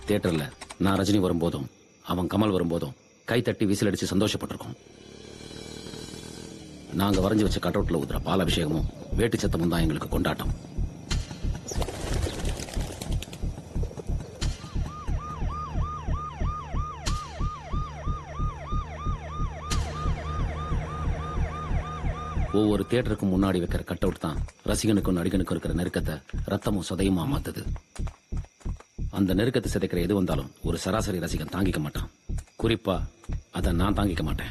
தியேட்டர்ல நான் ரஜினி வரும்போதும் அவன் கமல் வரும்போதும் கை தட்டி விசில் அடிச்சு சந்தோஷப்பட்டிருக்கோம் நாங்க வரைஞ்சு வச்ச கட்டவுட்ல ஊத்துற பால் அபிஷேகமும் வேட்டு சத்தமும் தான் எங்களுக்கு கொண்டாட்டம் ஒவ்வொரு தியேட்டருக்கும் முன்னாடி வைக்கிற கட் அவுட் தான் ரசிகனுக்கும் நடிகனுக்கும் இருக்கிற நெருக்கத்தை ரத்தமும் சதையுமா மாத்துது அந்த நெருக்கத்தை சிதைக்கிற எது வந்தாலும் ஒரு சராசரி ரசிகன் தாங்கிக்க மாட்டான் குறிப்பா அதை நான் தாங்கிக்க மாட்டேன்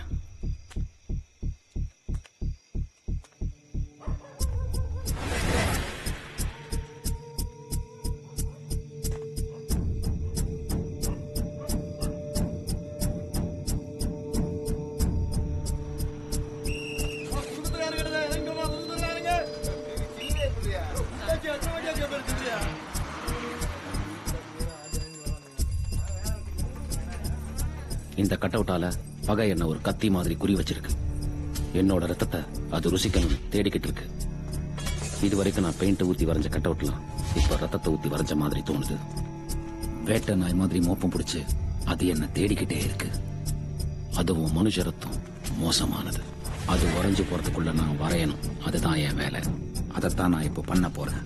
இந்த கட் அவுட்டால பகை என்ன ஒரு கத்தி மாதிரி குறி வச்சிருக்கு என்னோட ரத்தத்தை அது ருசிக்கணும் தேடிக்கிட்டு இருக்கு இது வரைக்கும் நான் பெயிண்ட் ஊத்தி வரைஞ்ச கட் அவுட்லாம் இப்ப ரத்தத்தை ஊத்தி வரைஞ்ச மாதிரி தோணுது வேட்டை நாய் மாதிரி மோப்பம் பிடிச்சு அது என்ன தேடிக்கிட்டே இருக்கு அதுவும் மனுஷ ரத்தம் மோசமானது அது உறைஞ்சு போறதுக்குள்ள நான் வரையணும் அதுதான் என் வேலை அதைத்தான் நான் இப்போ பண்ண போறேன்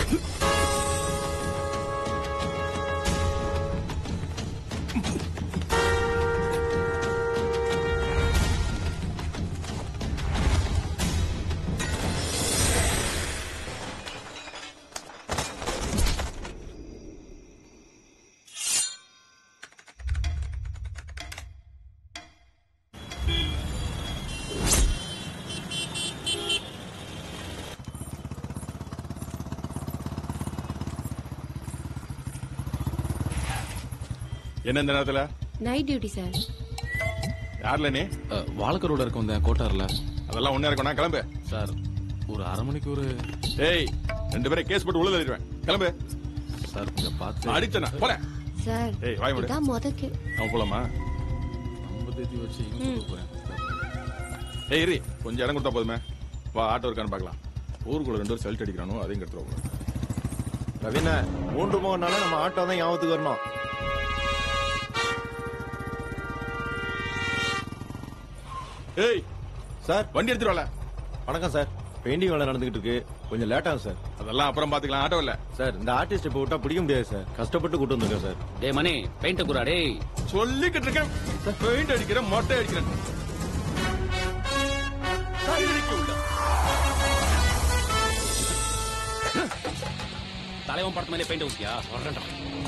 என்ன இந்த நேரத்துல நைட் டியூட்டி சார் யார்ல நீ வாழக்கரோட இருக்க வந்தேன் கோட்டார்ல அதெல்லாம் ஒண்ணே இருக்கணும் கிளம்பு சார் ஒரு அரை மணிக்கு ஒரு ஏய் ரெண்டு பேரும் கேஸ் போட்டு உள்ள தள்ளிடுவேன் கிளம்பு சார் கொஞ்சம் பார்த்து அடிச்சனா போல சார் ஏய் வாய் மூடு இதான் முத கே அவன் போலாமா ரொம்ப தேதி வச்சு இங்க கூட்டிட்டு போறேன் ஏய் இரு கொஞ்சம் இடம் கொடுத்தா போதுமே வா ஆட்டோ இருக்கான்னு பார்க்கலாம் ஊருக்குள்ள ரெண்டு பேரும் செல்ட் அடிக்கிறானோ அதையும் கெடுத்துருவோம் ரவினா மூன்று முகம்னால நம்ம ஆட்டோ தான் ஞாபகத்துக்கு வரணும் ஏய் சார் வண்டி எடுத்துட்டு வரல வணக்கம் சார் பெயிண்டிங் வேலை நடந்துகிட்டு இருக்கு கொஞ்சம் லேட் ஆகும் சார் அதெல்லாம் அப்புறம் பாத்துக்கலாம் ஆட்டோ இல்ல சார் இந்த ஆர்டிஸ்ட் இப்போ விட்டா பிடிக்க முடியாது சார் கஷ்டப்பட்டு கூட்டு வந்திருக்கேன் சார் டே மணி பெயிண்ட் குரா டேய் சொல்லிக்கிட்டு இருக்கேன் பெயிண்ட் அடிக்கிறேன் மொட்டை அடிக்கிறேன் கையடிக்க உள்ள. தலைவன் படத்து மேலே பெயிண்ட் ஊத்தியா வர்றேன்டா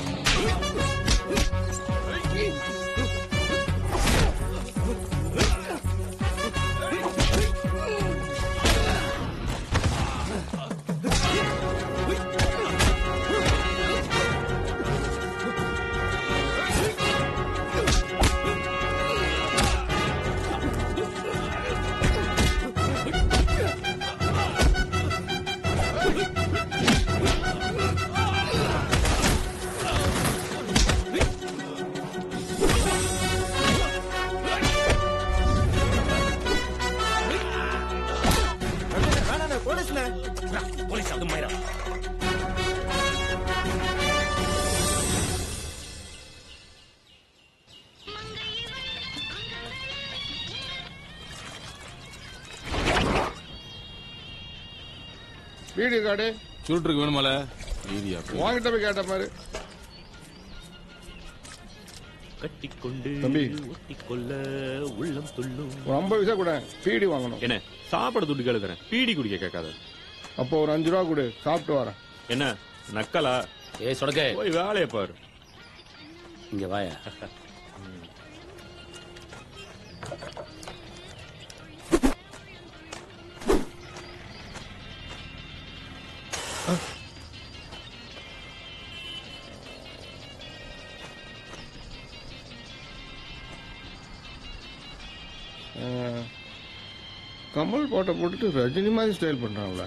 போலீஸ்ல போலீஸ் அது மயிரா வீடியோ கார்டு சுருட்டுருக்கு வேணுமால வீதியா வாங்கிட்ட போய் கேட்ட பாரு கட்டிக்கொண்டு தம்பி. ஒட்டிக்கொள்ள உள்ளம் துள்ளும் ஒரு ஐம்பது பைசா கூட பீடி வாங்கணும் என்ன சாப்பாடு துட்டு கேளுக்கிறேன் பீடி குடிக்க கேட்காத அப்போ ஒரு அஞ்சு ரூபா கொடு சாப்பிட்டு வரேன் என்ன நக்கலா ஏய் சொடக்கே போய் வேலையை பாரு இங்க வாயா அஹ், கமல் போட்டோ போட்டுட்டு ரஜினி மாதிரி ஸ்டைல் பண்றாங்களா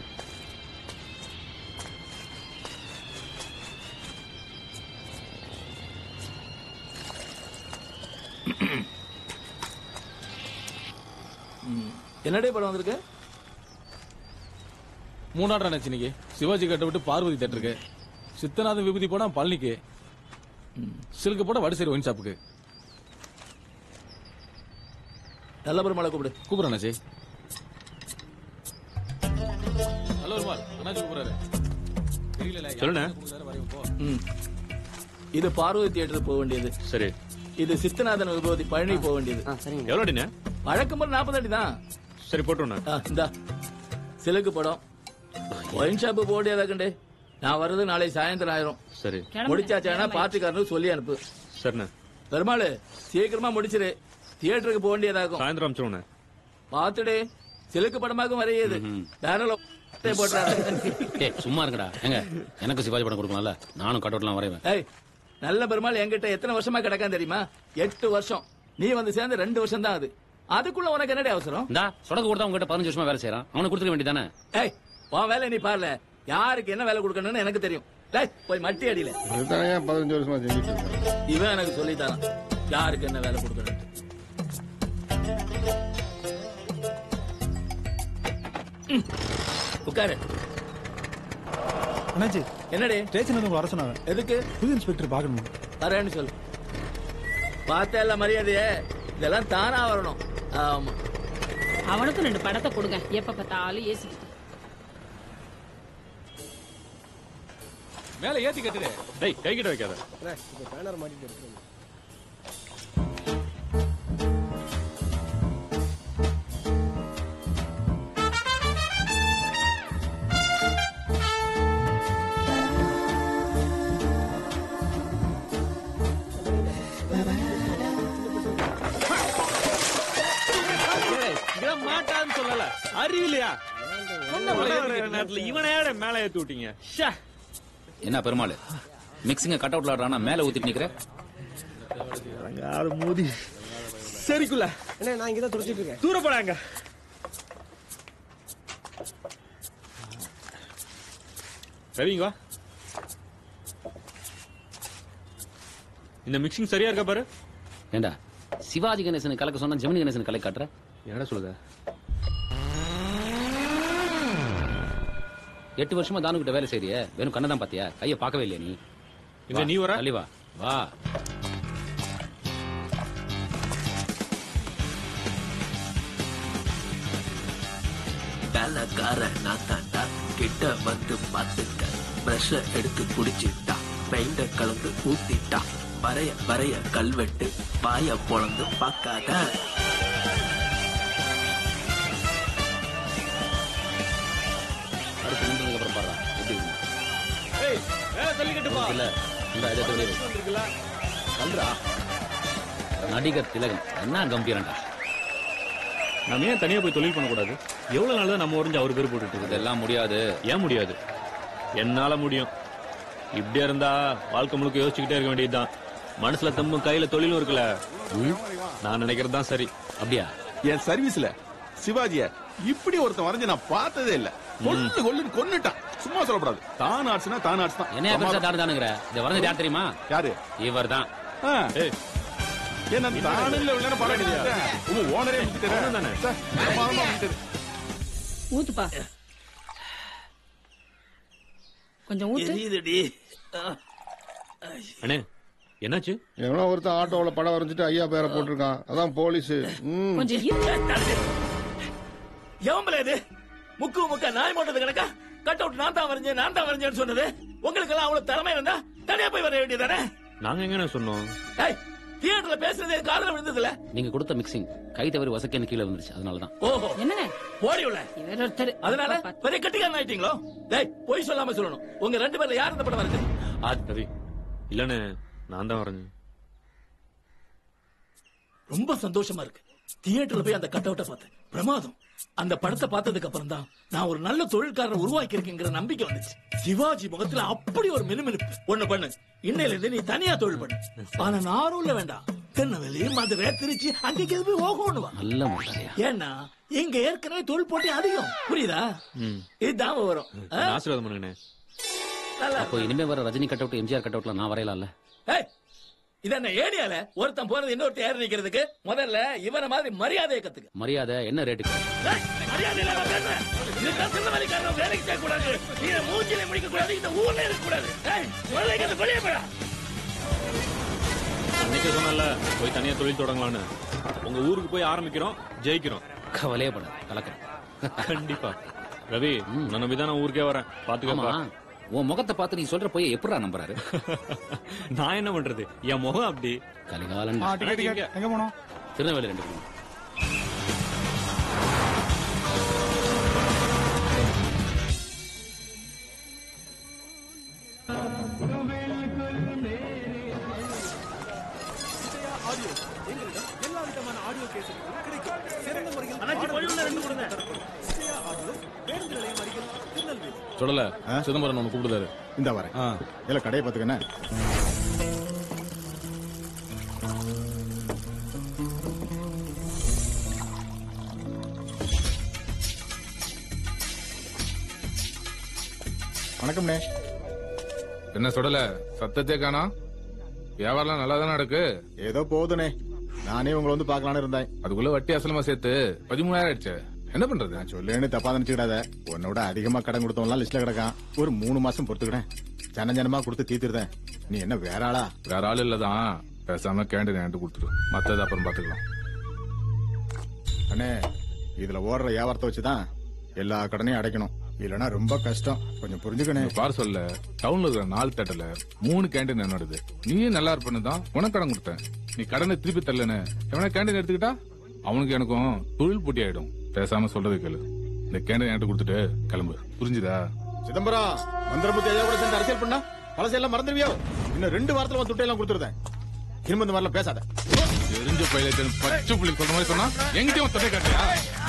என்னடே படம் வந்திருக்கு மூணாடு நினைச்சு இன்னைக்கு சிவாஜி கட்ட விட்டு பார்வதி தேட்டருக்கு சித்தநாதன் விபூதி போனா பழனிக்கு சில்க்கு போட வடசேரி ஒயின் ஷாப்புக்கு நல்ல பெருமாளை கூப்பிடு கூப்பிடுறேன் அண்ணாச்சி ஹலோ பெருமாள் அண்ணாச்சி கூப்பிடுறாரு தெரியல சொல்லுண்ணே. ம். இது பார்வதி தியேட்டர் போக வேண்டியது சரி இது சித்தநாதன் விபூதி பழனி போக வேண்டியது எவ்வளோ அடிண்ணே வழக்கம் போல நாற்பது அடி தான் சரி போட்டுருண்ணே இந்தா சிலுக்கு படம் ஒயின் ஷாப்பு போடியதா கண்டு நான் வர்றது நாளை சாயந்தரம் ஆயிரும் சரி முடிச்சாச்சானா பார்ட்டிக்காரனுக்கு சொல்லி அனுப்பு சரிண்ணே பெருமாள் சீக்கிரமா முடிச்சிரு தியேட்டருக்கு போக வேண்டியதாகும் சாயந்தரம் அமிச்சிருவோண்ணே பார்த்துடு சிலுக்கு படமாக்கும் வரையுது பேனல போட்டாரு ஏய் சும்மா இருங்கடா ஏங்க எனக்கு சிவாஜி படம் கொடுக்கலாம்ல நானும் கட் அவுட்லாம் வரைவேன் ஏய் நல்ல பெருமாள் என்கிட்ட எத்தனை வருஷமா கிடக்கான் தெரியுமா எட்டு வருஷம் நீ வந்து சேர்ந்து ரெண்டு வருஷம் தான் அது அதுக்குள்ள உனக்கு என்னடி அவசரம் இந்தா சொடக்கு கொடுத்தா உங்ககிட்ட பதினஞ்சு வருஷமா வேலை செய்யறான் அவனுக்கு கொடுத்துக்க வேண்டியதானே ஏய் உன் வேலை நீ பாருல யாருக்கு என்ன வேலை கொடுக்கணும்னு எனக்கு தெரியும் டேய் போய் மட்டி அடியில இதுதானே ஏன் பதினஞ்சு வருஷமா செஞ்சுட்டு இருக்கேன் இவன் எனக்கு சொல்லித்தாரான் யாருக்கு என்ன வேலை கொடுக்கணும் உட்காரு அண்ணாச்சி என்னடி ஸ்டேஷன் வந்து வர சொன்னாங்க எதுக்கு புது இன்ஸ்பெக்டர் பார்க்கணும் வரேன்னு சொல்லு பார்த்தே இல்ல மரியாதையே இதெல்லாம் தானா வரணும் ஆமா அவனுக்கும் ரெண்டு படத்தை கொடுங்க எப்ப பார்த்தாலும் ஏசி மேல ஏத்தி கட்டுடு டேய் கை கிட்ட வைக்காத இதெல்லாம் மாட்டான்னு சொல்லல அறிவிலையா நேரத்துல இவனையோட மேல ஏத்தி விட்டீங்க ஷே. என்ன பெருமாள் மிக்சிங்க கட் அவுட்ல ஆடுறானா மேல ஊத்திட்டு நிக்கிற அது மோதி சரிக்குள்ள அண்ணா நான் இங்க தான் துடிச்சிட்டு இருக்கேன் தூர போடாங்க ரவிங்க வா. இந்த மிக்சிங் சரியா இருக்கா பாரு ஏண்டா சிவாஜி கணேசன் கலக்க சொன்னா ஜெமினி கணேசன் கலை காட்டுற என்னடா சொல்லுத எட்டு வருஷமா தானு கிட்ட வேலை செய்றியே வெறும் கண்ணை தான் பாத்தியா கைய பார்க்கவே இல்லையா நீ இங்க நீ வர தள்ளி வா வா வேலைக்கார நான் தாண்டா கிட்ட வந்து பார்த்துக்க பிரஷ எடுத்து குடிச்சிட்டா பெயிண்ட கலந்து ஊத்திட்டா வரைய வரைய கல்வெட்டு வாய பொழந்து பார்க்காத அடுத்து நின்றதுக்கு அப்புறம் பாரு எப்படி இருக்கு? ஏய் வேலை தள்ளிக்கிட்டு பா இல்ல இந்த இதை வெளியே இருக்குல்ல சொல்றா நடிகர் திலகன் என்ன கம்பீரன்டா நம்ம ஏன் தனியா போய் தொழில் பண்ணக்கூடாது எவ்வளவு நாள் தான் நம்ம உறிஞ்சு அவர் பேர் போட்டுட்டு இருக்குது இதெல்லாம் முடியாது ஏன் முடியாது என்னால முடியும் இப்படியா இருந்தா வாழ்க்கை முழுக்க யோசிச்சுக்கிட்டே இருக்க வேண்டியதுதான் மனசுல தம்பும் கையில தொழிலும் இருக்குல்ல நான் நினைக்கிறது தான் சரி அப்படியா என் சர்வீஸ்ல சிவாஜிய இப்படி ஒருத்தன் வரைஞ்சு நான் பார்த்ததே இல்ல கொல்லு கொல்லுன்னு கொன்னுட்டான் சும்மா சொல்லக்கூடாது தான் ஆட்ஸ்னா தான் ஆட்ஸ் தான் என்ன பெருசா தானு தானுங்கிற இதை வரைஞ்சது யார் தெரியுமா யாரு இவர் தான் ஆ, ஏய் என்ன தானு இல்ல இல்லன்னு பாராட்டியா உங்க ஓனரே முடிச்சிட்டாரு தானே. சார், பிரமாதமா முடிச்சிட்டாரு. ஊத்துப்பா கொஞ்சம் ஊத்து எரியுதுடி அண்ணே என்னாச்சு எவனோ ஒருத்தன் ஆட்டோவில் படம் வரைஞ்சிட்டு ஐயா பேரை போட்டிருக்கான் அதான் போலீஸ் ம் கொஞ்சம் இரு. எவம்பல இது முக்கு முக்க நாய் போட்டது கிடக்கா கட் அவுட் நான் தான் வரைஞ்சேன் நான் தான் வரைஞ்சேன்னு சொன்னது உங்களுக்கு எல்லாம் அவ்வளவு திறமை இருந்தா தனியா போய் வர வேண்டியதானே நாங்க எங்கண்ணே சொன்னோம் ஏய் தியேட்டர்ல பேசுனது என் காதுல விழுந்ததுல நீங்க கொடுத்த மிக்சிங் கை தவறி வசக்கேன்னு கீழே வந்துருச்சு அதனாலதான் ஓஹோ என்னங்க ஓடி உள்ள இவர் ஒருத்தர் அதனால பெரிய கட்டிக்காரன் ஆயிட்டீங்களோ டேய் பொய் சொல்லாம சொல்லணும் உங்க ரெண்டு பேர்ல யார் இந்த படம் வரைஞ்சது ஆ ரவி இல்லண்ணே நான் தான் வரைஞ்சேன் ரொம்ப சந்தோஷமா இருக்கு தியேட்டர்ல போய் அந்த கட் அவுட்ட பார்த்தேன் பிரமாதம் அந்த படத்தை பார்த்ததுக்கு அப்புறம் தான் நான் ஒரு நல்ல தொழில்காரர் உருவாக்கி இருக்கேங்கிற நம்பிக்கை வந்துச்சு சிவாஜி முகத்துல அப்படி ஒரு மினுமினுப்பு ஒண்ணு பண்ணு இன்னையில இருந்து நீ தனியா தொழில் பண்ணு ஆனா நாரும் வேண்டாம் திருநெல்வேலி மதுரை திருச்சி அங்கேக்கு எது போய் ஓகோன்னு வா நல்ல முட்டாளையா ஏன்னா இங்க ஏற்கனவே தொழில் போட்டி அதிகம் புரியுதா இதுதான் வரும் ஆ? ஆசீர்வாதம் பண்ணுங்கண்ணே நல்லா அப்போ இனிமே வர Rajini cut out MGR cut அவுட்ல நான் வரையலாம்ல ஏய், இது என்ன ஏடியால ஒருத்தன் போறது இன்னொருத்தன் ஏறி நிக்கிறதுக்கு முதல்ல இவன மாதிரி மரியாதையை கத்துக்க மரியாதை என்ன ரேட்டுக்கு ஏய், மரியாதை இல்லாம பேசுற. இதுதான் திருநெல்வேலிக்காரன் வேலைக்கு சேர்க்க கூடாது நீ மூஞ்சில முடிக்க கூடாது இந்த ஊர்ல இருக்க கூடாது ஏய், முதல்ல இங்க இருந்து வெளியே போடா அன்னைக்கே சொன்னல போய் தனியா தொழில் தொடங்கலாம்னு உங்க ஊருக்கு போய் ஆரம்பிக்கிறோம் ஜெயிக்கிறோம் கவலையே பட கலக்கிறேன் கண்டிப்பா ரவி நான் நம்பி தான் நான் ஊருக்கே வரேன் ஆமா பாத்துக்கப்பா உன் முகத்தை பார்த்து நீ சொல்ற போய் எப்படா நம்புறாரு நான் என்ன பண்றது என் முகம் அப்படி கலிகாலன் ஆ டிக்கெட் டிக்கெட் எங்க போனோம் திருநெல்வேலி ரெண்டு பேரும் சொல்லல சிதம்பரம் ஒண்ணு கூப்பிடுதாரு இந்த வரேன் இல்ல கடையை பாத்துக்கண்ணே வணக்கம்ண்ணே என்ன சொல்லல சத்தத்தே காணா வியாபாரம் நல்லா தானே நடக்கு ஏதோ போகுதுண்ணே நானே உங்களை வந்து பார்க்கலான்னு இருந்தேன் அதுக்குள்ள வட்டி அசலமா சேர்த்து பதிமூணாயிரம் ஆயிடுச்சு என்ன பண்றது நான் சொல்லேன்னு தப்பா நினைச்சுக்கிடாத உன்னோட அதிகமா கடன் கொடுத்தவன்லாம் லிஸ்ட்ல கிடக்கான் ஒரு மூணு மாசம் பொறுத்துக்கிடேன் ஜன ஜனமா கொடுத்து தீத்துருதேன் நீ என்ன வேற ஆளா வேற ஆள் இல்லதான் பேசாம கேண்டீன் என்கிட்ட கொடுத்துரு மத்தது அப்புறம் பாத்துக்கலாம் அண்ணே இதுல ஓடுற வியாபாரத்தை வச்சுதான் எல்லா கடனையும் அடைக்கணும் இல்லனா ரொம்ப கஷ்டம் கொஞ்சம் புரிஞ்சுக்கணே இங்க பார் சொல்ல டவுன்ல இருக்கிற நாலு தேட்டர்ல மூணு கேண்டீன் என்னோடது நீயும் நல்லா இருப்பேன்னு தான் உனக்கு கடன் கொடுத்தேன் நீ கடனை திருப்பி தரலன்னு எவனா கேண்டீன் எடுத்துக்கிட்டா அவனுக்கு எனக்கும் தொழில் போட்டி ஆயிடும் பேசாம சொல்றது கேளு இந்த கேண்டீன் என்கிட்ட கொடுத்துட்டு கிளம்பு புரிஞ்சுதா சிதம்பரம் மந்திரபுத்தி ஐயா கூட சேர்ந்து அரசியல் பண்ணா பழசையெல்லாம் மறந்துடுவியோ இன்னும் ரெண்டு வாரத்துல உன் துட்டையெல்லாம் கொடுத்துருதேன் திரும்ப இந்த மாதிரிலாம் பேசாத தெரிஞ்ச பைலட் பச்சை புள்ளி சொல்ற மாதிரி சொன்னா எங்கிட்டயும் தொட்டை காட்டியா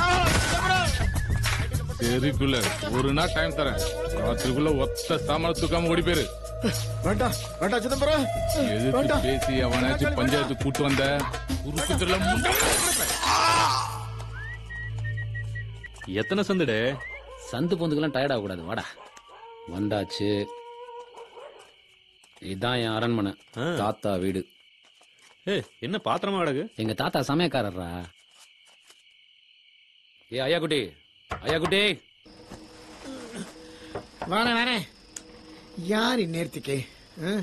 சரிக்குள்ள ஒரு நாள் டைம் தரேன் ராத்திரிக்குள்ள ஒத்த சாமான தூக்காம ஓடி போயிரு வேண்டாம் வேண்டாம் சிதம்பரம் எதுக்கு வேண்டாம் பேசி அவனாச்சும் பஞ்சாயத்து கூட்டு வந்த உருக்கு தெரியல முண்டை எத்தனை சந்துடு சந்து பொந்துக்கெல்லாம் டயர்ட் ஆகக்கூடாது வாடா வந்தாச்சு இதான் என் அரண்மனை தாத்தா வீடு ஏ என்ன பாத்திரமா கிடக்கு எங்க தாத்தா சமயக்காரர்ரா ஏ ஐயா குட்டி ஐயா குட்டி வரேன் வரேன் யார் இந்நேரத்துக்கு ஆ?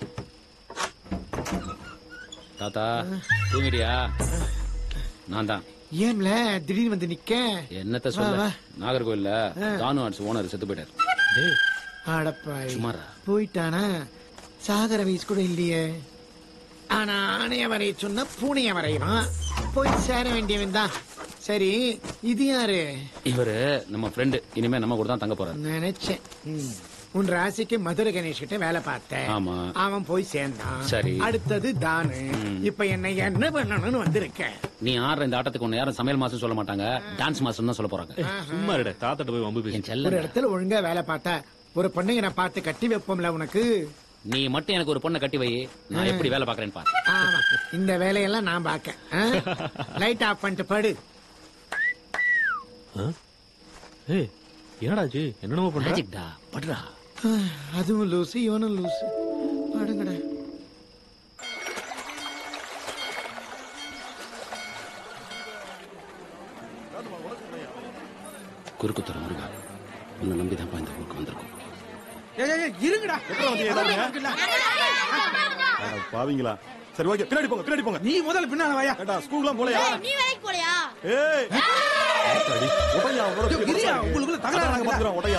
தாத்தா தூங்கிட்டியா நான் தான் ஏன்ல திடீர்னு வந்து நிக்க என்னத்த வா, சொல்ல வா. நாகர்கோவில்ல ஆ. தானு ஆர்ட்ஸ் ஓனர் செத்து போயிட்டாரு அடப்பாய் சுமாரா போயிட்டானா சாகர வயசு கூட இல்லையே ஆனா ஆணைய வரைய சொன்ன பூனைய வரைவான் போய் சேர வேண்டியவன் தான் சரி இது யாரு இவரு நம்ம ஃப்ரெண்டு இனிமே நம்ம கூட தான் தங்க போறாரு நினைச்சேன் ம். உன் ராசிக்கு மதுரை கணேஷ் கிட்ட வேலை பார்த்தேன் ஆமா அவன் போய் சேர்ந்தான் சரி. அடுத்தது தானு இப்ப என்ன என்ன பண்ணணும்னு வந்திருக்க நீ ஆடுற இந்த ஆட்டத்துக்கு ஒண்ணு யாரும் சமையல் மாசம் சொல்ல மாட்டாங்க டான்ஸ் மாசம் தான் சொல்ல போறாங்க சும்மா இருட தாத்தாட்ட போய் வம்பு பேசி என் ஒரு செல்ல இடத்துல ஒழுங்கா வேலை பார்த்தா ஒரு பொண்ணுங்க நான் பார்த்து கட்டி வைப்போம்ல உனக்கு நீ மட்டும் எனக்கு ஒரு பொண்ணை கட்டி வை நான் எப்படி வேலை பாக்குறேன்னு பாரு ஆமா இந்த வேலையெல்லாம் நான் பார்க்க லைட் ஆஃப் பண்ணிட்டு படு ஏய் என்னடாச்சு என்னென்னமோ பண்ற மேஜிக்டா படுறா ஆ, அதுவும் லூசு இவனும் லூசு படுங்கடா குறுக்குத்துறை முருகா உன்னை நம்பி தான் இந்த ஊருக்கு வந்திருக்கோம் இருங்கடா பாவீங்களா சரி ஓகே பின்னாடி போங்க பின்னாடி போங்க நீ முதல்ல பின்னால வாயா ஏடா ஸ்கூல்லாம் போலையா நீ வேலைக்கு போலையா ஏய் ஒட்டையா ஐயோ, இருயா, உங்களுக்குள்ள தகராறு நாங்க பாத்துறோம் ஒட்டையா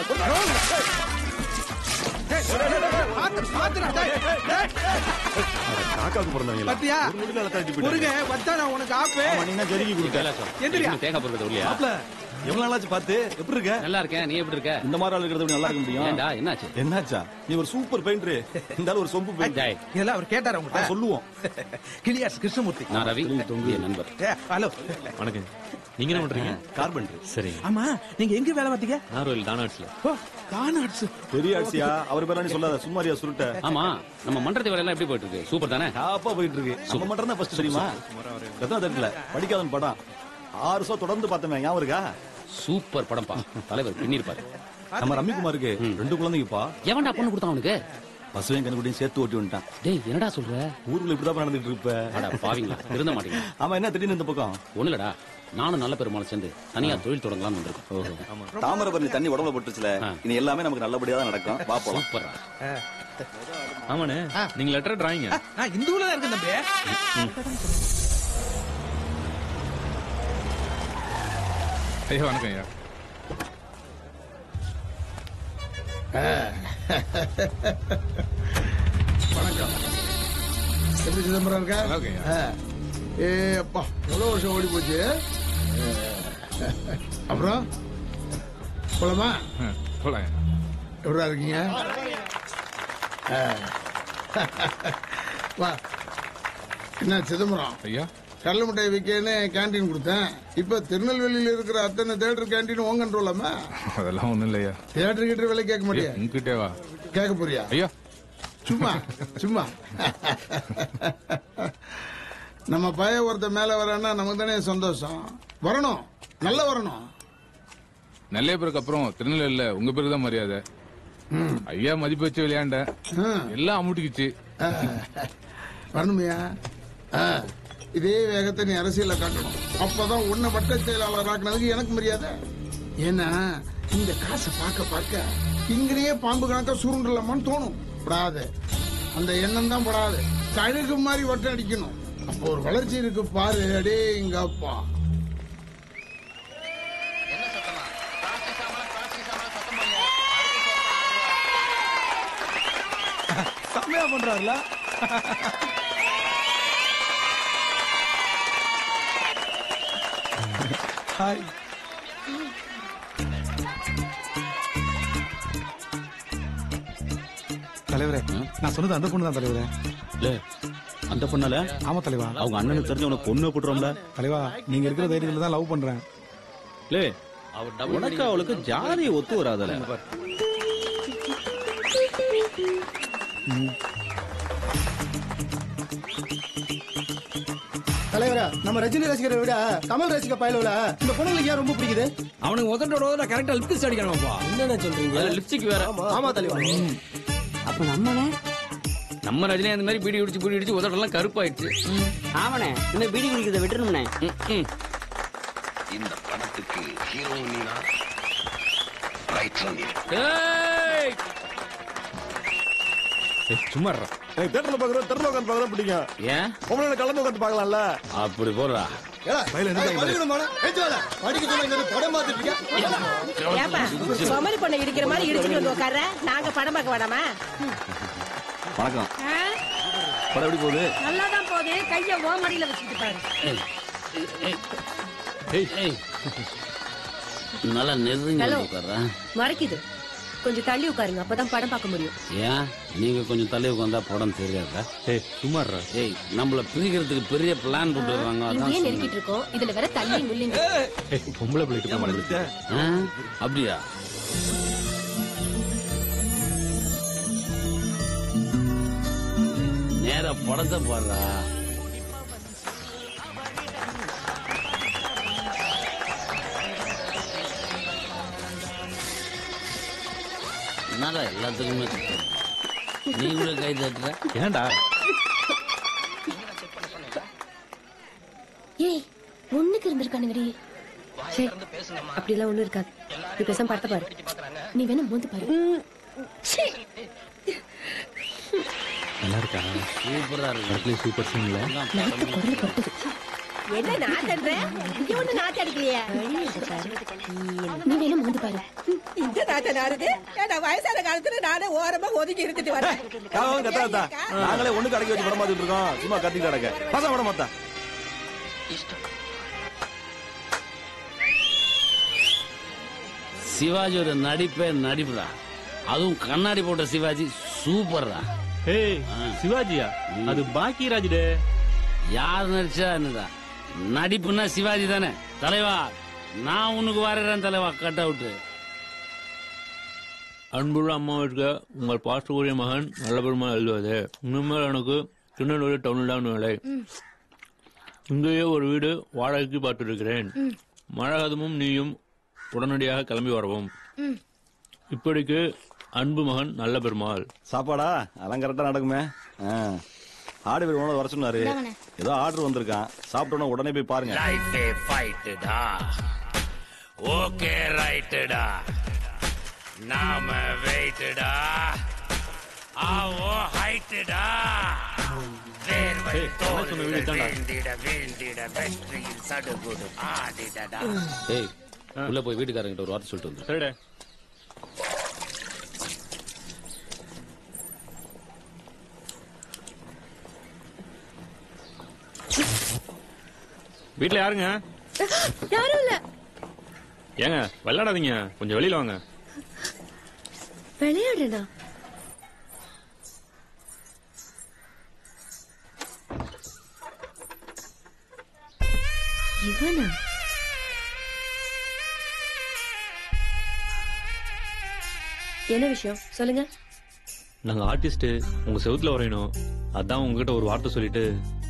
பாத்துடா, டேய், டேய். காக்காக்கு பிறந்தவங்களா பாத்தியா ஒரு முடியல கழட்டி முருங்க போயிட்டாங்க வந்தானா உனக்கு ஆப்பு ஆமா, நீங்க ஜெருகி கொடுக்க எந்திரியா தேங்காய் பொருட்கள் இல்லையா மாப்ள எவ்வளவு நாளாச்சு பார்த்து எப்படி இருக்க நல்லா இருக்கேன் நீ எப்படி இருக்க இந்த மாதிரி ஆள் இருக்கிறத விட நல்லா இருக்க முடியும் ஏன்டா என்னாச்சு என்னாச்சா நீ ஒரு சூப்பர் பெயிண்டர் இந்த ஆளு ஒரு சொம்பு பெயிண்டர் டேய், இதெல்லாம் அவர் கேட்டாரா உங்ககிட்ட சொல்லுவோம் கிளியாஸ் கிருஷ்ணமூர்த்தி நான் ரவி என் நண்பர் ஏ, ஹலோ வணக்கம் நீங்க என்ன பண்றீங்க கார்பெண்டர் சரி ஆமா நீங்க எங்க வேலை பார்த்தீங்க நார்வேல் தானாட்ஸ்ல ஓ தானாட்ஸ் பெரிய ஆட்சியா அவர் பேரா நீ சொல்லாத சும்மாரியா சுருட்ட ஆமா நம்ம மன்றத்து வேலை எல்லாம் எப்படி போயிட்டு இருக்கு சூப்பர் தானே டாப்பா போயிட்டு இருக்கு நம்ம மட்டும் தான் ஃபர்ஸ்ட் தெரியுமா ரத்னா தட்டில படிக்காதன் படம் ஆறு வருஷம் தொடர்ந்து பார்த்தமே ஞாபகம் இருக்கா சூப்பர் படம்பா தலைவர் பின்னிருப்பாரு நம்ம ரம்மிக்குமாருக்கு ரெண்டு குழந்தைங்கப்பா எவன்டா பொண்ணு கொடுத்தான் அவனுக்கு பசுவையும் கண்ணுக்குட்டியும் சேர்த்து ஓட்டி வந்துட்டான் டேய் என்னடா சொல்ற ஊருக்குள்ள இப்படிதான் நடந்துட்டு இருப்ப அட பாவிங்களா திருந்த மாட்டீங்க ஆமா என்ன திடீர்னு இந்த பக்கம் ஒண்ணுலடா நானும் நல்ல பெருமாள் சேர்ந்து தனியா தொழில் தொடங்கலாம்னு வந்திருக்கோம் தாமிரபரணி தண்ணி உடம்புல போட்டுச்சுல இனி எல்லாமே நமக்கு நல்லபடியா தான் நடக்கும் வா போலாம் சூப்பர்ரா ஆமாண்ணே நீங்க லெட்டர் டிராயிங்க நான் இந்த ஊர்ல தான் இருக்கேன் தம்பி ஐயா வணக்கம் ஐயா வணக்கம் எப்படி சிதம்பரம் இருக்கா நல்லா இருக்கேன் ஆ. ஏ அப்பா எவ்வளவு வருஷம் ஓடி போச்சு அப்புறம் போலாமா போலாம் எப்படா இருக்கீங்க ஆ. வா என்ன சிதம்பரம் ஐயா கடலை மிட்டாய் விற்கன்னு கேண்டீன் கொடுத்தேன் இப்ப திருநெல்வேலியில இருக்கிற அத்தனை தேட்டர் கேண்டீன் உங்க கண்ட்ரோலாமா அதெல்லாம் ஒண்ணும் இல்லையா தேட்டர் கிட்ட விலை கேட்க மாட்டியா உங்ககிட்டே வா கேட்க போறியா ஐயா சும்மா சும்மா நம்ம பையன் ஒருத்த மேல வரான்னா நமக்கு தானே சந்தோஷம் வரணும் நல்லா வரணும் நல்ல பேருக்கு அப்புறம் திருநெல்வேலியில உங்க பேருக்கு தான் மரியாதை ஐயா மதிப்பு வச்சு விளையாண்டேன் எல்லாம் அமுட்டிக்குச்சு வரணுமையா ஆ, இதே வேகத்தை நீ அரசியல்ல காட்டணும் அப்பதான் உன்னை வட்ட செயலாளர் ஆக்குனதுக்கு எனக்கு மரியாதை ஏன்னா இந்த காசை பார்க்க பார்க்க இங்கேயே பாம்பு கணக்கா சுருண்டலாமான்னு தோணும் படாது அந்த எண்ணம் தான் படாது கழுகு மாதிரி வட்டம் அடிக்கணும் அப்போ ஒரு வளர்ச்சி இருக்கு பாரு அடே எங்க அப்பா செம்மையா பண்றாருல ஹாய் தலைவரே நான் சொன்னது அந்த பொண்ணு தான் தலைவரே இல்ல அந்த பொண்ணால ஆமா தலைவா அவங்க அண்ணனுக்கு தெரிஞ்ச உனக்கு பொண்ணு போட்டுருவோம்ல தலைவா நீங்க இருக்கிற தைரியத்துல தான் லவ் பண்றேன் லே உனக்கு அவளுக்கு ஜாதி ஒத்து வராதல தலைவரா நம்ம ரஜினி ரசிகரை விட கமல் ரசிக பயலுல இந்த பொண்ணுங்களுக்கு ஏன் ரொம்ப பிடிக்குது அவனுக்கு உதட்டோட உதட்ட கரெக்டா லிப்ஸ்டிக் அடிக்கணும்ப்பா என்னென்ன சொல்றீங்க லிப்ஸ்டிக் வேற ஆமா தலைவா அப்ப நம்மனே நம்ம ரஜினி அந்த மாதிரி பீடி குடிச்சு பீடி குடிச்சு உதட்டெல்லாம் கருப்பாயிடுச்சு ஆமாண்ணே இந்த பீடி குடிக்கிறத விட்டுருணும்ண்ணே இந்த படத்துக்கு ஹீரோயினா ரைட்ல நீ ஏய் சும்மா எனக்கு தேட்டர்ல பாக்குறோம் தெருல உட்காந்து பாக்குறோம் பிடிக்கும் ஏன் உங்களை கலந்து உட்காந்து பார்க்கலாம்ல அப்படி போடுறா ஏப்பா சொமரி பொண்ணை இடிக்கிற மாதிரி இடிச்சுட்டு வந்து உட்கார நாங்க படம் பார்க்க வேணாமா வணக்கம் படம் எப்படி போகுது நல்லாதான் போகுது கைய ஓமடியில வச்சுக்கிட்டு பாரு நல்லா நெருங்கி Hello. வந்து உட்கார்றா மறைக்குது கொஞ்சம் தள்ளி உட்காருங்க அப்பதான் படம் பார்க்க முடியும் ஏன் நீங்க கொஞ்சம் தள்ளி உட்காந்தா படம் தெரியாதா ஏய் சும்மா ஏய் நம்மள பிரிக்கிறதுக்கு பெரிய பிளான் போட்டு வர்றாங்க அதான் இங்கேயே சொன்னேன். நெருக்கிட்டு இருக்கோம் இதுல வேற தள்ளி முள்ளிங்க பொம்பளை பிள்ளைக்கு ஆ? அப்படியா நேரா படத்தை பாடுறா என்னடா எல்லாத்துக்குமே திட்டுற? நீங்களும் கை தட்டுற ஏன்டா ஏய் ஒண்ணுக்கு இருந்திருக்கானுங்கடி சரி அப்படிலாம் ஒண்ணும் இருக்காது நீ பேசாம படத்தை பாரு நீ வேணா மோந்து பாரு சீ. நல்லா இருக்கா சூப்பரா இருக்கு சூப்பர் சீன்ல நாக்கு குரல் கொட்டுது என்ன நாத்தன்ற இங்க ஒண்ணு நாத்து அடிக்கலையே நீ வேணா மோந்து பாரு இந்த நாத்த நாருது ஏன்னா வயசான காலத்துல நானே ஓரமா ஒதுங்கி இருந்துட்டு வரேன் காவம் கத்தாத்தா நாங்களே ஒண்ணு கடைக்கு வச்சு படம் பார்த்துட்டு இருக்கோம் சும்மா கத்திட்டு கிடக்க பசங்க படம் பார்த்தா சிவாஜியோட நடிப்பே நடிப்புடா அதுவும் கண்ணாடி போட்ட சிவாஜி சூப்பர்ரா ஏய் சிவாஜியா அது பாக்கியராஜ் டே யார் நடிச்சா என்னடா நடிப்புன்னா சிவாஜி தானே தலைவா நான் உனக்கு வரேன் தலைவா கட் அவுட் அன்புள்ள அம்மாவிற்கு உங்கள் பாசக்கூடிய மகன் நல்ல பெருமா எழுதுவது இனிமேல் எனக்கு திருநெல்வேலி டவுனில் தான் வேலை இங்கேயே ஒரு வீடு வாடகைக்கு பார்த்துருக்கிறேன் மழகதமும் நீயும் உடனடியாக கிளம்பி வரவும் இப்படிக்கு அன்பு மகன் நல்ல பெருமாள் சாப்பாடா அதெல்லாம் கரெக்டா நடக்குமே ஆ. ஆடு வீடு உணவு வர சொன்னாரு இந்தாங்கண்ணே. ஏதோ ஆர்டர் வந்திருக்கான் சாப்பிட்டோன்னா உடனே போய் பாருங்க லைஃபே ஃபைட்டுடா ஓகே ரைட்டுடா நாம வெயிட்டுடா ஆவோ ஹைட்டுடா வேர்வை ஏய், என்ன சொன்ன வீடு தோள்கள் இதான்டா? வீழ்ந்திட வீழ்ந்திட வெற்றியில் சடுகுடு ஆடிடடா ஏய் உள்ள போய் வீட்டுக்காரங்கிட்ட ஒரு வார்த்தை சொல்லிட்டு வந்து சரிடா வீட்ல யாருங்க யாரும் இல்ல ஏங்க விளையாடாதீங்க கொஞ்சம் வெளியில வாங்க விளையாடுறா இவனா என்ன விஷயம் சொல்லுங்க நாங்க ஆர்டிஸ்ட் உங்க செவுத்துல வரையணும் அதான் உங்ககிட்ட ஒரு வார்த்தை சொல்லிட்டு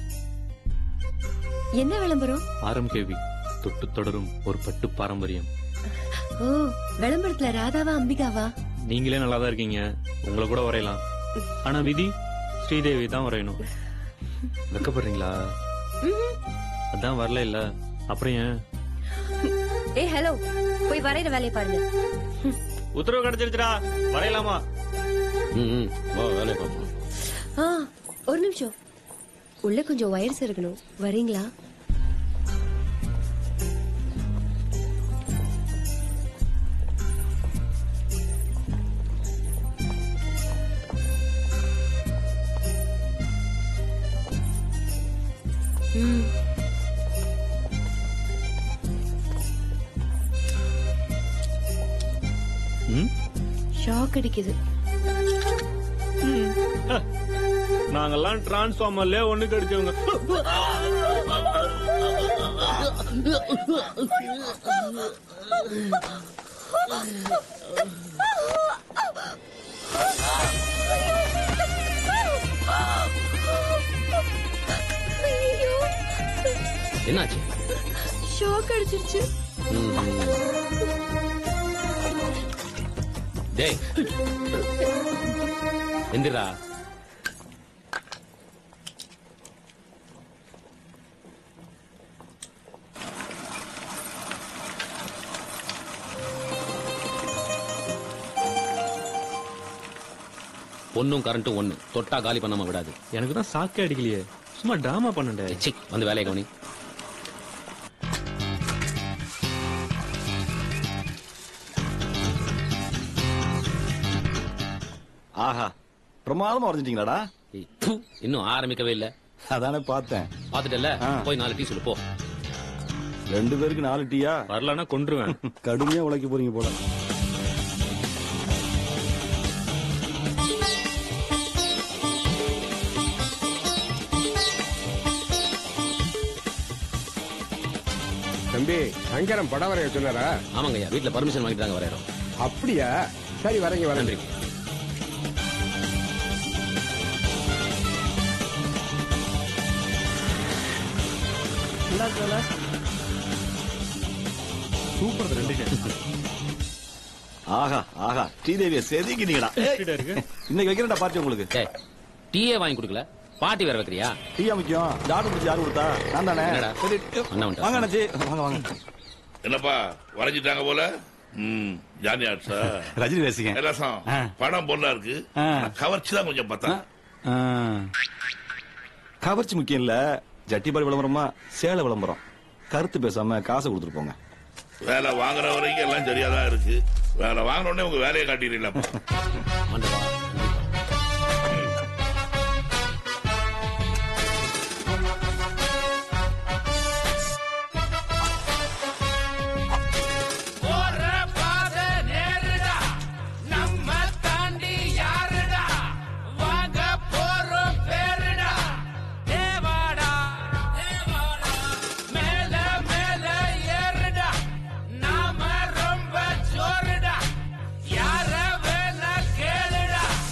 என்ன விளம்பரம் ஆர்எம்கேவி தொட்டு தொடரும் ஒரு பட்டு பாரம்பரியம் ஓ விளம்பரத்துல ராதாவா அம்பிகாவா நீங்களே நல்லா தான் இருக்கீங்க உங்களை கூட வரையலாம் ஆனா விதி ஸ்ரீதேவி தான் வரையணும் வெக்கப்படுறீங்களா அதான் வரல இல்ல அப்புறம் ஏன் ஏ ஹலோ போய் வரைகிற வேலையை பாருங்க உத்தரவு கிடைச்சிருச்சுடா வரையலாமா ம் வா வேலையை பார்ப்போம் ஆ ஒரு நிமிஷம் உள்ள கொஞ்சம் வயர்ஸ் இருக்கணும் வரீங்களா ம் ம் ஷாக் அடிக்குது நாங்கெல்லாம் டிரான்ஸ்ஃபார்மர்ல ஒண்ணு கடிச்சவங்க என்னாச்சு ஷாக் அடிச்சிருச்சு ம். டேய் எந்திரா பொண்ணும் கரண்ட்டும் ஒண்ணு தொட்டா காலி பண்ணாம விடாது எனக்கு தான் சாக்கே அடிக்கலையே சும்மா டிராமா பண்ணண்டே சி வந்து வேலையை கவனி ஆஹா பிரமாதமா வரைஞ்சிட்டீங்களாடா ஏய், ப்பு, இன்னும் ஆரம்பிக்கவே இல்ல அதானே பார்த்தேன் பாத்துட்டல போய் நாலு டீ சொல்லு போ ரெண்டு பேருக்கு நாலு டீயா வரலன்னா கொன்றுவேன் கடுமையா உழைக்க போறீங்க போல தம்பி சங்கரம் படம் வரைய சொன்னாரா ஆமாங்க ஐயா வீட்டுல பர்மிஷன் வாங்கிட்டு தாங்க வரையறோம் அப்படியா சரி வரேங்க வரேன் நன்றி சூப்பர் ரெண்டு ஆஹா ஆஹா ஸ்ரீதேவிய செதுக்கிட்டீங்கடா எப்படிடா இருக்கு? இன்னைக்கு வைக்கிறேன்டா பார்ட்டி உங்களுக்கு டீயே வாங்கி கொடுக்கல பாட்டி வேற வைக்கிறியா டீயா முக்கியம் டாக்டர் முடிச்சு யாரு கொடுத்தா நான் தானே என்னடா? சரி அண்ணா வந்துட்டார். வாங்க அண்ணாச்சி வாங்க வாங்க என்னப்பா வரைஞ்சிட்டாங்க போல ம் ஜானி ஆர்ட்ஸா ரஜினி ரசிகன் ரசம் ஆ. படம் பொருளா இருக்கு ஆ. ஆனா கவர்ச்சி தான் கொஞ்சம் பார்த்தா ஆ. கவர்ச்சி முக்கியம் இல்ல ஜட்டிபால் விளம்பரமா சேலை விளம்பரம் கருத்து பேசாம காசை கொடுத்துட்டு போங்க வேலை வாங்குற வரைக்கும் எல்லாம் சரியா தான் இருக்கு வேலை வாங்கின உடனே உங்க வேலையை காட்டிடுறீங்களா போற பாத நேருடா நம்ம தாண்டி யாருடா வாங்க போறோம் பேருடா தேவாடா மேல மேல ஏறுடா நாம ரொம்ப ஜோருடா யார வேணா கேளுடா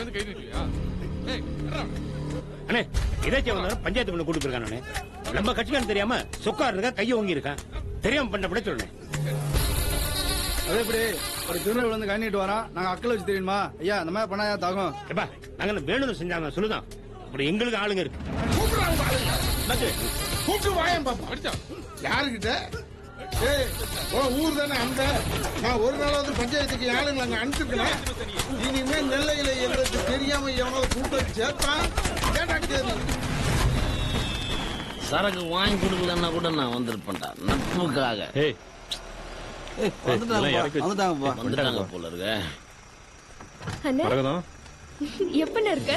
கை நீட்டுவியா ஏய் விட்றா. அண்ணே இதாச்சும் வந்தாலும் பஞ்சாயத்துக்குள்ள கூட்டு போயிருக்கானே நம்ம கட்சிக்காரன் தெரியாம சொக்கார் இருக்கா கையை ஓங்கி இருக்கான் தெரியாம பண்ண கூட சொல்லணும் அது எப்படி ஒரு திருநெல்வேலி வந்து கண்ணிட்டு வரான் நாங்க அக்கள் வச்சு தெரியுமா ஐயா இந்த மாதிரி பண்ணா தாகும் ஏப்பா நாங்க என்ன வேணும்னு செஞ்சாங்க சொல்லுதான் அப்படி எங்களுக்கு ஆளுங்க இருக்கு கூப்பிட்டு வாயம் பாப்பா யாருகிட்ட ஏய் உன் ஊர் தானே அந்த நான் ஒரு நாளாவது பஞ்சாயத்துக்கு ஆளுங்களை அங்க அனுப்பிச்சிருக்கேன் இனிமே நெல்லையில எங்களுக்கு தெரியாம எவனாவது கூப்பிட்டு வந்து சேர்த்தான் கேட்டா கேள்வி சரக்கு வாங்கி கொடுக்கலன்னா கூட நான் வந்திருப்பேன்டா நட்புக்காக வந்துட்டாங்கப்பா வந்துட்டாங்க போல இருக்க அண்ணே மரகதம் எப்பண்ண இருக்க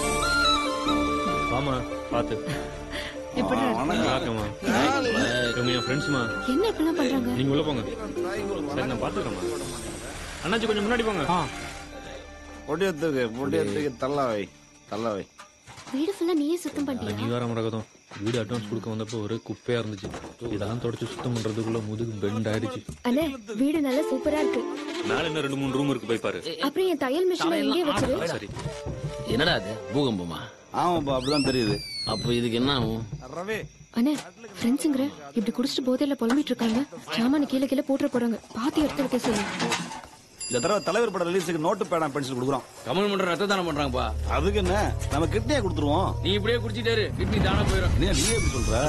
வாமா பாத்து எப்படி வணக்கம்மா இவங்க என் ஃப்ரெண்ட்ஸ்மா என்ன இப்படிலாம் பண்றாங்க நீங்க உள்ள போங்க சரி நான் பாத்துக்கிறேம்மா அண்ணாச்சி கொஞ்சம் முன்னாடி போங்க பொடியத்துக்கு பொடியத்துக்கு தள்ளாவை தள்ளாவை வீடு ஃபுல்லா நீயே சுத்தம் நீ பண்ணிட்டியா வேற மரகதம் வீடு அட்வான்ஸ் கொடுக்க வந்தப்போ ஒரே குப்பையா இருந்துச்சு இதெல்லாம் தொடச்சு சுத்தம் பண்றதுக்குள்ள முதுகு பெண்ட் ஆயிடுச்சு அண்ணே வீடு நல்லா சூப்பரா இருக்கு மேல இன்னும் ரெண்டு மூணு ரூம் இருக்கு போய் பாரு அப்புறம் என் தையல் மிஷினை இங்கே வச்சிரு சரி என்னடா அது பூகம்பமா ஆமாப்பா அப்படிதான் தெரியுது அப்போ இதுக்கு என்ன ஆகும் ரவி அண்ணே ஃப்ரெண்ட்ஸுங்கிற இப்படி குடிச்சிட்டு போதையில புலம்பிட்டு இருக்காங்க சாமான கீழே கீழே போட்டுற போறாங்க பாத்தி எடுத்து வைக்க சொல்லு இந்த தடவை தலைவர் பட ரிலீஸுக்கு நோட்டு பேனா பென்சில் கொடுக்குறோம் கமல் மன்றம் ரத்த தானம் பண்றாங்கப்பா அதுக்கு என்ன நம்ம கிட்னியே கொடுத்துருவோம் நீ இப்படியே குடிச்சிட்டாரு கிட்னி தானா போயிடும் நீ நீ எப்படி சொல்ற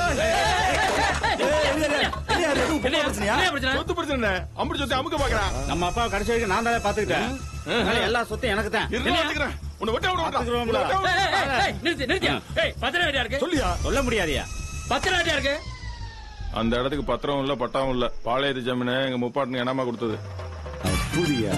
சொத்து பிரச்சனை அம்படி சொத்து அமுக்க பாக்குறான் நம்ம அப்பா கடைசி வரைக்கும் நான் தான் பாத்துக்கிட்டேன் அதனால எல்லா சொத்தும் எனக்கு தான் இருந்தா வந்துக்கிறேன் உன்னை வெட்ட விட மாட்டான். உன்னை பாத்துக்கிறோம்ல. வெட்ட விட மாட்டான். நிறுத்தி நிறுத்தியா ஏய் பத்திரம் ரெடியா இருக்கு சொல்லியா சொல்ல முடியாதியா பத்திரம் ரெடியா இருக்கு அந்த இடத்துக்கு பத்திரம் இல்ல பட்டாவும் இல்ல பாளையத்து ஜமீன எங்க முப்பாட்டுக்கு என்னமா கொடுத்தது புரியா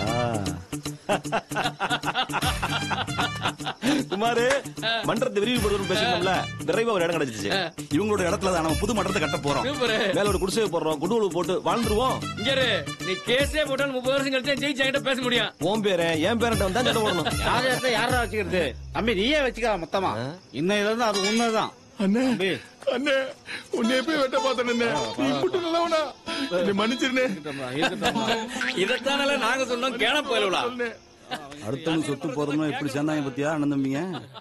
குமாரு மன்றத்தை விரிவுபடுத்தணும் பேசணும்ல விரைவா ஒரு இடம் கிடைச்சிச்சு இவங்களோட இடத்துல தான் நம்ம புது மன்றத்தை கட்ட போறோம் சூப்பரு. மேல ஒரு குடிசை போடுறோம் குடுவலு போட்டு வாழ்ந்துருவோம் இங்க இரு நீ கேஸே போட்டாலும் முப்பது வருஷம் கழிச்சு ஜெயிச்சு என்கிட்ட பேச முடியும் உன் பேரு என் பேரண்ட வந்தா சண்டை போடணும் ராஜாத்தை யாரா வச்சுக்கிறது தம்பி நீயே வச்சுக்க மொத்தமா இன்னும் இதுல அது உண்மைதான் அண்ணே தம்பி அண்ணே உன்னை எப்பயும் வெட்ட பார்த்தேன் நீ இப்படி நல்லவனா என்னை மன்னிச்சிருனே இதைத்தானல நாங்க சொன்னோம் கேன போயிடலாம் அடுத்தவங்க சொத்து போறதும் எப்படி சேர்ந்தாங்க பத்தியா அண்ணன் தம்பிங்க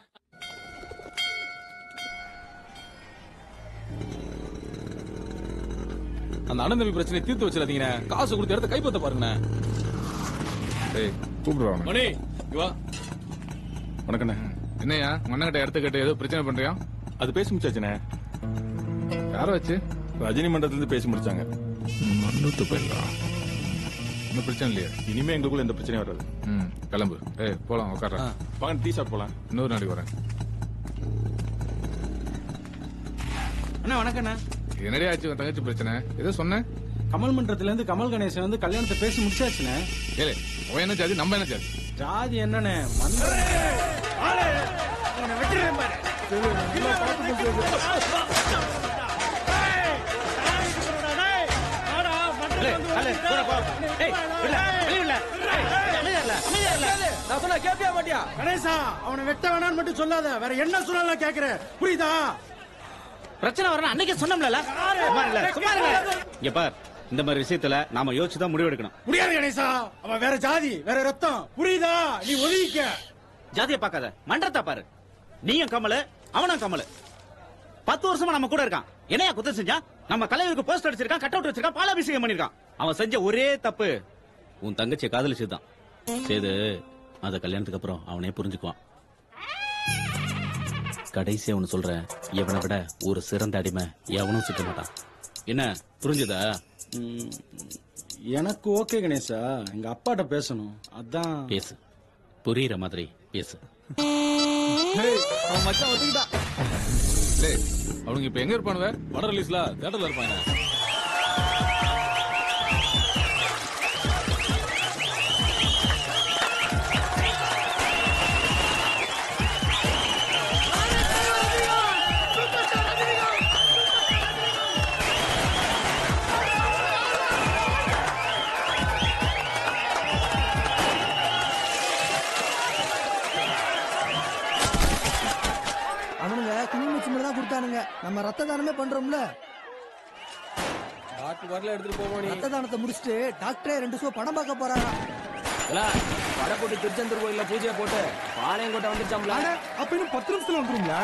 அந்த அண்ணன் தம்பி பிரச்சனை தீர்த்து வச்சிடாதீங்கண்ணே காசு கொடுத்த இடத்த கைப்பத்த பாருங்கண்ணே ஏய் கூப்பிடுவாங்க மணி இங்க வா வணக்கண்ணே என்னையா மண்ணகிட்ட இடத்த கேட்டு ஏதோ பிரச்சனை பண்றியா அது பேசி முடிச்சாச்சுண்ணே யார வச்சு ரஜினி மன்றத்துல இருந்து பேசி முடிச்சாங்க மண்ணுத்து போயிடலாம் ஒன்றும் பிரச்சனை இல்லையா இனிமே எங்களுக்குள்ள எந்த பிரச்சனையும் வராது ம் கிளம்பு ஏய் போலாம் உட்கார வாங்க டீ ஷாப் போலாம் இன்னொரு நாளைக்கு வரேன் அண்ணா வணக்கண்ணா என்னடி ஆச்சு உன் தங்கச்சி பிரச்சனை ஏதோ சொன்னேன் கமல் மன்றத்துல இருந்து கமல் கணேசன் வந்து கல்யாணத்தை பேசி முடிச்சாச்சுண்ணே ஏலே அவன் என்ன ஜாதி நம்ம என்ன ஜாதி ஜாதி என்னண்ணே மன்றம் நான் சொன்னா கேப்பியா மாட்டியா கணேசா அவனை வெட்ட வேணாம்னு மட்டும் சொல்லாத வேற என்ன சொன்னாலும் கேக்குறேன் புரியுதா பிரச்சனை வரணும் அன்னைக்கே சொன்னோம்ல சும்மா இல்ல, சும்மா இருங்க. இங்க பார் இந்த மாதிரி விஷயத்துல நாம யோசிச்சு தான் முடிவெடுக்கணும் முடியாது கணேசா அவன் வேற ஜாதி வேற ரத்தம் புரியுதா நீ ஒதுங்கிக்க ஜாதிய பார்க்காத மன்றத்தை பாரு நீயும் கமலு அவனும் கமலு பத்து வருஷமா நம்ம கூட இருக்கான் என்னையா குத்தம் செஞ்சான் நம்ம தலைவருக்கு போஸ்ட் அடிச்சிருக்கான் கட் அவுட் வச்சிருக்கான் பாலாபிஷேகம் பண்ணிருக்கான் அவன் செஞ்ச ஒரே தப்பு உன் தங்கச்சியை காதலிச்சதுதான் சேது அத கல்யாணத்துக்கு அப்புறம் அவனே புரிஞ்சுக்குவான் கடைசியா ஒன்னு சொல்றேன் எவனை விட ஒரு சிறந்த அடிமை எவனும் சிக்க மாட்டான் என்ன புரிஞ்சுதா எனக்கு ஓகே கணேசா எங்க அப்பாட்ட பேசணும் அதான் பேசு புரியுற மாதிரி பேசு அவன் மச்சான் ஒத்துக்கிட்டான் டேய் அவனுங்க இப்ப எங்க இருப்பானுவ வட ரிலீஸ்ல தேட்டர்ல இருப்பாங்க அவனுங்க கிளிமிக்ஸ் மட்டும் தான் கொடுத்தானுங்க நம்ம ரத்த தானமே பண்றோம்ல டாக்டர் வரல எடுத்துட்டு போவோம் ரத்த தானத்தை முடிச்சுட்டு டாக்டரே ரெண்டு ஷோ படம் பார்க்க போறாங்க வடப்போட்டு திருச்செந்தூர் கோயில்ல பூஜையை போட்டு பாளையங்கோட்டை வந்துருச்சாம்ல அப்ப இன்னும் பத்து நிமிஷத்துல வந்துருங்களா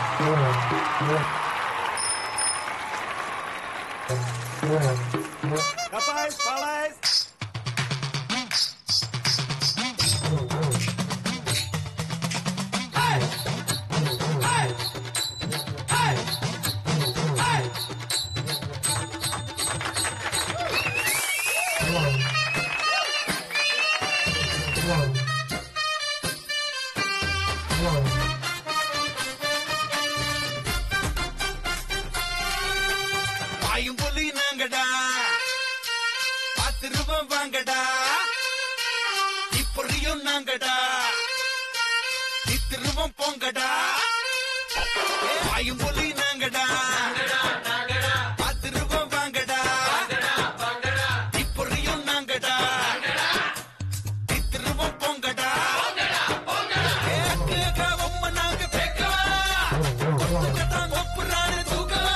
கபாய்ஸ் பாலாய்ஸ் பாயும் புலி நாங்கடா பத்து ரூபாய் வாங்கடா இப்படியும் நாங்கடா இத்து ரூபாய் போங்கடா பாயும் புலி நாங்கடா பத்து ரூபாய் வாங்கடா இப்படியும் நாங்கடா இத்து ரூபாய் போங்கடா ஏக்க ஒம்ம நாங்க பேக்கவா கொத்துக்கத்தான் ஒப்புறானு தூக்கவா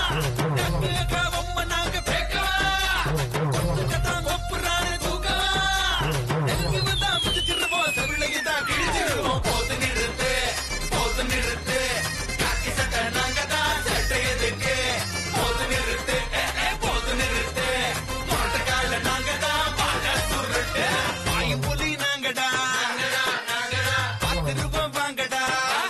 வாங்கடா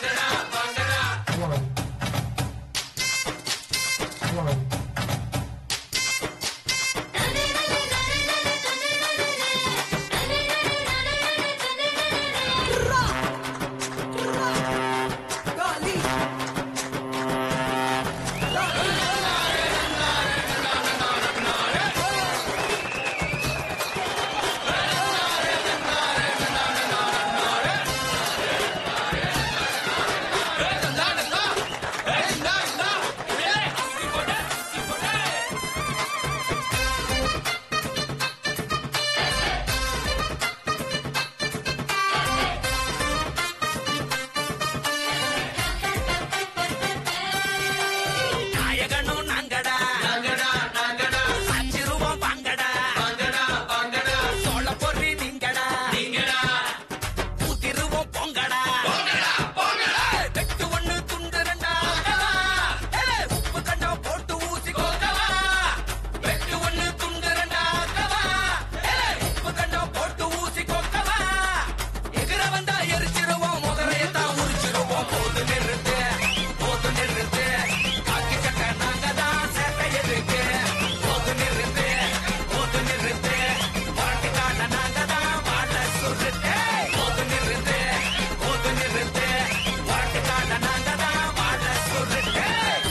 நாயகனும் நாங்கடா நாங்கடா நாங்கடா அஞ்சு ரூபா வாங்கடா வாங்கடா வாங்கடா சோழ பொறி நீங்கடா நீங்கடா நூத்தி ரூபா பொங்கடா பொங்கடா பொங்கடா வெட்டு ஒண்ணு துண்டு ரெண்டா ஏய், உப்பு கண்டா போட்டு ஊசி கோக்கவா வெட்டு ஒண்ணு துண்டு ரெண்டா கவா ஏய், உப்பு கண்டா போட்டு ஊசி கோக்கவா எகிற வந்தா எரிச்சிருவோம் முதலையை தான் உரிச்சிருவோம் போது நிறுத்து போது நிறுத்து காக்கி சட்டை நாங்க தான் சேட்டை எதுக்கு போது நிறுத்து போது நிறுத்து பாட்டுக்கான நாங்க தான் வாழ சுருட்டு போது நிறுத்து போது நிறுத்து பாட்டுக்கான நாங்க தான் வாழ சுருட்டு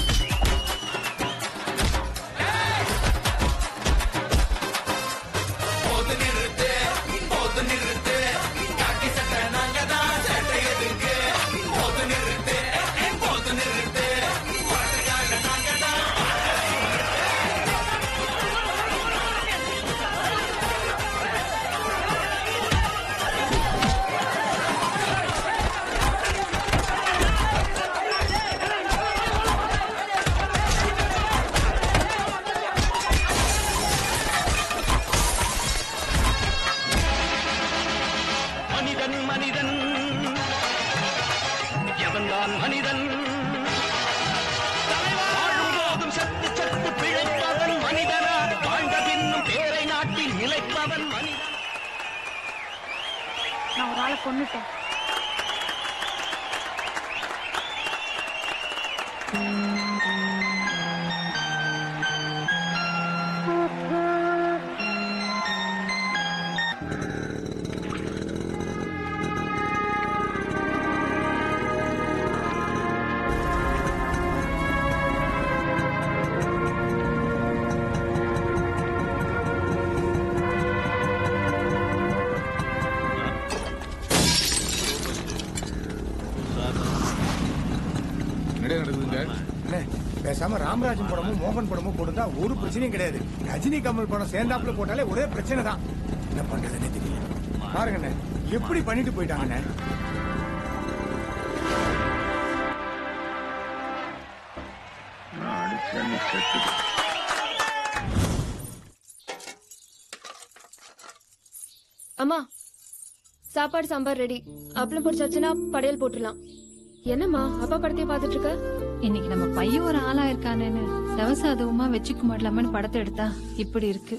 போது நிறுத்து போது நிறுத்து காக்கி சட்டை நாங்க தான் சேட்டை எதுக்கு போது நிறுத்து போது நிறுத்து பாட்டுக்காக நாங்க தான் மனிதன் மனிதன் எவன்தான் மனிதன் வாழும் போதும் சத்து சத்து பிழைப்பவன் மனிதனா வாழ்ந்த பின்னும் பேரை நாட்டில் நிலைப்பவன் மனிதன் நான் ஒரு ஆளை கொன்னுட்டேன் என்னடா நடக்குதுங்க அண்ணே, பேசாம ராமராஜன் படமும் மோகன் படமும் போட்டுருந்தா ஒரு பிரச்சனையும் கிடையாது ரஜினி கமல் படம் சேர்ந்தாப்புல போட்டாலே ஒரே பிரச்சனை தான் என்ன பண்றதுன்னு தெரியல பாருங்கண்ணே எப்படி பண்ணிட்டு போயிட்டாங்கண்ணே அம்மா சாப்பாடு சாம்பார் ரெடி அப்பளம் பொரிச்சாச்சுன்னா படையல் போட்டுடலாம் என்னம்மா அப்பா படத்தையே பார்த்துட்டு இருக்க இன்னைக்கு நம்ம பையன் ஒரு ஆளா இருக்கானேன்னு தவசாதவமா வச்சுக்க மாட்டலாமன்னு படத்தை எடுத்தா இப்படி இருக்கு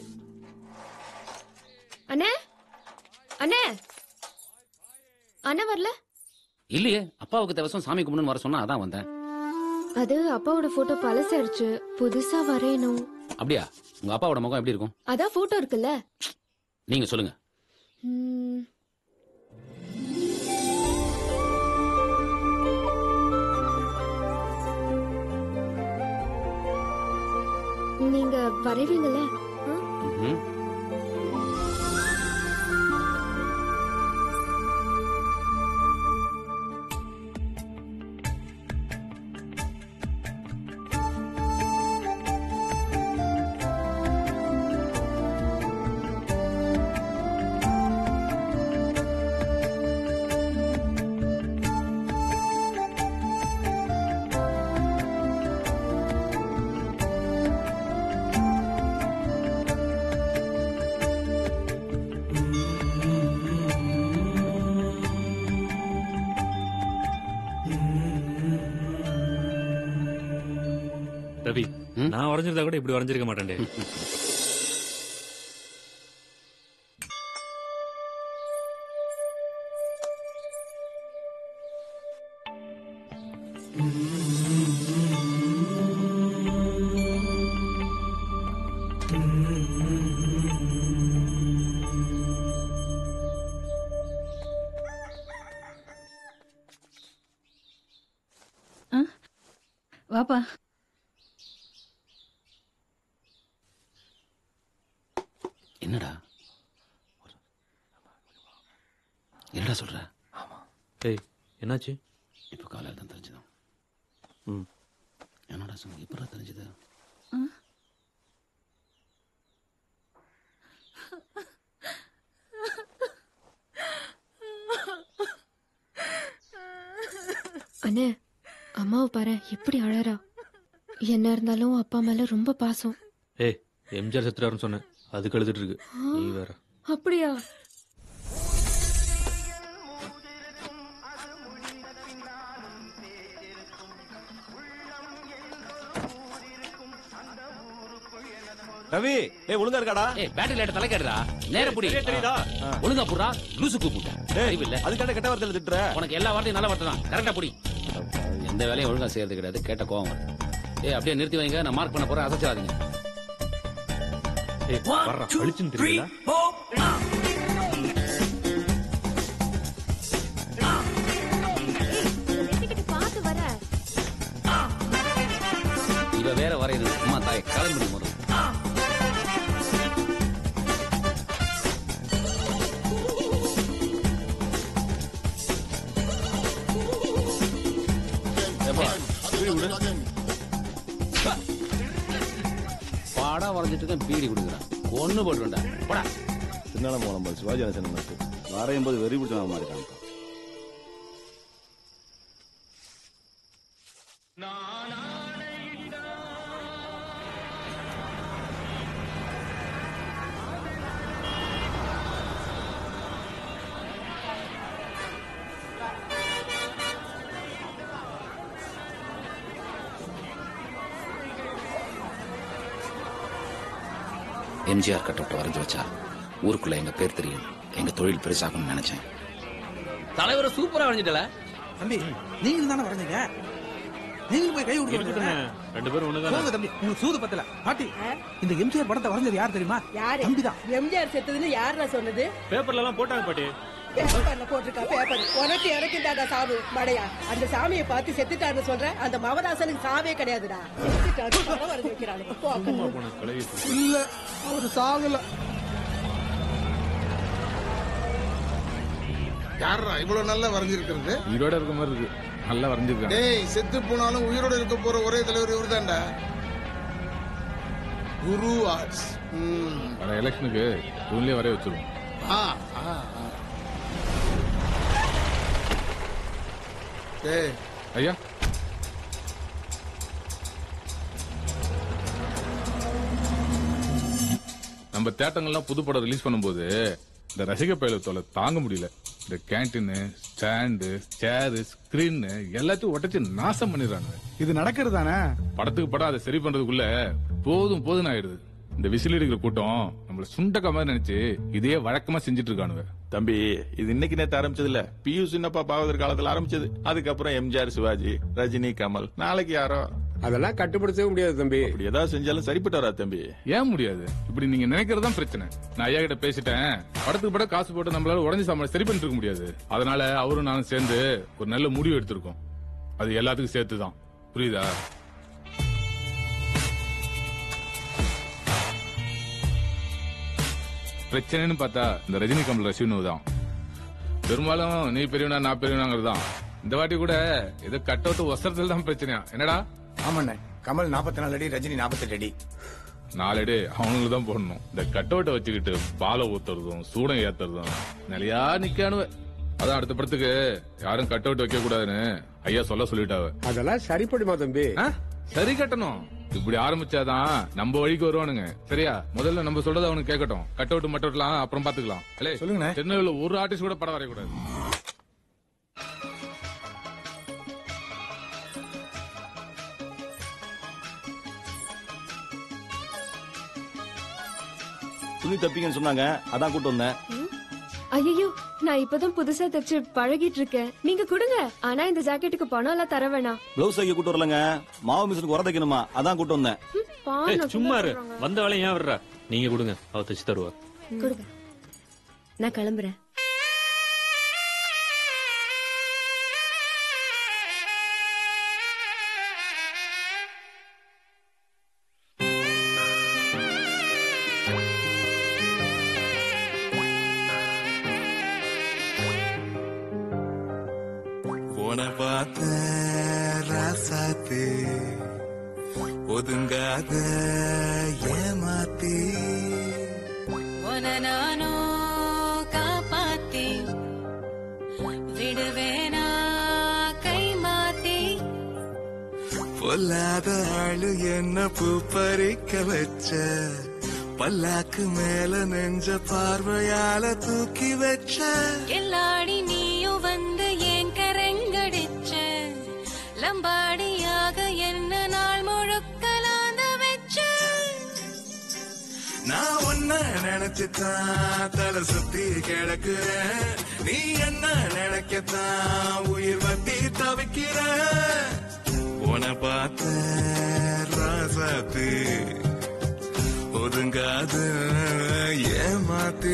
அண்ணே அண்ணே அண்ணா வரல இல்லையே அப்பாவுக்கு தேவசம் சாமி கும்பிடுன்னு வர சொன்னா அதான் வந்தேன் அது அப்பாவோட போட்டோ பழசாயிருச்சு புதுசா வரையணும் அப்படியா உங்க அப்பாவோட முகம் எப்படி இருக்கும் அதான் போட்டோ இருக்குல்ல நீங்க சொல்லுங்க ம், நீங்க வரைவீங்கல்ல ஆ? ம்ஹும். ரவி நான் வரைஞ்சிருந்தா கூட இப்படி வரைஞ்சிருக்க மாட்டேன்டே வாப்பா என்னடா என்னடா சொல்ற ஏய் என்னாச்சு இப்ப காலையில தான் தெரிஞ்சுதான் என்னடா சொன்ன இப்ப தெரிஞ்சது அண்ணே அம்மாவை பாரு எப்படி அழறா என்ன இருந்தாலும் அப்பா மேல ரொம்ப பாசம் ஏய் எம்ஜிஆர் செத்துறாருன்னு சொன்னேன் அதுக்கு எழுதிட்டு இருக்கு நீ வேற அப்படியா ரவி ஏய் ஒழுங்கா இருக்காடா ஏய் பேட்டரி லைட் தலைக்காடுடா நேர புடி சரியா தெரியுதா? ஒழுங்கா புடுறா லூசு கூப்பிட்டா அறிவு இல்ல அதுக்கான கெட்ட வார்த்தையில திட்டுற உனக்கு எல்லா வார்த்தையும் நல்ல வார்த்தை தான் கரெக்டா புடி எந்த வேலையும் ஒழுங்கா செய்யறது கிடையாது கேட்ட கோவம் வரும் ஏய் அப்படியே நிறுத்தி வைங்க நான் மார்க் பண்ண போறேன் அசைச்சிடாதீங்க ஏய் வர்றா அழிச்சுன்னு தெரியுதா பார்த்து வர இவ வேற வரையணும் அம்மா தாய் கிளம்பி முதல்ல பாடா வரைஞ்சிட்டு இருக்கேன் பீடி கொடுக்குறான் ஒண்ணு போட்டுருண்டா போடா சின்ன போலம் சிவாஜி கணேசன் வரையும் போது வெறி பிடிச்ச மாதிரி இருக்காங்க எம்ஜிஆர் கட்டவுட் வரைஞ்சு வச்சா ஊருக்குள்ள எங்க பேர் தெரியும் எங்க தொழில் பெருசாகும்னு நினைச்சேன் தலைவரை சூப்பரா வரைஞ்சிட்டல தம்பி நீங்களும் தானே வரைஞ்சீங்க நீங்களும் போய் கை இருக்கட்டுண்ணே. கொடுக்க ரெண்டு பேரும் ஒண்ணுதானே? போங்க தம்பி உங்களுக்கு சூது பத்தல பாட்டி இந்த எம்ஜிஆர் படத்தை வரைஞ்சது யார் தெரியுமா யாரு தம்பிதான் எம்ஜிஆர் செத்ததுன்னு யாரா சொன்னது பேப்பர்ல எல்லாம் போட்டாங்க பாட்டி பேப்பர்ல போட்டிருக்கா பேப்பர் உனக்கு இறக்கிட்டாடா சாவு மடையா அந்த சாமியை பார்த்து செத்துட்டான்னு சொல்ற அந்த மவதாசனுக்கு சாவே கிடையாதுடா செத்துட்டான்னு படம் வரைஞ்சு வைக்கிறானுங்க போ, அக்கா. இல்ல அவரு சாகல யாரா இவ்வளவு நல்லா வரைஞ்சிருக்கிறது உயிரோட இருக்க மாதிரி இருக்கு நல்லா வரைஞ்சிருக்காங்க டேய் செத்து போனாலும் உயிரோட இருக்க போற ஒரே தலைவர் இவர்தான்டா குரு ஆர்ட்ஸ் ம். வர எலெக்ஷனுக்கு இவங்களே வரைய வச்சிருவோம் ஆ, ஆ, ஆ. டேய் ஐயா நம்ம தேட்டங்கள்லாம் புது படம் ரிலீஸ் பண்ணும்போது இந்த ரசிக பயலத்தோல தாங்க முடியல இந்த கேன்டீன் ஸ்டாண்டு சேரு ஸ்கிரீன் எல்லாத்தையும் உடைச்சு நாசம் பண்ணிடுறாங்க இது நடக்கிறது தானே படத்துக்கு படம் அதை சரி பண்றதுக்குள்ள போதும் போதும் ஆயிடுது இந்த விசில் அடிக்கிற கூட்டம் நம்மள சுண்டக்க மாதிரி நினைச்சு இதையே வழக்கமா செஞ்சுட்டு இருக்கானுங்க தம்பி இது இன்னைக்கு நேத்து ஆரம்பிச்சது இல்ல பியூ சின்னப்பா பாவதர் காலத்துல ஆரம்பிச்சது அதுக்கப்புறம் எம்ஜிஆர் சிவாஜி ரஜினி கமல் நாளைக்கு யாரோ அதெல்லாம் கட்டுப்படுத்தவே முடியாது தம்பி அப்படி ஏதாவது செஞ்சாலும் சரிப்பட்டு வரா தம்பி ஏன் முடியாது இப்படி நீங்க நினைக்கிறது தான் பிரச்சனை நான் ஐயா கிட்ட பேசிட்டேன் படத்துக்கு படம் காசு போட்டு நம்மளால உடஞ்சி சம்பளம் சரி பண்ணிட்டு இருக்க முடியாது அதனால அவரும் நானும் சேர்ந்து ஒரு நல்ல முடிவு எடுத்திருக்கோம் அது எல்லாத்துக்கும் சேர்த்து தான் புரியுதா பிரச்சனைன்னு பார்த்தா இந்த ரஜினி கமல் ரசிகனு தான் பெரும்பாலும் நீ பெரியவனா நான் பெரியவனாங்கிறது தான் இந்த வாட்டி கூட ஏதோ கட் அவுட் ஒசரத்துல தான் பிரச்சனையா என்னடா ஆமாண்ணே கமல் நாற்பத்தி நாலு அடி ரஜினி நாற்பத்தெட்டு அடி நாலடி அவங்களுக்கு தான் போடணும் இந்த கட் அவுட்டை வச்சுக்கிட்டு பாலை ஊத்துறதும் சூடம் ஏத்துறதும் நிலையா நிக்கானுவ அதான் அடுத்த படத்துக்கு யாரும் கட் அவுட் வைக்க கூடாதுன்னு ஐயா சொல்ல சொல்லிட்டாவ அதெல்லாம் சரிப்படுமா தம்பி சரி கட்டணும் இப்படி ஆரம்பிச்சாதான் நம்ம வழிக்கு வருவானுங்க சரியா முதல்ல நம்ம சொல்றத அவனுக்கு கேட்கட்டும் கட் அவுட் மட்டும் எல்லாம் அப்புறம் பாத்துக்கலாம் சொல்லுங்க சென்னையில ஒரு ஆர்டிஸ்ட் கூட படம் வரையக்கூடாது துணி தப்பிங்கன்னு சொன்னாங்க அதான் கூட்டு வந்தேன் ஐயோ நான் இப்பதான் புதுசா தச்சு பழகிட்டு இருக்கேன் நீங்க கொடுங்க ஆனா இந்த ஜாக்கெட்டுக்கு பணம் எல்லாம் தர வேணாம் பிளவுஸ் தைக்க கூட்டு வரலங்க மாவு மிஷினுக்கு உர தைக்கணுமா அதான் கூட்டு வந்தேன் பானம் சும்மா இரு வந்த வேலையை ஏன் வர்ற நீங்க கொடுங்க அவ தச்சு தருவா கொடுங்க நான் கிளம்புறேன் உன பார்த்த ராசாத்து ஒதுங்காத ஏமாத்தி உன நானோ காப்பாத்தி விடுவேனா கை மாத்தி பொல்லாத ஆளு என்ன பூ பறிக்க வச்ச பல்லாக்கு மேல நெஞ்ச பார்வையால தூக்கி வச்ச எல்லாடி நீயும் வந்து ஏன் கரங்கடிச்ச லம்பாடியாக என்ன நாள் முழுக்கலாந்த வச்ச நான் உன்ன நினைச்சுதான் தலை சுத்தி கிடக்குறேன் நீ என்ன நினைக்கத்தான் உயிர் வத்தி தவிக்கிற உன பார்த்த ராசாத்து ஒதுங்காத ஏமாத்தி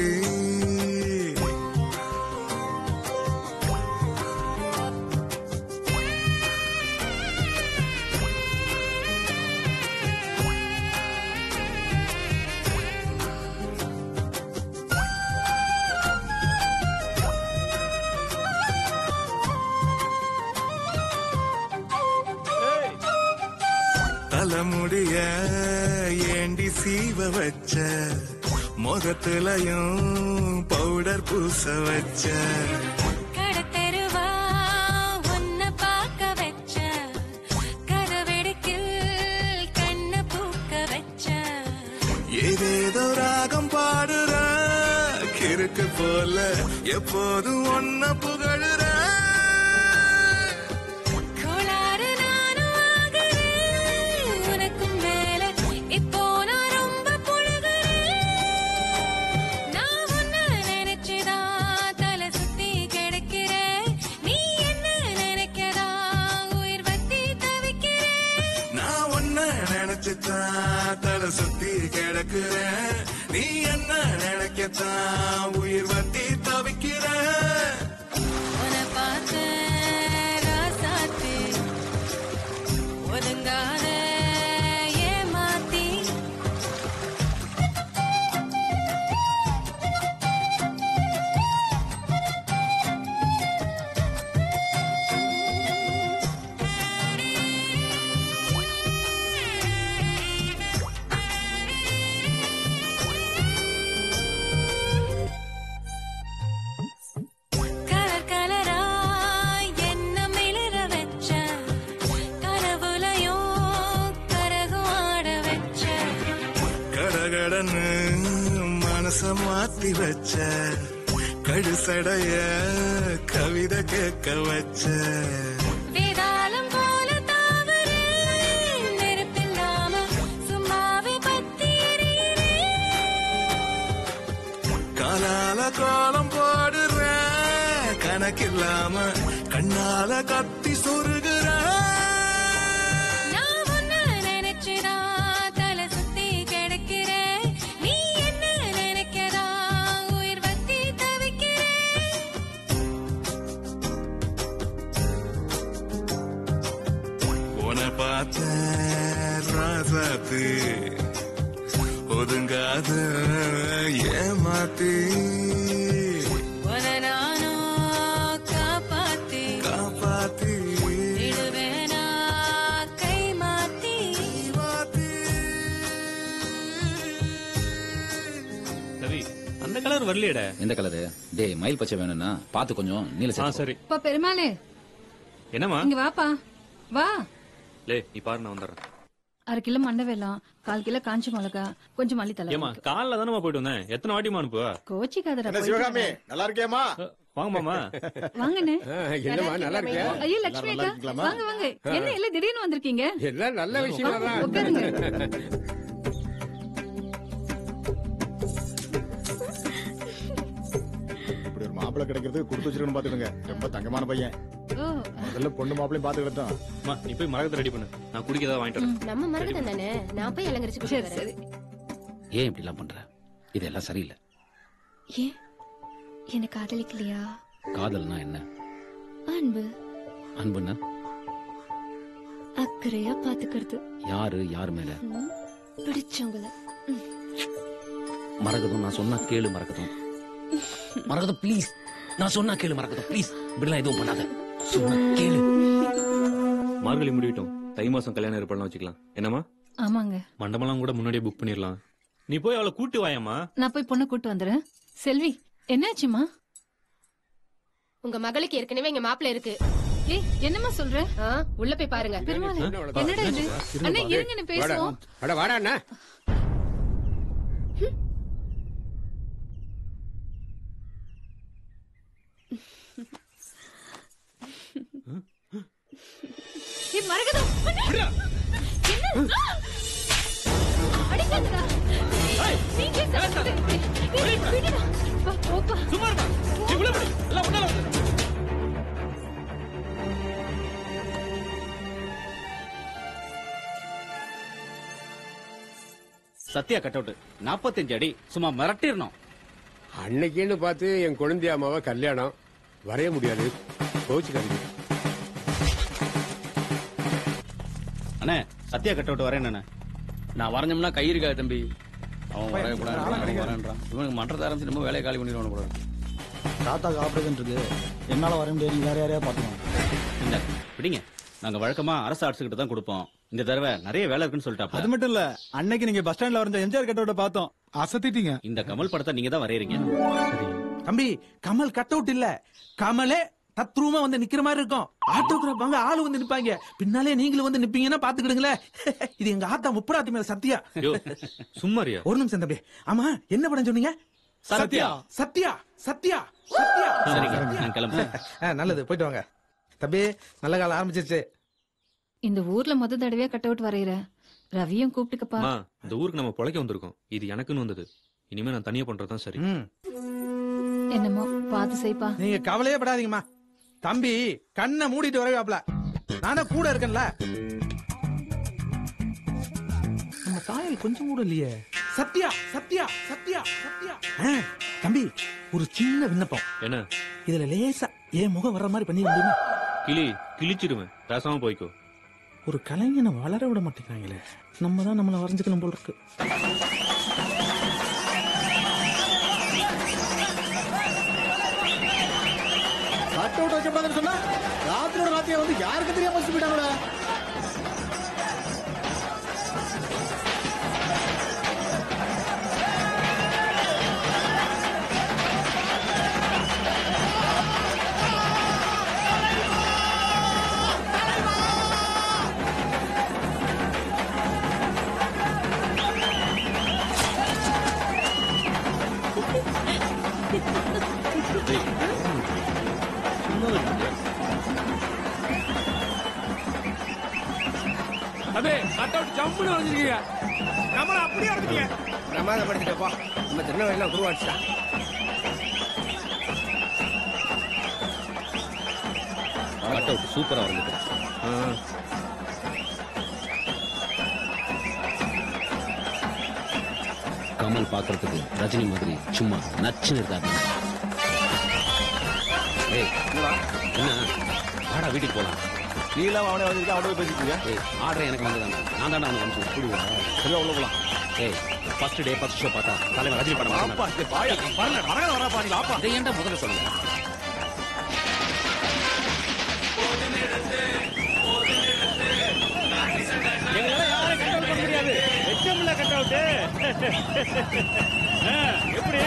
தலைமுடிய ஏண்டி சீவ வச்ச முகத்துலயும் பவுடர் பூச வச்ச கடத்தெருவா உன்னை பார்க்க வச்ச கதவெடுக்கில் கண்ண பூக்க வச்ச ஏதேதோ ராகம் பாடுற கிறுக்கு போல எப்போதும் ஒன்ன புகழுற கோளாறு நானும் ஆகுறேன் உனக்கும் மேல இப்போ நான் ரொம்ப புழுகுறேன் நான் உன்னை நினைச்சுதான் தலை சுத்தி கிடக்கிறேன் நீ என்ன நினைக்கதா உயிர் வத்தி தவிக்கிறேன் நான் உன்ன நினைச்சுதான் தலை சுத்தி கிடக்குறேன் நீ என்ன நினைக்கத்தான் உயிர் வத்தி தவிக்கிற உன்னை பார்த்த ராசாத்து ஒதுங்காத ஏமாத்தி கலர் கலராய் என்ன மிளிர வச்ச கனவுலையும் கரகம் ஆட வச்ச கடகடன்னு மனச மாத்தி வச்ச கடுசடைய கவிதை கேட்க வச்ச வேதாளம் போல தாவரேன் நெருப்பில்லாம சும்மாவே பத்தி காலால கோலம் போடுற கணக்கில்லாம கண்ணால கத்தி சொருகிற நான் உன்னை நினைச்சுதான் தலை சுத்தி கிடக்கிறேன் நீ என்ன நினைக்கிறா உயிர் வத்தி தவிக்கிறேன் உன பார்த்த ராசாத்து ஒதுங்காத ஏமாத்தி உன்னை நானும் காப்பாத்தி காப்பாத்தி விடுவேனா கை மாத்தி ரவி அந்த கலர் வரலையேடா எந்த கலரு டேய் மயில் பச்சை வேணும்னா பார்த்து கொஞ்சம் நீல ஆ சேர்த்து சரி அப்பா பெருமாளே என்னம்மா இங்க வாப்பா வா லே நீ பாரு நான் வந்துடுறேன் அரை கிலோ மண்டை வெல்லம் கால் கிலோ காஞ்ச மிளகா கொஞ்சம் மல்லித்தலை ஏமா காலைல தானே போயிட்டு வந்தேன் எத்தனை வாட்டிமா அனுப்புவா கோச்சிக்காதடா என்ன போயிட்டு சிவகாமி வரேன். நல்லா இருக்கியாமா வாங்க மாமா வாங்கண்ணே என்னம்மா நல்லா இருக்கியா ஐயோ லட்சுமி நல்லா அக்கா இருக்கீங்களாம்மா? வாங்க வாங்க என்ன இல்ல திடீர்னு வந்திருக்கீங்க எல்லாம் நல்ல விஷயமா தான் உட்காருங்க இப்படி ஒரு மாப்பிள்ளை கிடைக்கிறதுக்கு கொடுத்து வச்சிருக்கணும் பாத்துக்கோங்க ரொம்ப தங்கமான பையன் ஓ முதல்ல பொண்ணு மாப்பிளையும் பாத்துக்கிட்டோம் அம்மா, நீ போய் மரகத்தை ரெடி பண்ணு நான் குடிக்க ஏதாவது வாங்கிட்டு வரேன் நம்ம மரகதம் தானே நான் போய் அலங்கரிச்சு சரி கொடுத்து சரி ஏன் இப்படி எல்லாம் பண்ற இதெல்லாம் சரியில்லை ஏன் என்ன காதலிக்கலையா காதல்னா என்ன அன்பு அன்புன்னா அக்கறையா பாத்துக்கிறது யாரு யார் மேல ம், பிடிச்சவங்கள மரகதம் நான் சொன்னா கேளு மரகதம் மரகதம் ப்ளீஸ் நான் சொன்னா கேளு மரகதம் ப்ளீஸ் இப்படிலாம் எதுவும் பண்ணாத சொன்னா கேளு மார்கழி முடிவிட்டோம் தை மாசம் கல்யாணம் ஏற்பாடுலாம் வச்சுக்கலாம் என்னம்மா ஆமாங்க மண்டபம்லாம் கூட முன்னாடியே புக் பண்ணிடலாம் நீ போய் அவளை கூட்டு வாயம்மா நான் போய் பொண்ணை கூட்டு வந்துடுறேன் செல்வி என்னாச்சுமா உங்க மகளுக்கு ஏற்கனவே இங்க மாப்பிள்ள இருக்கு ஏய் என்னம்மா சொல்ற ஆ, உள்ள போய் பாருங்க பெருமாளே என்னடா இது அண்ணா இருங்கன்னு பேசுவோம் அட வாடா அண்ணா ஏய் மரகதம் அண்ணா! என்ன அடிக்காதடா நீங்க சாப்பிடு. ஏய், விடுடா. வா, போப்பா. சும்மா இருமா நீ உள்ள போடி எல்லாம் உன்னால வந்து சத்யா கட் அவுட் நாற்பத்தஞ்சு அடி சும்மா மிரட்டிடணும் அன்னைக்குன்னு பார்த்து என் குழந்தை அம்மாவை கல்யாணம் வரைய முடியாது கோச்சுக்காதீங்க அண்ணே சத்யா கட் அவுட் வரேன் நான் வரைஞ்சோம்னா கை இருக்காது தம்பி அவன் வரையக்கூடாது அவன் வரேன்றான் இவனுக்கு மன்றத்தை ஆரம்பிச்சு நம்ம வேலையை காலி பண்ணிடுவானு போல இருக்கு. தாத்தாக்கு ஆபரேஷன் இருக்கு என்னால வர முடியாது நீ வேற யாரையா பாத்துக்கலாம் இந்த பிடிங்க நாங்க வழக்கமா அரசு ஆட்சிக்கிட்ட தான் கொடுப்போம் இந்த தடவை நிறைய வேலை இருக்குன்னு சொல்லிட்டாப்ல அது மட்டும் இல்ல அன்னைக்கு நீங்க பஸ் ஸ்டாண்ட்ல வரைஞ்ச எம்ஜிஆர் கட்டோட பார்த்தோம் அசத்திட்டீங்க இந்த கமல் படத்தை நீங்க தான் வரையறீங்க தம்பி கமல் கட் அவுட் இல்ல கமலே தத்ரூமா வந்து நிக்கிற மாதிரி இருக்கும் ஆட்டோகிராஃப் வாங்க ஆளு வந்து நிப்பாங்க பின்னாலே நீங்களும் வந்து நிப்பீங்கன்னா பாத்துக்கிடுங்களேன் இது எங்க ஆத்தா முப்பராத்தி மேல சத்தியா யோ சும்மாரியா ஒரு நிமிஷம் தம்பி ஆமா என்ன படம் சொன்னீங்க சத்யா. சத்யா சத்யா சத்யா சரிங்க நான் கிளம்புறேன் ஆ, நல்லது போயிட்டு வாங்க தம்பி நல்ல காலம் ஆரம்பிச்சிருச்சு இந்த ஊர்ல முத தடவையா கட் அவுட் வரையற ரவியும் கூப்பிட்டுக்கப்பா அம்மா இந்த ஊருக்கு நம்ம பொழைக்க வந்திருக்கோம் இது எனக்குன்னு வந்தது இனிமே நான் தனியா பண்றதுதான் சரி ம். என்னமோ பார்த்து செய்ப்பா நீங்க கவலையே படாதீங்கம்மா தம்பி கண்ணை மூடிட்டு வரவேப்ல நானே கூட இருக்கேன்ல நம்ம தாயில் கொஞ்சம் கூட இல்லையே சத்யா சத்யா சத்யா சத்யா ஆ, தம்பி ஒரு சின்ன விண்ணப்பம் என்ன இதுல லேசா என் முகம் வர்ற மாதிரி பண்ணி முடியுமா கிளி கிழிச்சிடுவேன் பேசாம போய்க்கோ ஒரு கலைஞனை வளர விட மாட்டேங்கிறாங்களே நம்ம தான் நம்மளை வரைஞ்சுக்கணும் போல இருக்கு கட் அவுட் வச்சப்படாதுன்னு சொன்னா ராத்திரியோட ராத்திரியா வந்து யாருக்கு தெரியாம வச்சு போயிட்டாங்களா அதே கட் அவுட் ஜம்முன்னு வந்திருக்கீங்க நம்மள அப்படியே வந்துட்டீங்க பிரமாதப்படுத்திட்டப்பா நம்ம திருநெல்வேலியில் உருவாச்சுடா கட் அவுட் சூப்பரா வந்துருக்கு கமல் பாக்குறதுக்கு ரஜினி மாதிரி சும்மா நச்சுன்னு இருக்காது ஏய் என்ன வாடா வீட்டுக்கு போலாம் நீ இல்லாம அவனே வந்திருக்கா அவனோட பேசிட்டு ஏய் ஆர்டர் எனக்கு வந்ததானே நான் தானே அவனுக்கு அனுப்பிச்சு அப்படியா சரி உள்ள போலாம் ஏய் ஃபர்ஸ்ட் டே ஃபர்ஸ்ட் ஷோ பார்த்தா தலைவர் ரஜினி படம் வாப்பா, டேய், வாயா. வரல, வரல, வரப்பா, நீ வாப்பா. இதை ஏன்டா முதல்ல சொல்லுங்க எங்களால யாரும் கட் அவுட் பண்ண முடியாது வெச்சமில்ல கட் அவுட் எப்படி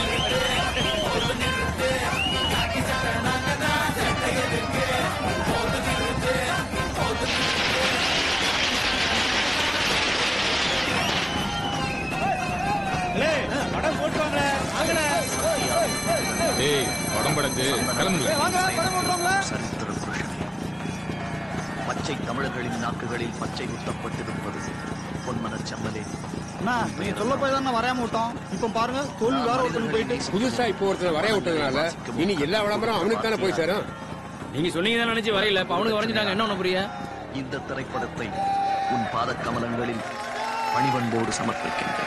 ஏய், படம் போட்டுவாங்க வாங்கல ஏய் உடம்படக்கு கிளம்பு சரித்திர புருஷன் பச்சை தமிழர்களின் நாக்குகளில் பச்சை குத்தப்பட்டிருப்பது பொன்மனச் செம்மலே நீ சொல்ல போய் தான் வரையாம விட்டோம் இப்ப பாருங்க தோல்வி வேற ஒருத்தன் போயிட்டு புதுசா இப்போ ஒருத்தர் வரைய விட்டதுனால இனி எல்லா விளம்பரம் அவனுக்கு தானே போய் சேரும் நீங்க சொன்னீங்க நினைச்சு வரையில இப்ப அவனுக்கு வரைஞ்சிட்டாங்க என்ன ஒண்ணு புரிய இந்த திரைப்படத்தை உன் பாதக் கமலங்களில் பணிவன்போடு சமர்ப்பிக்கின்றேன்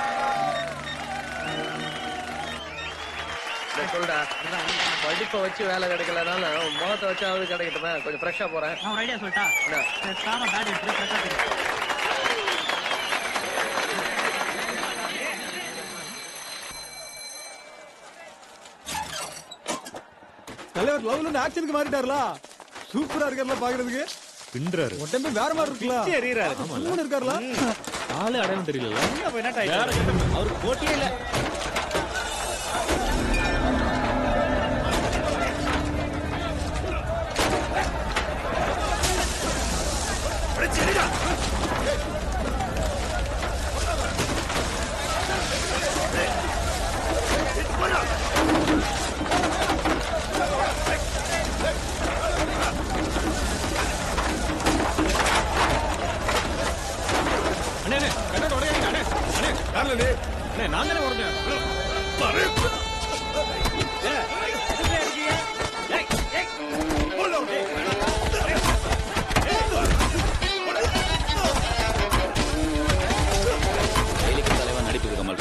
சொல்டா படிப்பை வச்சு வேலை கிடைக்கலனாலும் முகத்தை வச்சாவது கிடைக்கட்டுமே கொஞ்சம் ஃப்ரெஷ்ஷா போறேன் நான் ஒரு ஐடியா சொல்லிட்டா தலைவர் லவ்ல இருந்து ஆக்ஷனுக்கு மாறிட்டாருல சூப்பரா இருக்காருல பாக்குறதுக்கு பின்றாரு உடம்பே வேற மாதிரி இருக்குல்ல பிச்சு எறியறாரு. சும்மா இருக்காருல ஆளு அடையாளம் தெரியல என்ன போய் என்ன டைப் அவருக்கு போட்டியே இல்ல அண்ணே அண்ணே கட்டோட உடையாதீங்க அண்ணே அண்ணே யாருல இது அண்ணே நான் தானே உடஞ்சேன் டெய்லிக்கு தலைவர் நடிப்புக்கு கமல்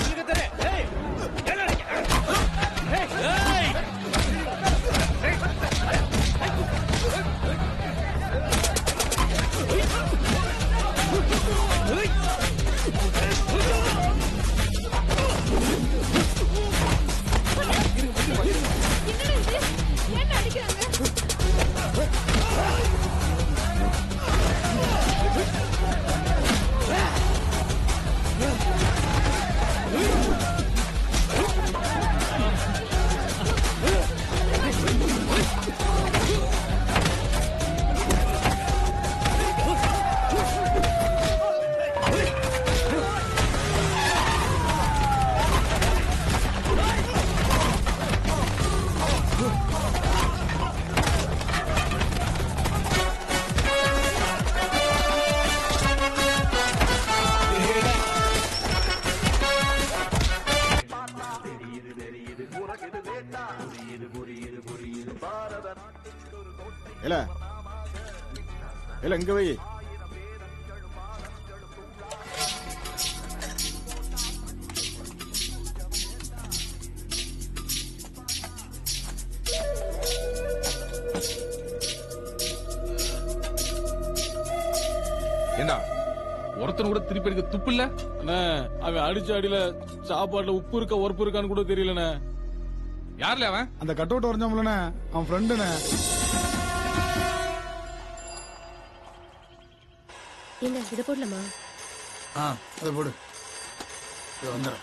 இல்ல இல்ல இங்க வை ஏண்டா ஒருத்தன் கூட திருப்பி எடுக்க துப்பு இல்ல அண்ணே அவன் அடிச்ச அடியில சாப்பாட்டுல உப்பு இருக்கா உரப்பு இருக்கான்னு கூட தெரியலண்ணே யாருல அவன் அந்த கட் அவுட் வரைஞ்சாமலண்ணே அவன் ஃப்ரெண்டுண்ணே ஏங்க இதை போடலாமா ஆ அதை போடு இது வந்துடும்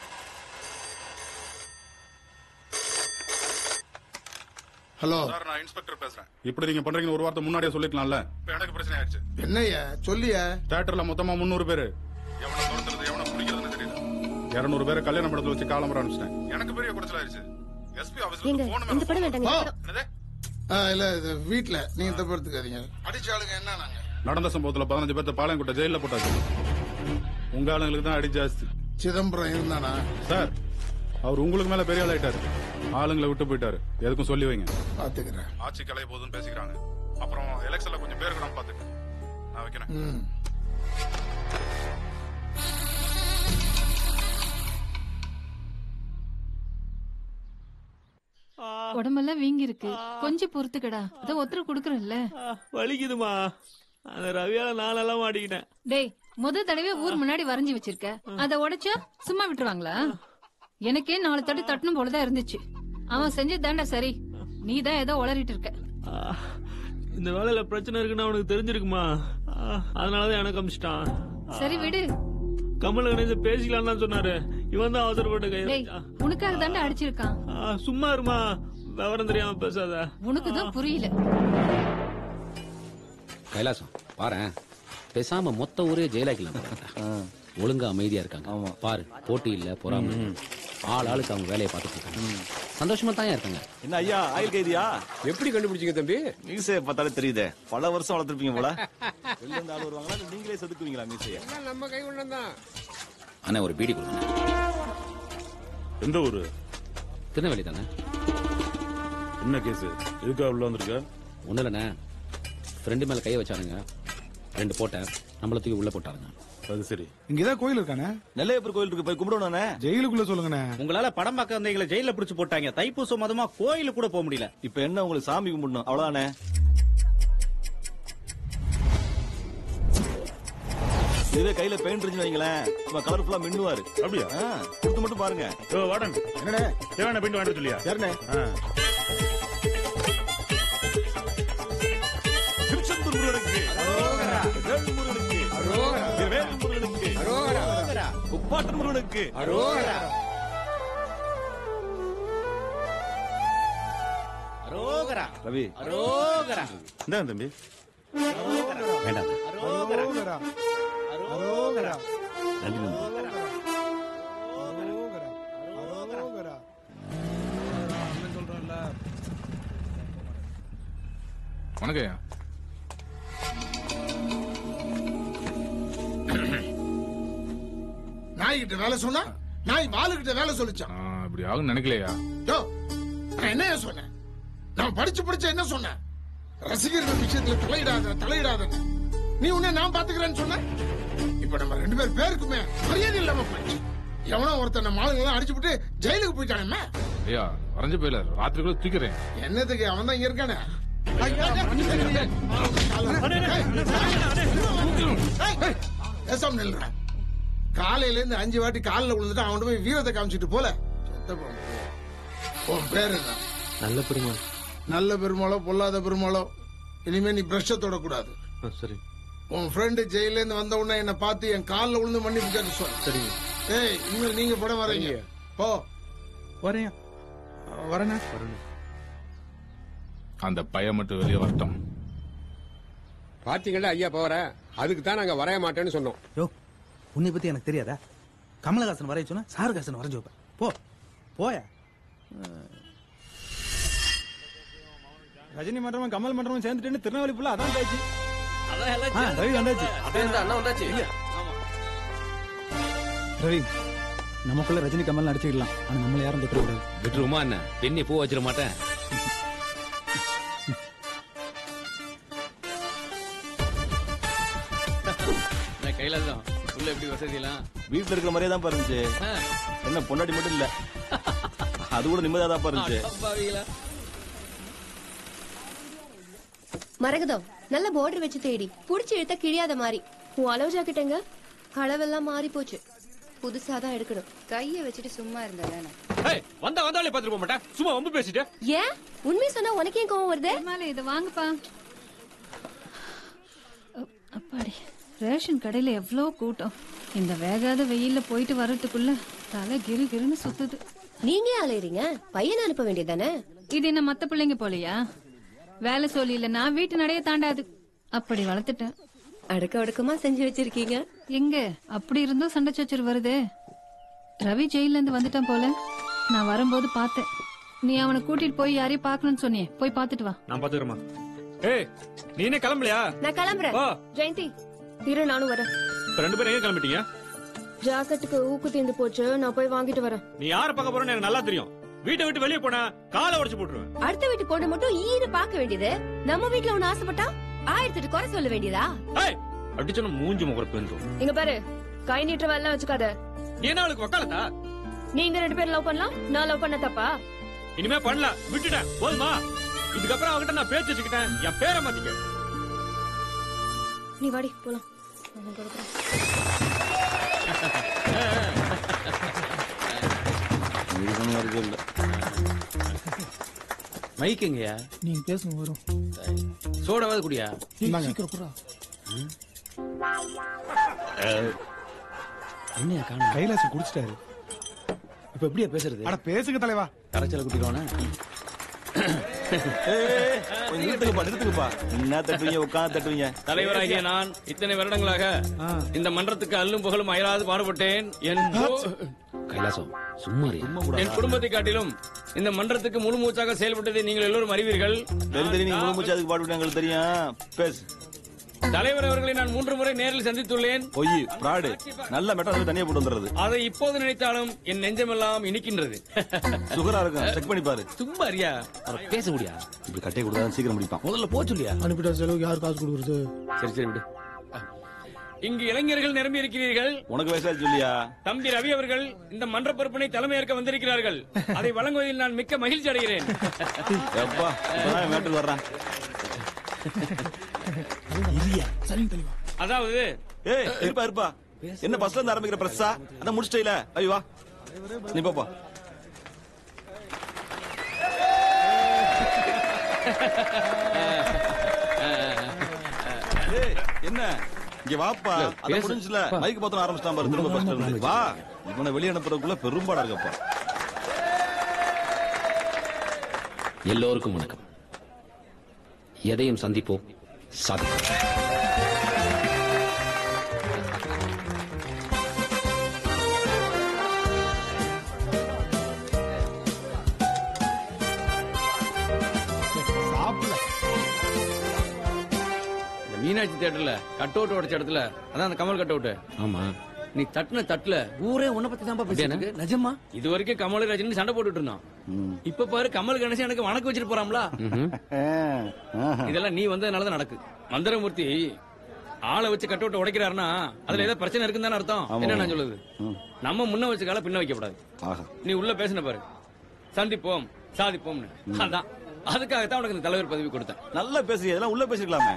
ஹலோ சார் நான் இன்ஸ்பெக்டர் பேசுறேன் இப்படி நீங்க பண்றீங்கன்னு ஒரு வார்த்தை முன்னாடியே சொல்லிக்கலாம்ல இப்ப எனக்கு பிரச்சனை ஆயிடுச்சு என்னய்யா சொல்லியா தியேட்டர்ல மொத்தமா முந்நூறு பேரு எவனை துரத்துறது எவனை பிடிக்கிறதுன்னு தெரியல இருநூறு பேரை கல்யாண மண்டபத்துல வச்சு காலம்பரம் அனுப்பிச்சிட்டேன் எனக்கு பெரிய குறைச்சல் ஆயிடுச்சு எஸ்பி ஏங்க ஆபீஸ்ல போன் இந்த படம் வேண்டாங்க இந்த மேல படம் என்னது ஆ, இல்ல இது வீட்ல நீங்க தப்பு எடுத்துக்காதீங்க அடிச்ச ஆளுங்க என்ன நாங்க நடந்த சம்பவத்துல பதினஞ்சு பேர்த்த பாளையங்கோட்டை ஜெயில போட்டாச்சு உங்க ஆளுங்களுக்கு தான் அடி ஜாஸ்தி சிதம்பரம் இருந்தானா சார் அவர் உங்களுக்கு மேல பெரிய ஆள் ஆயிட்டாரு ஆளுங்களை விட்டு போயிட்டாரு எதுக்கும் சொல்லி வைங்க பாத்துக்கிறேன் ஆட்சி கலைய போதுன்னு பேசிக்கிறாங்க அப்புறம் எலெக்ஷன்ல கொஞ்சம் பேருக்கு நான் பாத்துக்க நான் வைக்கிறேன் ம் உடம்பெல்லாம் வீங்கி இருக்கு கொஞ்சம் பொறுத்துக்கடா அதான் ஒருத்தர் குடுக்கறேன்ல வலிக்குதுமா அந்த ரவியால நானெல்லாம் மாட்டிக்கிட்டேன் டேய் முத தடவை ஊர் முன்னாடி வரைஞ்சி வச்சிருக்க அத உடைச்சா சும்மா விட்டுருவாங்களா எனக்கே நாலு தட்டு தட்டணும் போலதான் இருந்துச்சு அவன் செஞ்சதாண்டா சரி நீ தான் ஏதோ உளறிட்டு இருக்க ஆ, இந்த வேலையில பிரச்சனை இருக்குன்னு அவனுக்கு தெரிஞ்சிருக்குமா ஆ, அதனாலதான் எனக்கு அமிச்சிட்டான் சரி விடு கமல் கணேசன் பேசிக்கலாம்னு தான் சொன்னாரு இவன் தான் அவசரப்பட்டு கை டேய் உனக்காக தாண்டா அடிச்சிருக்கான் ஆ, சும்மா இருமா விவரம் தெரியாம பேசாத உனக்கு தான் புரியல கைலாசம் பாரேன் பேசாம மொத்த ஊரே ஜெயிலாக்கலாம் ஒழுங்கா அமைதியா இருக்காங்க பாரு போட்டி இல்ல பொறாம இல்ல. ஆள் ஆளுக்கு அவங்க வேலையை பார்த்துட்டு இருக்காங்க சந்தோஷமா தான் இருக்காங்க என்ன ஐயா ஆயில் கைதியா எப்படி கண்டுபிடிச்சீங்க தம்பி மீசைய பார்த்தாலே தெரியுதே பல வருஷம் வளர்த்துருப்பீங்க போல வெளில இருந்து ஆள் வருவாங்களா இல்ல நீங்களே செதுக்குவீங்களா மீசைய எல்லாம் நம்ம கை தான் அண்ணா ஒரு பீடி கொடுங்க எந்த ஊரு திருநெல்வேலி தானே என்ன கேஸ் எதுக்காக உள்ள வந்திருக்க ஒண்ணு இல்லைண்ணே ஃப்ரெண்டு மேல கையை வச்சானுங்க ரெண்டு போட்டேன் நம்மள தூக்கி உள்ள போட்டாருங்க அது சரி இங்கதான் கோயில் இருக்கானே நெல்லையப்பர் கோயில் இருக்கு போய் கும்பிடணும் ஜெயிலுக்குள்ள சொல்லுங்கண்ணே உங்களால படம் பார்க்க வந்தவங்களை ஜெயில பிடிச்சு போட்டாங்க தைப்பூசம் மதமா கோயிலுக்கு கூட போக முடியல இப்ப என்ன உங்களுக்கு சாமி கும்பிடணும் அவ்வளவுதானே இதுவே கையில பெயிண்ட் இருந்துச்சு வைங்களேன் சும்மா கலர்ஃபுல்லா மின்னுவாரு அப்படியா ஆ, கொடுத்து மட்டும் பாருங்க ஓ வாடன் என்னடே தேவையான பெயிண்ட் வாங்கிட்டு சொல்லியா யாருண்ணே திருச்செந்தூர் முருகனுக்கு வேல் முருகனுக்கு வேல் முருகனுக்கு உப்பாட்டன் முருகனுக்கு அரோகரா ரவி அரோகரா இந்த தம்பி வேண்டாம் அரோகரா அரோகரா அரோகரா நன்றி நன்றி அரோகரா அரோகரா சொல்றேன்ல வணக்கம் நாய்கிட்ட வேலை சொன்னா நாய் வாளுகிட்ட வேலை சொல்லிச்சான் இப்படி ஆகும் நினைக்கலையா யோ நான் என்ன சொன்னேன் நான் படிச்சு படிச்ச என்ன சொன்னேன் ரசிகர்கள் விஷயத்துல தலையிடாத தலையிடாத நீ உன்னை நான் பாத்துக்கிறேன்னு சொன்ன இப்ப நம்ம ரெண்டு பேர் பேருக்குமே மரியாதை இல்லாம போயிடுச்சு எவனோ ஒருத்தன் நம்ம ஆளுங்க அடிச்சு விட்டு ஜெயிலுக்கு போயிட்டானே ஐயா வரைஞ்சு போயில ராத்திரிக்குள்ள தூக்கிறேன் என்னத்துக்கு அவன் தான் இங்க இருக்கானே பேசாம நில்ற காலையில இருந்து அஞ்சு வாட்டி காலில் விழுந்துட்டு அவன் போய் வீரத்தை காமிச்சிட்டு போல செத்த பாம்பு. உன் பேர் என்ன நல்ல பெருமாள் நல்ல பெருமாளோ பொல்லாத பெருமாளோ இனிமே நீ பிரஷ தொடக்கூடாது சரி உன் ஃப்ரெண்டு ஜெயில இருந்து வந்த உடனே என்ன பார்த்து என் காலில் விழுந்து மன்னிப்பு கேட்க சொல் சரிங்க ஏய் இனிமேல் நீங்க படம் வரீங்க போ வரேன் வரேண்ணே அந்த பையன் மட்டும் வெளியே வரட்டும் பாத்தீங்களா ஐயா போற அதுக்கு தான் நாங்க வரைய மாட்டேன்னு சொன்னோம் யோ உன்னை பத்தி எனக்கு தெரியாதா கமலஹாசன் வரைய சொன்னா சாருஹாசன் வரைஞ்சு வைப்பேன் போ போய ரஜினி மன்றமும் கமல் மன்றமும் சேர்ந்துட்டு திருநெல்வேலி ஃபுல்லா அதான் பேச்சு அதான் ஆ, ரவி வந்தாச்சு அண்ணா வந்தாச்சு ரவி நமக்குள்ள ரஜினி கமல் அடிச்சுக்கலாம் ஆனா நம்மள யாரும் தொட்டு கூடாது விட்டுருமா என்ன பெண்ணி பூ வச்சிட மாட்டேன் நான் கையில தான் உள்ள எப்படி வசதி எல்லாம் வீட்டுல இருக்கிற மாதிரியே தான் இருந்துச்சு என்ன பொண்டாட்டி மட்டும் இல்ல அது கூட நிம்மதியா தான் இருந்துச்சு பாவீங்களா மரகதம் நல்ல பார்டர் வச்சு தேடி புடிச்சு இழுத்தா கிழியாத மாதிரி உன் அளவு ஜாக்கெட்டுங்க அளவெல்லாம் மாறி போச்சு புதுசா தான் எடுக்கணும் கைய வச்சுட்டு சும்மா இருந்தேன் ஏய், வந்தா வந்தாலே பாத்துட்டு போக மாட்டேன் சும்மா வம்பு பேசிட்டு ஏன் உண்மை சொன்னா உனக்கு ஏன் கோவம் வருது மேல இதை வாங்குப்பா அ- அப்பாடி ரேஷன் கடையில எவ்வளோ கூட்டம் இந்த வேகாத வெயில்ல போயிட்டு வர்றதுக்குள்ள தலை கிரு கிருன்னு சுத்துது நீங்க ஏன் அலையறீங்க பையனை அனுப்ப வேண்டியதானே இது என்ன மத்த பிள்ளைங்க போலையா வேலை சொல்லி இல்ல நான் வீட்டு நடைய தாண்டாது அப்படி வளர்த்துட்டேன் அடக்க அடக்கமா செஞ்சு வச்சிருக்கீங்க எங்க அப்படி இருந்தும் சண்டை சச்சர் வருதே ரவி ஜெயில இருந்து வந்துட்டான் போல நான் வரும்போது பார்த்தேன் நீ அவனை கூட்டிட்டு போய் யாரையும் பாக்கணும்னு சொன்னியே போய் பாத்துட்டு வா நான் பாத்துக்கிறேமா ஏய் நீ என்ன கிளம்பலையா நான் கிளம்புறேன் வா. ஜெயந்தி இரு நானும் வரேன் இப்ப ரெண்டு பேரும் எங்க கிளம்பிட்டீங்க ஜாக்கெட்டுக்கு ஊக்கு தீர்ந்து போச்சு நான் போய் வாங்கிட்டு வரேன் நீ யார பார்க்க போறேன்னு எனக்கு நல்லா தெரியும் வீட்டை விட்டு வெளியே போனா காலை உடைச்சு போட்டுருவேன் அடுத்த வீட்டு பொண்ணு மட்டும் ஈரு பார்க்க வேண்டியது நம்ம வீட்ல ஒண்ணு ஆசைப்பட்டா ஆயிரத்தி குறை சொல்ல வேண்டியதா ஏய் அடிச்சோன்னு மூஞ்சி முகரப்பு வந்துரும் இங்க பாரு கை நீட்டுற வேலை வச்சுக்காத நீ என்ன அவளுக்கு வக்காலத்தா நீங்க ரெண்டு பேரும் லவ் பண்ணலாம் நான் லவ் பண்ண தப்பா இனிமே பண்ணல விட்டுட்டேன் போதுமா இதுக்கப்புறம் அவகிட்ட நான் பேச்சு வச்சுக்கிட்டேன் என் பேரை மாத்திக்க நீ வாடி போலாம் அவன் கொடுக்குறான். மைக்குங்கய்யா நீங்க பேசுங்க வரும் சோடாவது குடியா சீக்கிரம் குறா என்னையா காணும் கைலாசம் குடிச்சிட்டாரு இப்ப எப்படியா பேசுறது அட பேசுங்க தலைவா கரைச்சல குட்டிடுவானா கொஞ்சம் நிறுத்துங்கப்பா நிறுத்துங்கப்பா என்ன தட்டுவீங்க உட்காந்து தட்டுவீங்க தலைவராகிய நான் இத்தனை வருடங்களாக இந்த மன்றத்துக்கு அல்லும் புகழும் அயராது பாடுபட்டேன் என் கைலாசம் சும்மா இரு. என் குடும்பத்தை காட்டிலும் இந்த மன்றத்துக்கு முழு மூச்சாக செயல்பட்டதை நீங்கள் எல்லோரும் அறிவீர்கள் தெரியும் தெரியும் நீங்க முழு மூச்சு அதுக்கு பாடுவிட்டு எங்களுக்கு தெரியும் பேசு தலைவர் அவர்களை நான் மூன்று முறை நேரில் சந்தித்துள்ளேன் பொய் பிராடு நல்ல மெட்டா சொல்லி தனியா போட்டு வந்துடுறது அதை இப்போது நினைத்தாலும் என் நெஞ்சமெல்லாம் இனிக்கின்றது சுகரா இருக்கும் செக் பண்ணி பாரு சும்மா அறியா பேச முடியா இப்படி கட்டையை கொடுத்தா சீக்கிரம் முடிப்பான் முதல்ல போ சொல்லியா அனுப்பிட்ட செலவுக்கு யார் காசு கொடுக்குறது சரி சரி விடு இங்கு இளைஞர்கள் நிரம்பி இருக்கிறீர்கள் உனக்கு வயசாச்சு சொல்லியா தம்பி ரவி அவர்கள் இந்த மன்ற பொறுப்பினை தலைமையேற்க வந்திருக்கிறார்கள் அதை வழங்குவதில் நான் மிக்க மகிழ்ச்சி அடைகிறேன் எப்பா இப்பதான் மேட்டுக்கு வர்றான் சரிங்க தெளிவா அதாவது ஏய் இருப்பா இருப்பா என்ன பஸ்ல இருந்து ஆரம்பிக்கிற பிரஸ்ஸா அதான் முடிச்சிட்டே ஐயோ வா நீ போப்பா ஏய், என்ன இங்க வாப்பா இல்ல, அத பேசு. முடிஞ்சுல பா. மைக் பத்திரம் ஆரம்பிச்சிட்டான் பாரு திரும்ப பஸ்ல இருந்து வா இவனை வெளிய அனுப்புறதுக்குள்ள பெரும்பாடா இருக்கப்பா எல்லோருக்கும் வணக்கம் எதையும் சந்திப்போம் சாதிப்போம் சாப்பிடல இந்த மீனாட்சி தியேட்டர்ல கட் அவுட் உடைச்ச இடத்துல அதான் அந்த கமல் கட் அவுட் ஆமா நீ தட்டுன தட்டுல ஊரே உன்ன பத்தி தான் பேசிட்டு இருக்கு நிஜமா இது வரைக்கும் கமல் ரஜினி சண்டை போட்டுட்டு இருந்தான் இப்ப பாரு கமல் கணேசன் எனக்கு வணக்கம் வச்சிட்டு போறாம்ல இதெல்லாம் நீ வந்ததுனாலதான் நடக்கு மந்திரமூர்த்தி ஆளை வச்சு கட் அவுட் உடைக்கிறாருன்னா அதுல ஏதோ பிரச்சனை இருக்குன்னு தானே அர்த்தம் ஆமா. என்ன நான் சொல்லுது நம்ம முன்ன வச்ச கால பின்ன வைக்க கூடாது ஆஹா நீ உள்ள பேசின பாரு சந்திப்போம் சாதிப்போம்னு அதான் அதுக்காகத்தான் உனக்கு இந்த தலைவர் பதவி கொடுத்தேன் நல்லா பேசுறீங்க இதெல்லாம் உள்ள பேசிருக்கலாமே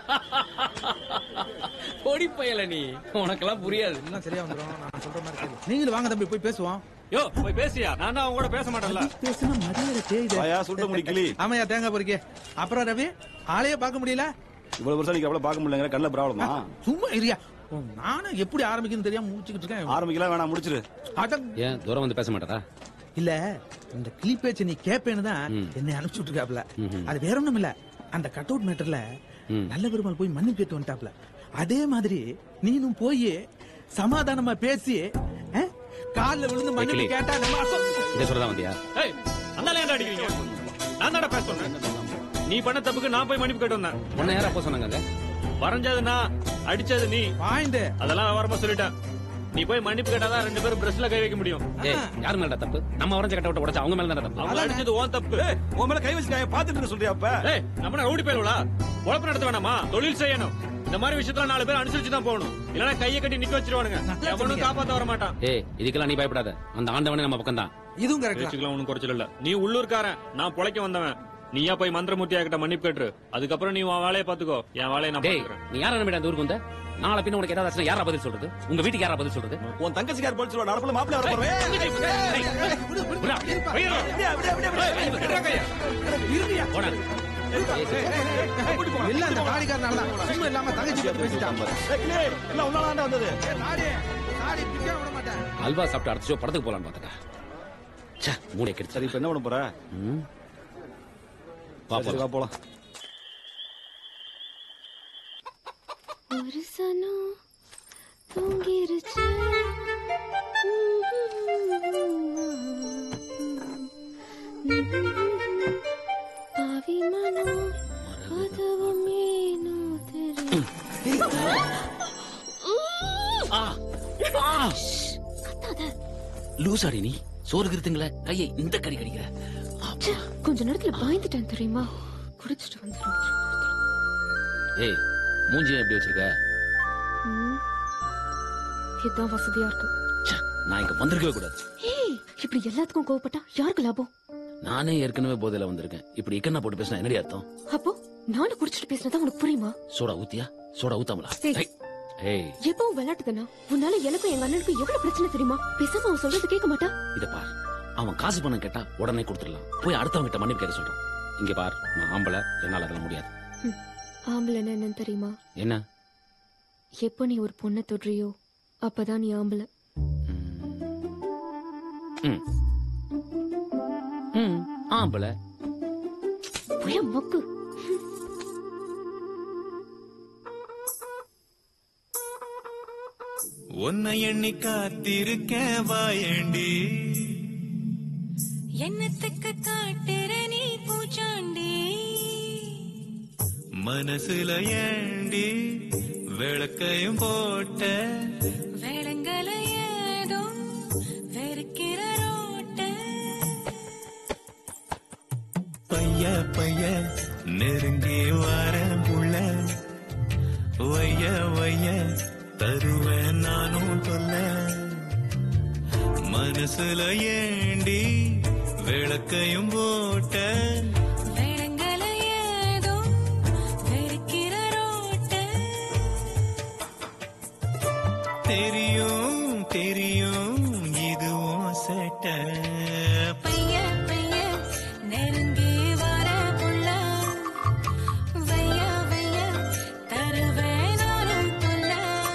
பொடி பயல நீ உனக்கெல்லாம் புரியாது எல்லாம் சரியா வந்துரும் நான் சொல்ற மாதிரி கேளு. நீங்களும் வாங்க தம்பி போய் பேசுவோம் யோ போய் பேசியா நான் தான் அவங்க கூட பேச மாட்டேன்ல பேசுனா மரியாதை தேயுது வாயா, சுருட்ட முடி கிளி. ஆமாயா தேங்காய் பொறுக்கே அப்புறம் ரவி ஆளையே பார்க்க முடியல இவ்வளவு வருஷம் நீங்க அவ்வளவு பார்க்க முடியலங்கிற கண்ணுல ப்ராப்ளமா சும்மா இரியா ஓ, நானும் எப்படி ஆரம்பிக்கணும் தெரியாம முடிச்சுக்கிட்டு இருக்கேன் ஆரம்பிக்கலாம் வேணாம் முடிச்சிரு அடம். ஏன் தூரம் வந்து பேச மாட்டாரா இல்ல இந்த கிளி பேச்ச நீ கேப்பேன்னு தான் என்னை அனுப்பிச்சு விட்டுருக்காப்ல அது வேற ஒண்ணும் இல்ல அந்த கட் அவுட் மேட்டர்ல நல்ல பெருமாள் போய் மன்னிப்பு கேட்டு வந்துட்டாப்ல அதே மாதிரி நீனும் போய் சமாதானமா பேசி அஹ், கால்ல விழுந்து மன்னிப்பு கிளி. கேட்டா நம்ம அசோ- இதை சொல்லதான் வந்தியா ஏய் அந்த ஏன்டா அடிக்கிறீங்க நான் தான்டா பேச சொன்னேன் நீ பண்ண தப்புக்கு நான் போய் மன்னிப்பு கேட்டு வந்தேன் உன்னை யாரா போக சொன்னாங்க அங்க? வரைஞ்சது நான் அடிச்சது நீ வாய்ந்து அதெல்லாம் விவரமா சொல்லிட்டேன் நீ போய் மன்னிப்பு கேட்டாதான் ரெண்டு பேரும் பிரஸ்ல கை வைக்க முடியும் ஏய் யார் மேல தப்பு நம்ம உடஞ்ச கட்ட விட்டு உடச்சா அவங்க மேல தானே தப்பு அவங்க அடிச்சது ஓன் தப்பு உன் மேல கை வச்சுக்காய பாத்துட்டு இருக்க சொல்றியா அப்ப ஏய் நம்ம ஓடி போயிருவா உழப்பு நடத்த வேணாமா தொழில் செய்யணும் இந்த மாதிரி விஷயத்துல நாலு பேர் அனுசரிச்சு தான் போகணும் இல்லனா கையை கட்டி நிக்க வச்சிருவானுங்க எவனும் காப்பாத்த வர மாட்டான் ஏய் இதுக்கெல்லாம் நீ பயப்படாத அந்த ஆண்டவனே நம்ம பக்கம் தான் இதுவும் கரெக்ட் பேச்சுக்கெல்லாம் ஒண்ணும் குறைச்சல் இல்ல நீ உள்ளூர்காரன் நான் பொழைக்க வந்தவன் நீயா போய் மந்திரமூர்த்தியா கிட்ட மன்னிப்பு கேட்டுரு அதுக்கப்புறம் நீ உன் வேலையை பாத்துக்கோ என் வேலையை நான் டேய் பாத்துக்கிறேன் நீ யாரா நம்பிட்டு அந்த ஊருக்கு வந்த நாளை பின்ன உனக்கு ஏதாவது ஆச்சுன்னா யாரா பதில் சொல்றது உங்க வீட்டுக்கு யாரா பதில் சொல்றது உன் தங்கச்சிக்கார் போலிச்சு நடப்புல மாப்பிள்ள வர போறேன் இல்ல அந்த தாடிக்காரனால சும்மா இல்லாம தங்கச்சி பத்தி பேசிட்டான் எல்லாம் உன்னால வந்தது தாடி தாடி பிக்க விட மாட்டேன் அல்வா சாப்பிட்டு அடுத்த ஷோ படத்துக்கு போலான்னு பார்த்தா ச்சே மூளை கெடுத்து சரி இப்ப என்ன பண்ண போற வா சரி, வா போலாம் போலாம் ஒரு சனம் தூங்கிருச்சு ம், பாவி மனோ அதுவும் ஏனோ லூசாடி நீ சோறு கிருத்துங்கள கையை இந்த கறி கடிக்கிற ச்சே, கொஞ்ச நேரத்துல பயந்துட்டேன் தெரியுமா குடிச்சிட்டு வந்துடும் ஏய் மூஞ்சியை எப்படி வச்சிருக்க இதுதான் வசதியா இருக்கு நான் இங்க வந்திருக்கவே கூடாது ஏய் இப்படி எல்லாத்துக்கும் கோவப்பட்டா யாருக்கு லாபம் நானே ஏற்கனவே போதையில வந்திருக்கேன் இப்படி இக்கண்ணா போட்டு பேசினா என்னடி அர்த்தம் அப்போ நானும் குடிச்சிட்டு பேசினதா உனக்கு புரியுமா சோடா ஊத்தியா சோடா ஊத்தாமலா ஏய். ஏய். ஏய் எப்பவும் விளையாட்டு தானா உன்னால எனக்கும் எங்க அண்ணனுக்கும் எவ்வளவு பிரச்சனை தெரியுமா பேசாம அவன் சொல்றது கேட்க மாட்டா இத பார் அவன் காசு பணம் கேட்டா உடனே கொடுத்துடலாம் போய் அடுத்தவங்க கிட்ட மன்னிப்பு கேட்க சொல்றான் இங்க பார் நான் ஆம்பளை என்னால அதெல்லாம் முடியாது ஆம்பளைன்னா என்னன்னு தெரியுமா என்ன எப்போ நீ ஒரு பொண்ணை தொடுறியோ அப்பதான் நீ ஆம்பளை ம் ம் ஆம்பளை புய மக்கு உன்னை எண்ணி காத்திருக்க வாயேண்டி என்னத்துக்கு காட்டுற நீ பூச்சாண்டி மனசுல ஏண்டி விளக்கையும் போட்ட வேளங்கல ஏதோ வெறுக்கிற ரோட்ட பைய பைய நெருங்கி வர புள்ள வைய வைய தருவேன் நானும் தொல்ல மனசுல ஏண்டி விளக்கையும் போட்ட வேளங்கல ஏதோ வெறுக்கிற ரோட்ட தெரியும் தெரியும் இதுவும் சேட்ட பைய பைய நெருங்கி வர புள்ள வைய வைய தருவேன் நானும் தொல்ல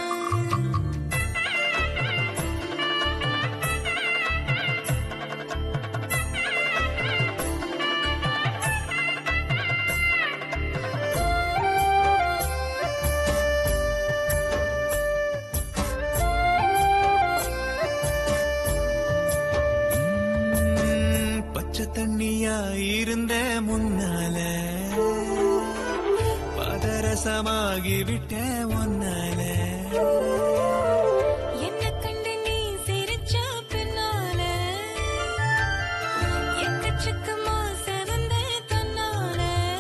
ம், பச்சை தண்ணியா இருந்த முன்னால பதரசமாகி விட்ட ஒன்னால என்ன கண்டு நீ சிரிச்ச பின்னால எக்கச்சக்கமா செவந்த தன்னால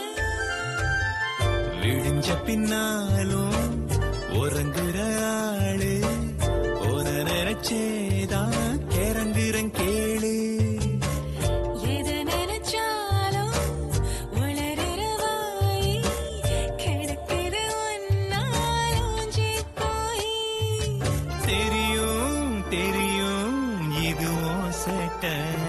விடிஞ்ச பின்னாலும் உறங்குற ஆளு ஒரு நினைச்சேதான் கிறங்குறன் கேளு எதை நினைச்சாலும் உளறுற வாய் கிடக்குற ஒன்னாலோஞ்சி போய் தெரியும் தெரியும் இதுவும் சேட்ட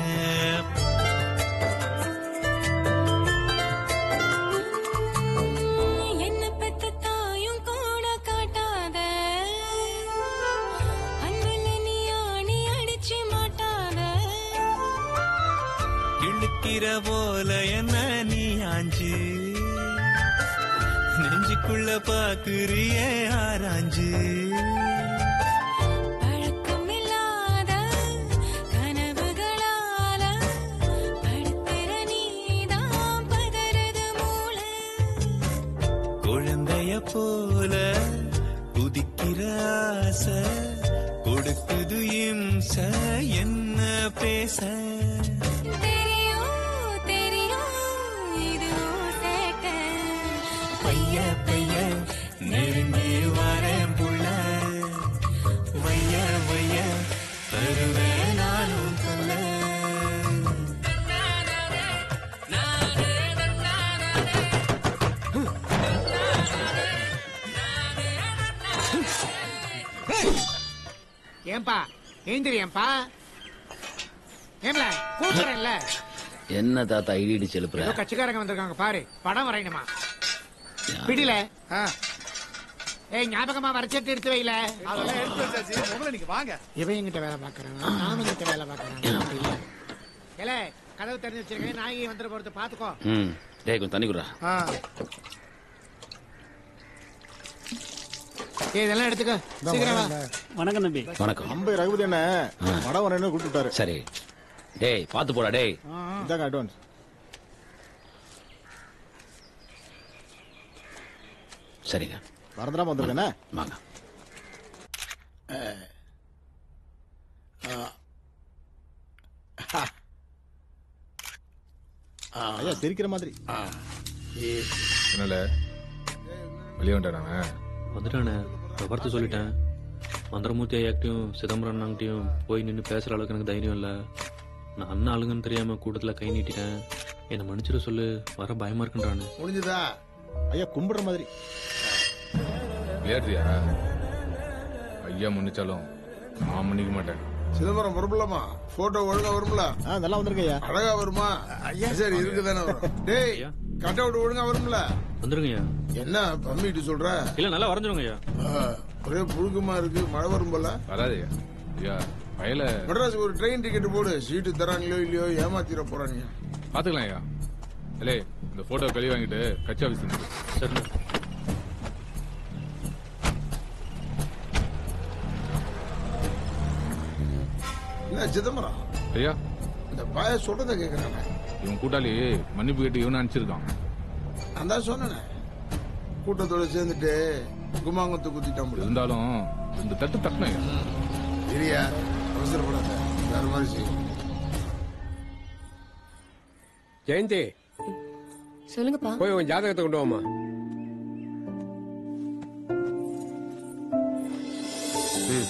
என்ன பெத்த தாயும் கூட காட்டாத அன்புல நீ ஆணி அடிச்சு மாட்டாத கிழக்கிற போல என்ன நீ ஆஞ்சு நெஞ்சுக்குள்ள பாக்குறிய ஆராஞ்சு பழக்கமில்லாத கனவுகளால படுத்துற நீதான் பதறது மூளை குழந்தைய போல குதிக்கிற ஆசை கொடுக்குது இம்ச என்ன பேச தெரியும் தெரியும் இது சேட்ட பைய பைய நெருங்கி வரேன் புள்ள வைய வைய தருவேன் நானும் சொல்ல ஏன்பா எழுந்திரியேன்பா ஏம்ல கூப்பிடுறேன்ல என்ன தாத்தா இடி இடிச்சு எழுப்புற ஏதோ கட்சிக்காரங்க வந்திருக்காங்க பாரு படம் வரையணுமா பிடில ஆ. ஏய் ஞாபகமா வரைச்சிட்டு எடுத்து வைல அதெல்லாம் எடுத்து வச்சாச்சு முதல்ல நீங்க வாங்க இவன் எங்கிட்ட வேலை பாக்குறான் நானும் கிட்ட வேலை பாக்குறேன் ஏல கதவு தெரிஞ்சு வச்சிருக்கேன் நாயகி வந்துட போறது பாத்துக்கோ ம் டேய் கொஞ்சம் தண்ணி குடுறா ஆ. ஏய் இதெல்லாம் எடுத்துக்க சீக்கிரம் வா வணக்கம் தம்பி வணக்கம் அம்பை ரகுபதி என்ன படம் வரேன்னு கொடுத்துட்டாரு சரி டேய் பாத்து போடா டேய் இதாங்க அட்வான்ஸ் சரிங்க மறந்துடாம வந்துருக்கேனே வாங்க ஐயா சிரிக்கிற மாதிரி என்னல வெளியே வந்துட்டானே வந்துட்டானே விவரத்து சொல்லிட்டேன் மந்திரமூர்த்தி ஐயாக்கிட்டையும் சிதம்பரம் அண்ணாங்கிட்டையும் போய் நின்று பேசுற அளவுக்கு எனக்கு தைரியம் இல்லை நான் அண்ணன் ஆளுங்கன்னு தெரியாம கூட்டத்துல கை நீட்டிட்டேன் என்னை மன்னிச்சிட சொல்லு வர பயமா இருக்குன்றானு முடிஞ்சதா ஐயா கும்பிடுற மாதிரி ஏறியா ஐயா முன்னிச்சாலும் நான் மன்னிக்க மாட்டேன் சிதம்பரம் புறப்படலாமா போட்டோ ஒழுங்கா வரும்ல நல்லா வந்திருக்க ஐயா அழகா வருமா சரி இருக்குதானே வரும் டேய் கட் அவுட் ஒழுங்கா வரும்ல வந்துருங்கய்யா என்ன பம்மிட்டு சொல்ற இல்ல நல்லா வரைஞ்சிருங்க ஐயா ஆ, ஒரே புழுக்கமா இருக்கு மழை வரும் போல வராது ஐயா ஐயா வயல மெட்ராஸுக்கு ஒரு ட்ரெயின் டிக்கெட் போடு சீட்டு தராங்களோ இல்லையோ ஏமாத்திர போறாங்க பாத்துக்கலாம் ஐயா இல்லே இந்த போட்டோ கழுவி வாங்கிட்டு கட்சி ஆபீஸ் வந்து சரி என்ன சிதம்பரம் ஐயா இந்த பாய சொல்றத கேக்குறாங்க இவன் கூட்டாளி மன்னிப்பு கேட்டு இவனை அனுப்பிச்சிருக்கான் நான் தான் சொன்னேனே கூட்டத்தோட சேர்ந்துட்டு குமாங்கத்தை குத்திட்டான் போல. இருந்தாலும் இந்த தட்டு தட்டணும் ஐயா இல்லையா அவசரப்படாத வேற மாதிரி செய்யும் ஜெயந்தி சொல்லுங்கப்பா போய் உன் ஜாதகத்தை கொண்டு வாமா ம்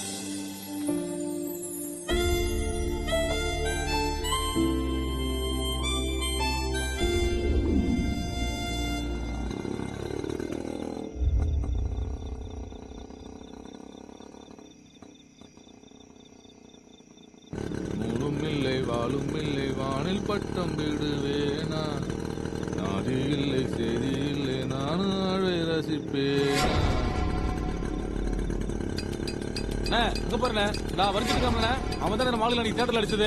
நூலும் இல்லை வாழும் இல்லை வானில் பட்டம் விடுவேனா நாதி இல்லை செய்தி இல்லை நானும் அழை ரசிப்பேனா இங்க பாருண்ணே நான் வரைஞ்சிருக்காமண்ணே அவன் தானே மாடல் அன்னைக்கு தேட்டர்ல அடிச்சது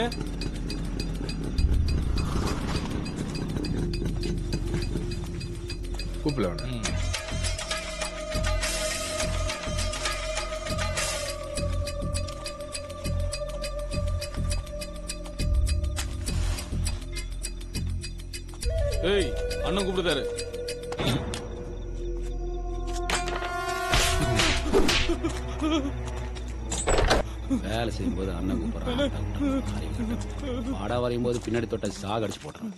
கூப்பிடல ஏய் அண்ணன் கூப்பிடுதாரு வேலை செய்யும்போது அண்ணன் கூப்பிடுறான் பாடா வரையும் போது பின்னாடி தொட்ட சாக அடிச்சு போட்டுறான்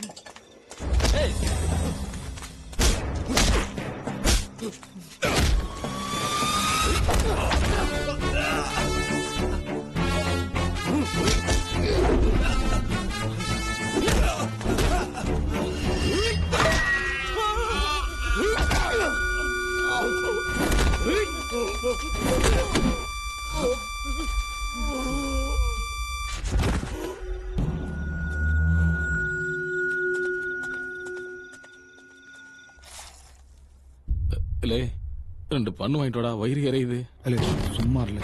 இல்லே ரெண்டு பண்ணு வாங்கிட்டு வாடா வயிறு எறையுது சும்மா இல்ல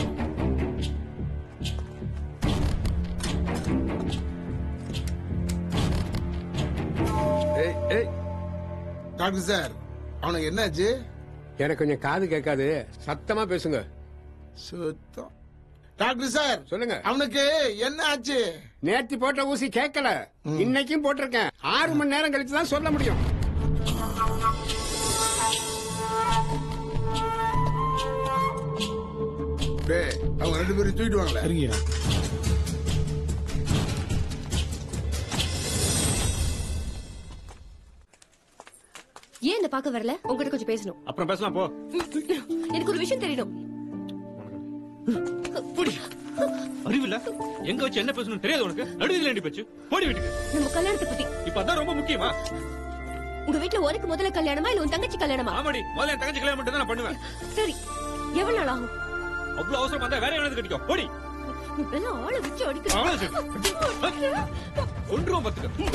ஏய் ஏய் டாக்டர் சார் அவனுக்கு என்னாச்சு எனக்கு கொஞ்சம் காது கேட்காது சத்தமா பேசுங்க சுத்தம் டாக்டர் சார் சொல்லுங்க அவனுக்கு என்ன ஆச்சு நேத்தி போட்ட ஊசி கேட்கல இன்னைக்கும் போட்டிருக்கேன் ஆறு மணி நேரம் கழிச்சு தான் சொல்ல முடியும் டேய் அவங்க ரெண்டு பேரும் தூக்கிட்டு வாங்களே சரிங்கய்யா ஏன் என்ன பார்க்க வரல உங்ககிட்ட கொஞ்சம் பேசணும் அப்புறம் பேசலாம் போ எனக்கு ஒரு விஷயம் தெரியணும் அறிவில்ல எங்க வச்சு என்ன பேசணும் தெரியாது உனக்கு நடுவில் ஏண்டி போச்சு போடி வீட்டுக்கு நம்ம கல்யாணத்தை பத்தி இப்ப அதான் ரொம்ப முக்கியமா உங்க வீட்ல உனக்கு முதல்ல கல்யாணமா இல்ல உன் தங்கச்சி கல்யாணமா ஆமாடி முதல்ல என் தங்கச்சி கல்யாணம் மட்டும் தான் நான் பண்ணுவேன் சரி எவ்வளவு நாள் ஆகும் அவ்வளவு அவசரமா இருந்தா வேற எவனாவது கட்டிக்கோ போடி இப்பெல்லாம் ஆளை வச்சு அவ்வளவு சரி. அடிக்க ஒன்றும் பத்துக்க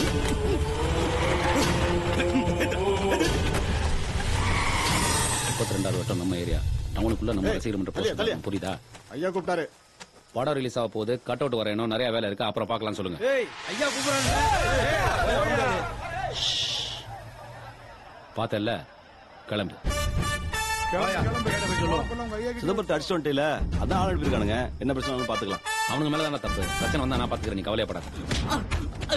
முப்பத்தி ரெண்டாவது வட்டம் நம்ம ஏரியா டவுனுக்குள்ள நம்ம ரசிகர் மன்ற தள்ளியா, தள்ளியா. போஸ்ட் புரியுதா ஐயா கூப்பிட்டாரு படம் ரிலீஸ் ஆக போகுது கட் அவுட் வரையணும் நிறைய வேலை இருக்கு அப்புறம் பார்க்கலாம் சொல்லுங்க ஏய் ஐயா கூப்பிடுறாங்க பார்த்தல கிளம்பு சிதம்பரத்தை அடிச்சு வந்துட்டேல அதான் ஆள் அனுப்பியிருக்கானுங்க என்ன பிரச்சனை பாத்துக்கலாம் அவனுங்க மேல தானே தப்பு பிரச்சனை வந்தா நான் பாத்துக்கிறேன் நீ கவலையப்படாத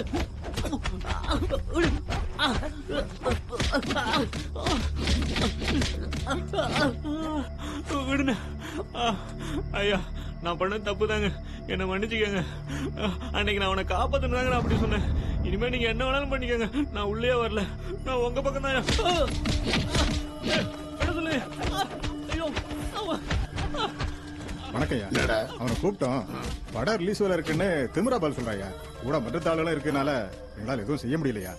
விடுங்க ஆ, ஐயா நான் பண்ண தப்பு தாங்க என்ன மன்னிச்சுக்கங்க ஆ, அன்னைக்கு நான் அவனை காப்பாத்துனாங்க நான் அப்படி சொன்னேன் இனிமே நீங்க என்ன வேணாலும் பண்ணிக்கங்க நான் உள்ளே வரல நான் உங்க பக்கம் தான் சொல்லு ஆ, ஐயோ ஆமா. ஆ. வணக்கம் ஐயா அவனை கூப்பிட்டோம் படம் ரிலீஸ் வேலை இருக்குன்னு திமிரா பால் சொல்றாயா கூட மற்ற தாளுகளும் இருக்கனால எங்களால எதுவும் செய்ய முடியலையா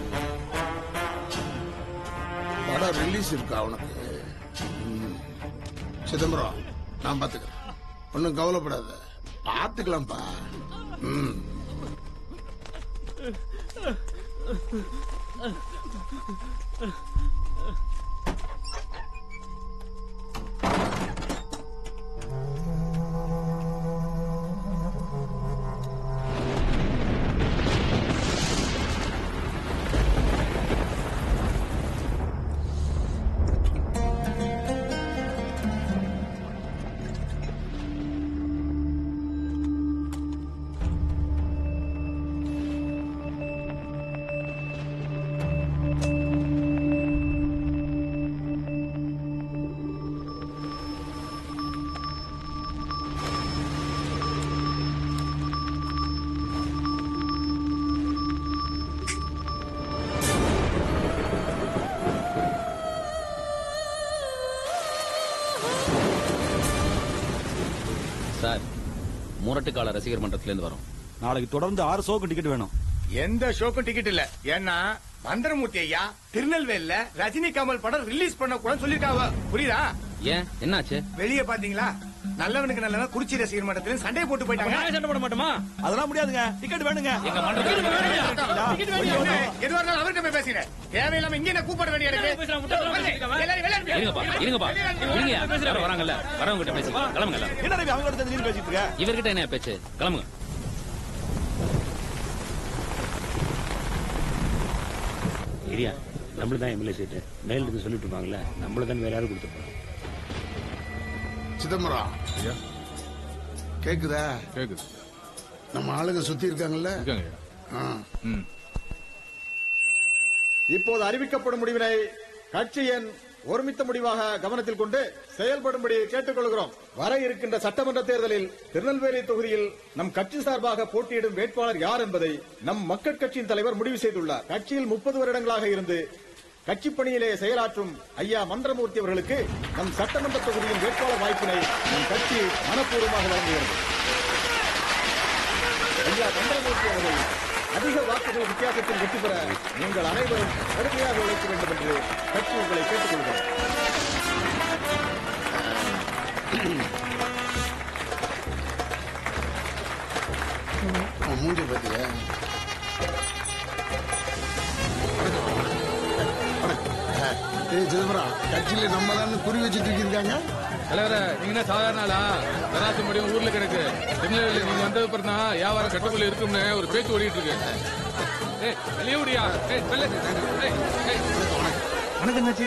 படம் ரிலீஸ் இருக்கா அவனுக்கு ம். சிதம்பரம் நான் பாத்துக்கிறேன் ஒன்னும் கவலைப்படாத பாத்துக்கலாம்ப்பா ம் சார் முரட்டுக்கால ரசிகர் மன்றத்துல இருந்து வரோம் நாளைக்கு தொடர்ந்து ஆறு ஷோக்கு டிக்கெட் வேணும் எந்த ஷோக்கும் டிக்கெட் இல்ல ஏன்னா மந்திரமூர்த்தி ஐயா திருநெல்வேலில ரஜினி கமல் படம் ரிலீஸ் பண்ண கூட சொல்லிருக்காவ புரியுதா ஏன் என்னாச்சு வெளியே பாத்தீங்களா நல்லவனுக்கு நல்லவன் குறிச்சி ரசிகர் மன்றத்துல சண்டை போட்டு போயிட்டாங்க சண்டை போட மாட்டோமா அதெல்லாம் முடியாதுங்க டிக்கெட் வேணுங்க டிக்கெட் வேணுமா? எதுவா இருந்தாலும் அவர்கிட்ட போய் பேசுகிறேன் தேவையில்லாம இங்க என்ன கூப்பிட வேண்டிய இருக்கு எல்லாரும் விளையாடுங்க. இருங்கப்பா இருங்கப்பா இருங்க யாரோ வராங்கல்ல வரவங்க கிட்ட பேசி கிளம்புங்கல்ல என்ன ரவி அவங்களோட தெரிஞ்சு பேசிட்டு இருக்க இவர்கிட்ட என்ன பேச்சு கிளம்புங்க ஏரியா நம்மளும் தான் எம்எல்ஏ சீட்டு மேல இருந்து சொல்லிட்டு இருப்பாங்கல்ல நம்மள தான் வேற யாரும் கொடுத்துருப்பாங்க சிதம்பரம் கேக்குதா கேக்குது நம்ம ஆளுங்க சுத்தி இருக்காங்கல்ல இருக்காங்க ஆ. ம் இப்போது அறிவிக்கப்படும் முடிவினை கட்சியின் ஒருமித்த முடிவாக கவனத்தில் கொண்டு செயல்படும்படி கேட்டுக்கொள்கிறோம் வர இருக்கின்ற சட்டமன்ற தேர்தலில் திருநெல்வேலி தொகுதியில் நம் கட்சி சார்பாக போட்டியிடும் வேட்பாளர் யார் என்பதை நம் மக்கள் கட்சியின் தலைவர் முடிவு செய்துள்ளார் கட்சியில் முப்பது வருடங்களாக இருந்து கட்சி பணியிலே செயலாற்றும் ஐயா மன்றமூர்த்தி அவர்களுக்கு நம் சட்டமன்ற தொகுதியின் வேட்பாளர் வாய்ப்பினை நம் கட்சி மனப்பூர்வமாக வழங்குகிறது ஐயா மன்றமூர்த்தி அவர்கள் அதிக வாக்குகள் வித்தியாசத்தில் வெற்றி பெற நீங்கள் அனைவரும் கடுமையாக உழைக்க வேண்டும் என்று கட்சி உங்களை கேட்டுக்கொள்கிறோம் அவன் மூஞ்சி பாத்தியா ஏய் சிதம்பரம் கட்சியில நம்ம தான் குறி வச்சுட்டு இருக்காங்க தலைவர நீங்க என்ன சாதாரண ஆளா தராசு முடியும் ஊர்ல கிடக்கு திருநெல்வேலி நீங்க வந்தது பிறந்தா வியாபாரம் கட்டுக்குள்ள இருக்கும்னு ஒரு பேச்சு ஓடிட்டு இருக்கு ஏய் வெளியே விடியா ஏய் வெள்ள ஏய் ஏய் வணக்கம் நாச்சி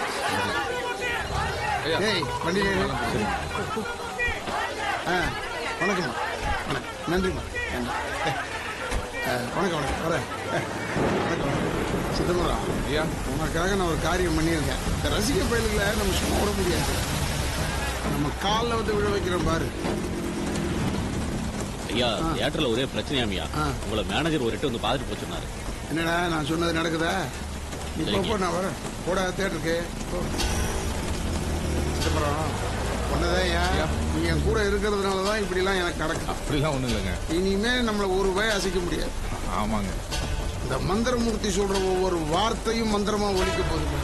ஏய் பண்டிகை ஆ வணக்கம் வணக்கம் நன்றிம்மா நன்றி. ஆ, வணக்கம் வணக்கம் வரேன் வணக்கம் வணக்கம் சிதம்பரம் ஐயா உனக்காக நான் ஒரு காரியம் பண்ணியிருக்கேன் இந்த ரசிக பயல்களை நம்ம சும்மா விட முடியாது நம்ம காலில் வந்து விழ வைக்கிறோம் பாரு ஐயா தியேட்டர்ல ஒரே பிரச்சனையாமியா உங்களை மேனேஜர் ஒரு எட்டு வந்து பாத்துட்டு போச்சுனாரு என்னடா நான் சொன்னது நடக்குதா நீ போ, போ நான் வரேன் போடா தேட்டருக்கு போ. சிதம்பரம் ஒன்னதான் ஏன் நீ என் கூட இருக்கிறதுனால தான் இப்படிலாம் எனக்கு நடக்கும் அப்படிலாம் ஒண்ணும் இல்லைங்க இனிமே நம்மள ஒரு பய அசைக்க முடியாது ஆமாங்க இந்த மந்திரமூர்த்தி சொல்ற ஒவ்வொரு வார்த்தையும் மந்திரமா ஒலிக்க போகுது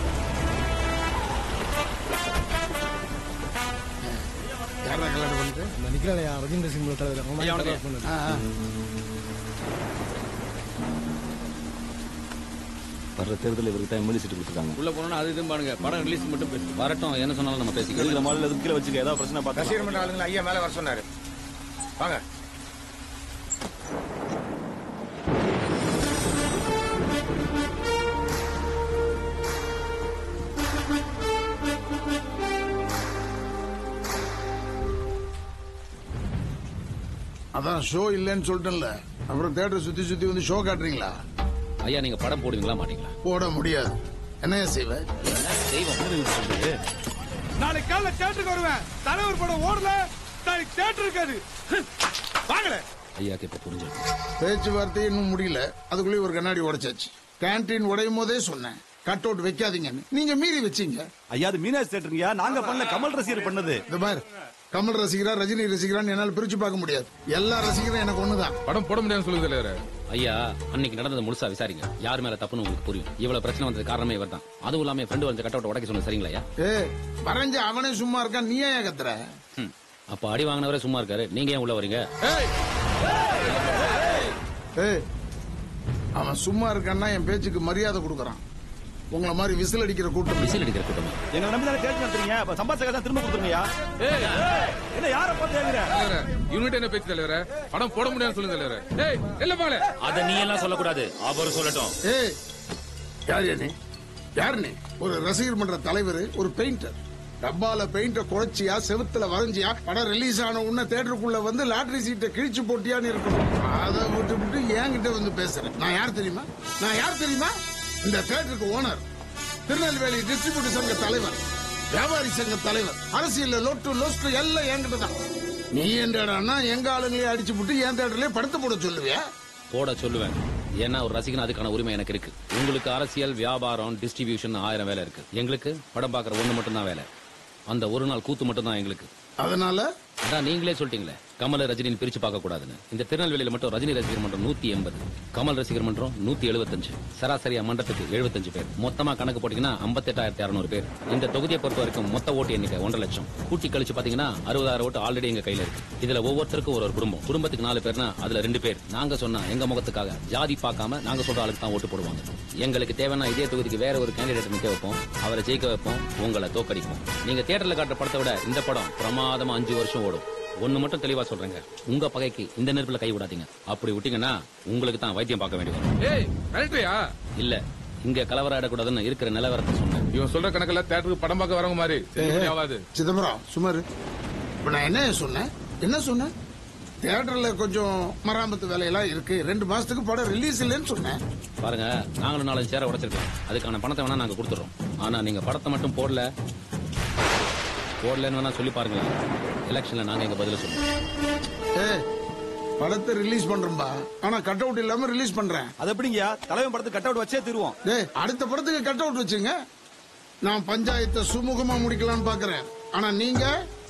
யாரா கல்யாணம் பண்ணிட்டு நிக்கலையா ரஜிந்திர சிங் ஐயா, வணக்கம். ஆ, ஆ. வர்ற தேர்தல் இவருக்கு தான் எம்எல்ஏ சீட்டு கொடுத்துருக்காங்க உள்ள போனா அது இதுவும் பாருங்க படம் ரிலீஸ் மட்டும் பேசு வரட்டும் என்ன சொன்னாலும் நம்ம இருக்கிற பேசிக்கலாம் மாடல் எதுக்கு கீழே வச்சுக்க ஏதாவது பிரச்சனை ரசிகர் பார்த்து மன்ற ஆளுங்களை ஐயா மேல வர சொன்னாரு வாங்க அதான் ஷோ இல்லைன்னு சொல்லிட்டேன்ல அப்புறம் தேட்டர் சுத்தி சுத்தி வந்து ஷோ காட்டுறீங்களா ஐயா நீங்க படம் போடுவீங்களா மாட்டீங்களா போட முடியாது என்னையா செய்வ தெய்வம் நாளைக்கு காலைல தேட்டருக்கு வருவேன் தலைவர் படம் ஓடல நாளைக்கு தேட்டர் இருக்காது வாங்கல ஐயாக்கு இப்ப புரிஞ்சு பேச்சுவார்த்தை இன்னும் முடியல அதுக்குள்ளே ஒரு கண்ணாடி உடைச்சாச்சு கேண்டீன் உடையும் போதே சொன்னேன் கட் அவுட் வைக்காதீங்கன்னு நீங்க மீறி வச்சீங்க ஐயா அது மீனாட்சி தேட்டருங்கயா நாங்க பண்ணல கமல் ரசிகர் பண்ணது இந்த பார் கமல் ரசிகரா ரஜினி ரசிகரான்னு என்னால பிரிச்சு பார்க்க முடியாது எல்லா ரசிகரும் எனக்கு ஒண்ணுதான் படம் போட முடியாதுன்னு சொல்லுங்க தலைவரே ஐயா அன்னைக்கு நடந்தது முழுசா விசாரிங்க யார் மேல தப்புன்னு உங்களுக்கு புரியும் இவ்வளவு பிரச்சனை வந்தது காரணமே இவர் தான் அதுவும் இல்லாம ஃப்ரெண்டு வந்து கட் அவுட் உடைக்க சொன்னது சரிங்களா ஐயா ஏ வரைஞ்ச அவனே சும்மா இருக்கான் நீ ஏன் கத்துற ம். அப்ப அடி வாங்கினவரே சும்மா இருக்காரு நீங்க ஏன் உள்ள வரீங்க ஏய் அவன் சும்மா இருக்கான்னா என் பேச்சுக்கு மரியாதை கொடுக்கறான் உங்களை மாதிரி விசில் அடிக்கிற கூட்டம் விசில் அடிக்கிற கூட்டம் எங்க நம்பி தானே தேடி நடத்துறீங்க அப்ப சம்பாதிச்சா தான் திரும்ப கொடுத்துருங்கயா என்ன யார பார்த்து கேக்குற யூனிட் என்ன பேச்சு தலைவரே படம் போட முடியாதுன்னு சொல்லுங்க தலைவரே ஏய் இல்ல பாலே அத நீ எல்லாம் சொல்லக்கூடாது அவர் சொல்லட்டும் ஏய் யார் நீ யார் நீ ஒரு ரசிகர் மன்ற தலைவர் ஒரு பெயிண்டர் டப்பால பெயிண்ட குறைச்சியா செவுத்துல வரைஞ்சியா படம் ரிலீஸ் ஆன உடனே தேட்டருக்குள்ள வந்து லாட்டரி சீட்டை கிழிச்சு போட்டியான்னு இருக்கணும் அதை விட்டு விட்டு என்கிட்ட வந்து பேசுறேன் நான் யார் தெரியுமா நான் யார் தெரியுமா இந்த தேட்டருக்கு ஓனர் திருநெல்வேலி டிஸ்ட்ரிபியூட்டர் சங்க தலைவர் வியாபாரி சங்க தலைவர் அரசியல்ல லொட்டு லொஸ்ட் எல்லாம் என்கிட்ட தான் நீ என்னடான்னா எங்க ஆளுங்களே அடிச்சு விட்டு என் தேட்டர்லயே படுத்து போட சொல்லுவியா போட சொல்லுவேன் ஏன்னா ஒரு ரசிகன் அதுக்கான உரிமை எனக்கு இருக்கு உங்களுக்கு அரசியல் வியாபாரம் டிஸ்ட்ரிபியூஷன் ஆயிரம் வேலை இருக்கு எங்களுக்கு படம் பார்க்குற ஒண்ணு மட்டும் தான் வேலை அந்த ஒரு நாள் கூத்து மட்டும் தான் எங்களுக்கு அதனால அதான் நீங்களே சொல்லிட்டீங்களே கமல் ரஜினின்னு பிரிச்சு பார்க்க கூடாதுன்னு இந்த திருநெல்வேலியில மட்டும் ரஜினி ரசிகர் மன்றம் நூத்தி எண்பது கமல் ரசிகர் மன்றம் நூத்தி எழுபத்தஞ்சு சராசரியா மன்றத்துக்கு எழுபத்தஞ்சு பேர் மொத்தமா கணக்கு போட்டீங்கன்னா ஐம்பத்தெட்டாயிரத்தி அறுநூறு பேர் இந்த தொகுதியை பொறுத்த வரைக்கும் மொத்த ஓட்டு எண்ணிக்கை ஒன்றரை லட்சம் கூட்டி கழிச்சு பாத்தீங்கன்னா அறுபதாயிரம் ஓட்டு ஆல்ரெடி எங்க கையில இருக்கு இதுல ஒவ்வொருத்தருக்கும் ஒரு ஒரு குடும்பம் குடும்பத்துக்கு நாலு பேர்னா அதுல ரெண்டு பேர் நாங்க சொன்னா எங்க முகத்துக்காக ஜாதி பார்க்காம நாங்க சொல்ற ஆளுக்கு தான் ஓட்டு போடுவாங்க எங்களுக்கு தேவைன்னா இதே தொகுதிக்கு வேற ஒரு கேண்டிடேட் நிக்க வைப்போம் அவரை ஜெயிக்க வைப்போம் உங்களை தோக்கடிப்போம் நீங்க தியேட்டர்ல காட்டுற படத்தை விட இந்த படம் பிரமாதமா அஞ்சு வருஷம் ஓடும் ஒண்ணு மட்டும் தெளிவா சொல்றேங்க உங்க பகைக்கு இந்த நெருப்புல கை விடாதீங்க அப்படி விட்டீங்கன்னா உங்களுக்கு தான் வைத்தியம் பார்க்க வேண்டி வரும் ஏய் மிரட்டுறியா இல்ல இங்க கலவரம் ஆடக்கூடாதுன்னு இருக்கிற நிலவரத்தை சொன்னேன் இவன் சொல்ற கணக்குல தேட்டருக்கு படம் பார்க்க வரவங்க மாதிரி செல்லுபடி ஆகாது சிதம்பரம் சுமார் இப்ப நான் என்ன சொன்னேன் என்ன சொன்னேன் தியேட்டர்ல கொஞ்சம் மராமத்து வேலையெல்லாம் இருக்கு ரெண்டு மாசத்துக்கு படம் ரிலீஸ் இல்லைன்னு சொன்னேன் பாருங்க நாங்களும் நாலஞ்சு சேர உடைச்சிருக்கோம் அதுக்கான பணத்தை வேணா நாங்க கொடுத்துறோம் ஆனா நீங்க படத்தை மட்டும் போடல போடலன்னு வேணா சொல்லி பாருங்களேன் எலெக்ஷன்ல நாங்க எங்க பதில சொல்லுவோம் ஏ படத்தை ரிலீஸ் பண்றேன்பா ஆனா கட் அவுட் இல்லாம ரிலீஸ் பண்றேன் அது எப்படிங்கயா தலைவன் படத்துக்கு கட் அவுட் வச்சே தருவோம் டேய் அடுத்த படத்துக்கு கட் அவுட் வச்சுங்க நான் பஞ்சாயத்தை சுமூகமா முடிக்கலாம்னு பாக்குறேன் ஆனா நீங்க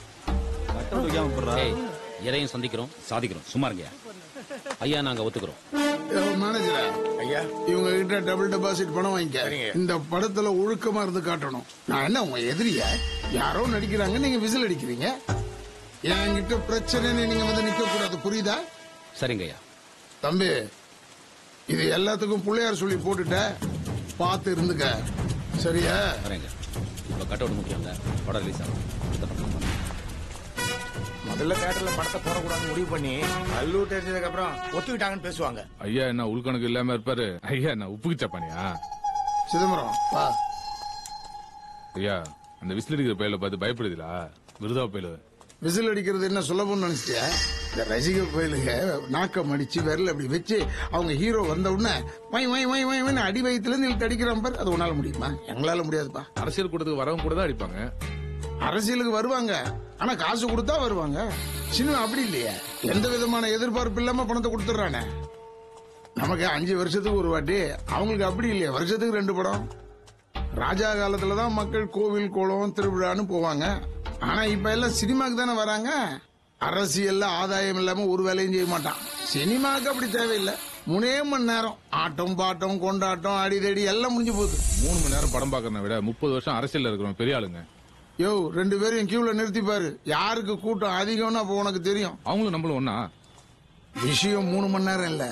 ஏய், எதையும் சந்திக்கிறோம் சாதிக்கிறோம் சும்மா இருங்க ஐயா நாங்க ஒத்துக்கிறோம் மேனேஜர் ஐயா இவங்க கிட்ட டபுள் டெபாசிட் பணம் வாங்கிக்க இந்த படத்துல ஒழுக்கமா இருந்து காட்டணும் நான் என்ன உங்க எதிரியா யாரோ நடிக்கிறாங்க நீங்க விசில் அடிக்கிறீங்க என்கிட்ட பிரச்சனைன்னு நீங்க வந்து நிக்க கூடாது புரியுதா சரிங்க ஐயா தம்பி இது எல்லாத்துக்கும் பிள்ளையார் சொல்லி போட்டுட்ட பார்த்து இருந்துக்க சரியா வரேங்க இப்ப கட் அவுட் முக்கியம் படம் ரிலீஸ் ஆகும் அடுத்த படம் பாருங்க. முதல்ல தேட்டர்ல படத்தை போடக்கூடாதுன்னு முடிவு பண்ணி கல்லூர் தெரிஞ்சதுக்கு அப்புறம் ஒத்துக்கிட்டாங்கன்னு பேசுவாங்க ஐயா என்ன உள்கணக்கு இல்லாம இருப்பாரு ஐயா என்ன உப்புக்கு சப்பானியா சிதம்பரம் வா ஐயா அந்த விசில் அடிக்கிற பயில பார்த்து பயப்படுதுலா விருதா பயில விசில் அடிக்கிறது என்ன சுலபம்னு நினைச்சிட்டியா இந்த ரசிக கோயிலுங்க நாக்கம் அடிச்சு விரல் அப்படி வச்சு அவங்க ஹீரோ வந்த உடனே வை வை வை வை வைன்னு அடி வயிற்றுல இருந்து இழுத்து அடிக்கிறான் பாரு அது உன்னால முடியுமா எங்களால முடியாதுப்பா அரசியல் கூட்டத்துக்கு வரவங்க கூட தான் அடிப்பாங்க அரசியலுக்கு வருவாங்க ஆனா காசு கொடுத்தா வருவாங்க சினிமா அப்படி இல்லையே எந்த விதமான எதிர்பார்ப்பு இல்லாம பணத்தை கொடுத்துட்றானே நமக்கு அஞ்சு வருஷத்துக்கு ஒரு வாட்டி அவங்களுக்கு அப்படி இல்லையா வருஷத்துக்கு ரெண்டு படம் ராஜா காலத்துல தான் மக்கள் கோவில் குளம் திருவிழான்னு போவாங்க ஆனா இப்ப எல்லாம் சினிமாக்கு தானே வராங்க அரசியல்ல ஆதாயம் இல்லாம ஒரு வேலையும் செய்ய மாட்டான் சினிமாக்கு அப்படி தேவையில்லை மூணே மணி நேரம் ஆட்டம் பாட்டம் கொண்டாட்டம் அடிதடி எல்லாம் முடிஞ்சு போகுது மூணு மணி நேரம் படம் பார்க்கறத விட முப்பது வருஷம் அரசியல்ல இருக்கிறோம் பெரிய ஆளுங்க யோ ரெண்டு பேரையும் கியூல நிறுத்தி பாரு யாருக்கு கூட்டம் அதிகம்னு அப்போ உனக்கு தெரியும் அவங்களும் நம்மளும் ஒன்னா விஷயம் மூணு மணி நேரம் இல்ல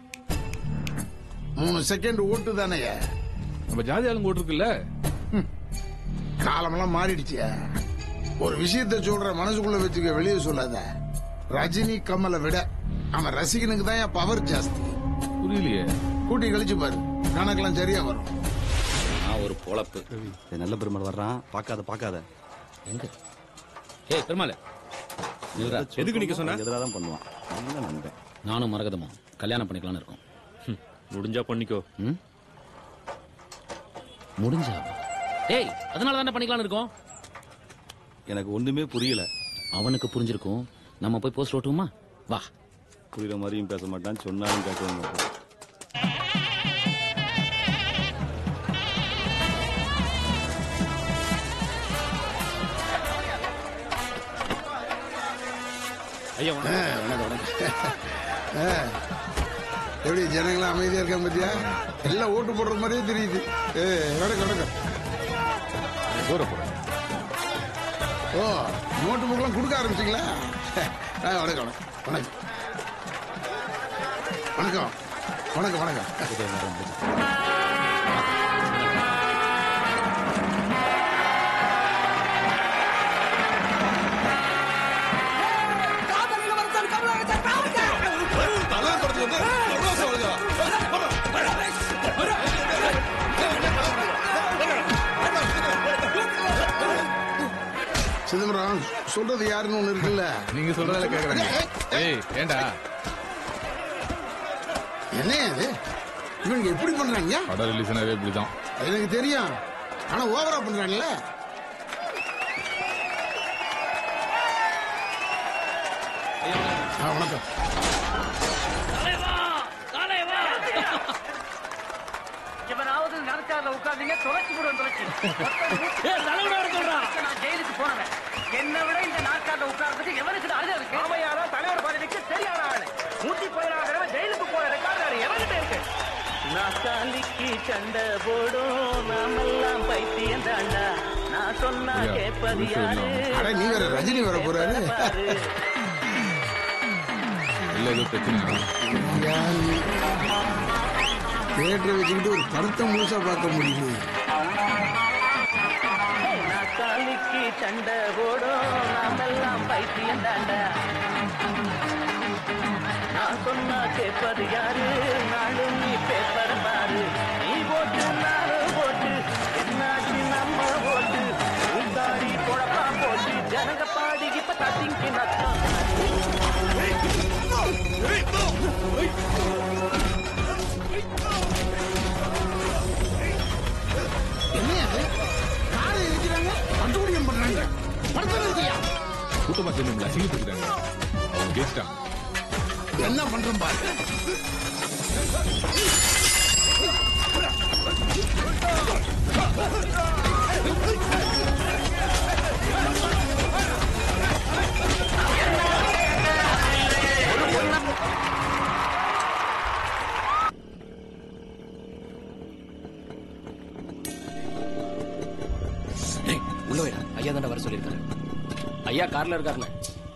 மூணு செகண்ட் ஓட்டு தானே நம்ம ஜாதி ஆளுங்க ஓட்டு இருக்குல்ல காலமெல்லாம் மாறிடுச்சியா ஒரு விஷயத்த சொல்ற மனசுக்குள்ள வச்சுக்க வெளியே சொல்லாத ரஜினி கமலை விட அவன் ரசிகனுக்கு தான் பவர் ஜாஸ்தி புரியலையே கூட்டி கழிச்சு பாரு கணக்கெல்லாம் சரியா வரும் நான் ஒரு பொழப்பு நல்ல பெருமாள் வர்றான் பார்க்காத பார்க்காத எங்க ஏய் பெருமாள் நில்றா. எதுக்கு நிக்க சொன்ன எதிராக பண்ணுவான் நல்ல நண்பன் நானும் மரகதமும் கல்யாணம் பண்ணிக்கலாம்னு இருக்கோம் முடிஞ்சா பண்ணிக்கோ ம்? முடிஞ்சா டேய் அதனால தானே பண்ணிக்கலாம்னு இருக்கோம் எனக்கு ஒண்ணுமே புரியல அவனுக்கு புரிஞ்சிருக்கும் நம்ம போய் போஸ்ட் ஓட்டுமா வா புரியுற மாதிரியும் பேச மாட்டான் சொன்னாலும் கேட்கவே மாட்டான் ஐயா வணக்கம் ஆ, எப்படி ஜனங்களாம் அமைதியா இருக்காங்க பத்தியா எல்லாம் ஓட்டு போடுற மாதிரியே தெரியுது ஏ வணக்கம் வணக்கம் ஓ நோட்டு புக்கெல்லாம் கொடுக்க ஆரம்பிச்சிங்களா ஆ, வணக்கம் வணக்கம் வணக்கம் வணக்கம் வணக்கம் வணக்கம் சிதம்பரம் சொல்றது யாருன்னு ஒண்ணு இருக்குல்ல நீங்க சொல்றதால கேக்குறாங்க ஏய் ஏண்டா என்ன அது இவனுக்கு எப்படி பண்றாங்க படம் ரிலீஸ்னாவே இப்படிதான் அது எனக்கு தெரியும் ஆனா ஓவரா பண்றாங்கல்ல ஆ, வணக்கம் எவனாவது நினைச்சாத உட்கார்ந்தீங்க தொலைச்சு விடுவேன் தொலைச்சு நான் ஜெயிலுக்கு போனவன் என்னை விட இந்த நாற்காலில் உட்கார்றதுக்கு எவனுக்கு அழுத இருக்கு ஆமையாரா தலைவர் பதவிக்கு சரியான ஆளு மூத்தி போயிடாத ஜெயிலுக்கு போன ரெக்கார்டு வேற எவன்கிட்ட இருக்கு நாற்காலிக்கு சண்டை போடும் நாமெல்லாம் பைத்தியம் தாண்டா நான் சொன்னா ஐயா, கேட்பது ஒரு நிமிஷம் யாரு இருங்க. அட, நீ வேற ரஜினி வர போறாரு. இல்ல ஏதோ பிரச்சனை தேட்டரை வச்சுக்கிட்டு ஒரு படத்தை முழுசா பார்க்க முடியுது நாற்காலிக்கு சண்டை போடும் நாமெல்லாம் பைத்தியம் தாண்டா நான் சொன்னா கேட்பது யாரு நாளும் நீ பேப்பர் பாரு நீ போட்டு நானும் போட்டு என்னாச்சு நம்ம போட்டு உந்தாடி குழப்பா போட்டு ஜனங்க பாடி இப்ப தத்திங்கி நத்தம் என்ன அது காரை இருக்கிறாங்க பட்டுக்குடியம் பண்றாங்க படத்தை நிறுத்தியா கூட்டமா சேர்ந்து அசிங்கப்படுத்துறாங்க அவங்க கேட்டான் என்ன பண்றோம் பாரு உள்ள போயிடா ஐயா தான் வர சொல்லியிருக்காரு ஐயா கார்ல இருக்காருண்ணே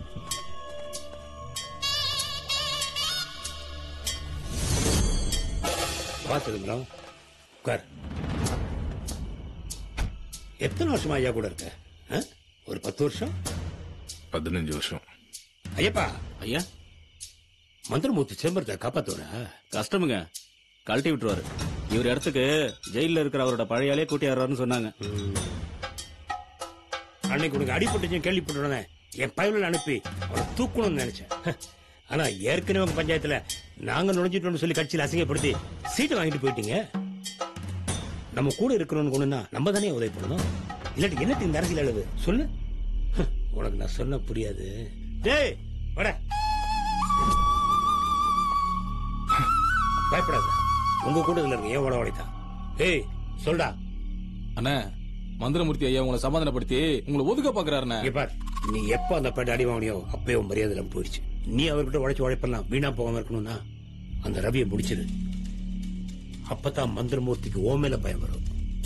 பார்த்துருந்தோம் உட்கார் எத்தனை வருஷமா ஐயா கூட இருக்க ஆ? ஒரு பத்து வருஷம் பதினஞ்சு வருஷம் ஐயப்பா ஐயா மந்திரமூர்த்தி சிதம்பரத்தை காப்பாத்துவரா கஷ்டமுங்க கழட்டி விட்டுருவாரு இவர் இடத்துக்கு ஜெயில இருக்கிற அவரோட பழையாலே கூட்டியாடுறாருன்னு சொன்னாங்க அன்னைக்கு உனக்கு அடிபட்டுச்சு கேள்விப்பட்டுடனே என் பயவில் அனுப்பி அவனை தூக்கணும்னு நினைச்சேன் ஹ, ஆனா ஏற்கனவே உங்க பஞ்சாயத்துல நாங்க நுழைஞ்சிட்டோம்னு சொல்லி கட்சியில் அசிங்கப்படுத்தி சீட்டை வாங்கிட்டு போயிட்டீங்க நம்ம கூட இருக்கிறோம்னு கொண்டுனா நம்ம தானே உதவி பண்ணணும் இல்லாட்டி என்னத்து இந்த அரசியல் அளவு சொல்லு ஹ, உனக்கு நான் சொன்ன புரியாது டேய் வட பயப்படாத உங்க கூட இதுல இருக்க ஏன் உட உடைத்தான் ஏய் சொல்டா அண்ணா மந்திரமூர்த்தி ஐயா உங்களை சமாதானப்படுத்தி உங்களை ஒதுக்க பாக்குறாருண்ணே இங்க பார் நீ எப்ப அந்த பேட்டை அடி வாங்கினியோ அப்பவே உன் மரியாதை இல்லாம போயிடுச்சு நீ அவர்கிட்ட உழைச்சு உழைப்பெல்லாம் வீணா போகாம இருக்கணும்னா அந்த ரவியை முடிச்சிரு அப்பதான் மந்திரமூர்த்திக்கு ஓ மேல பயம் வரும்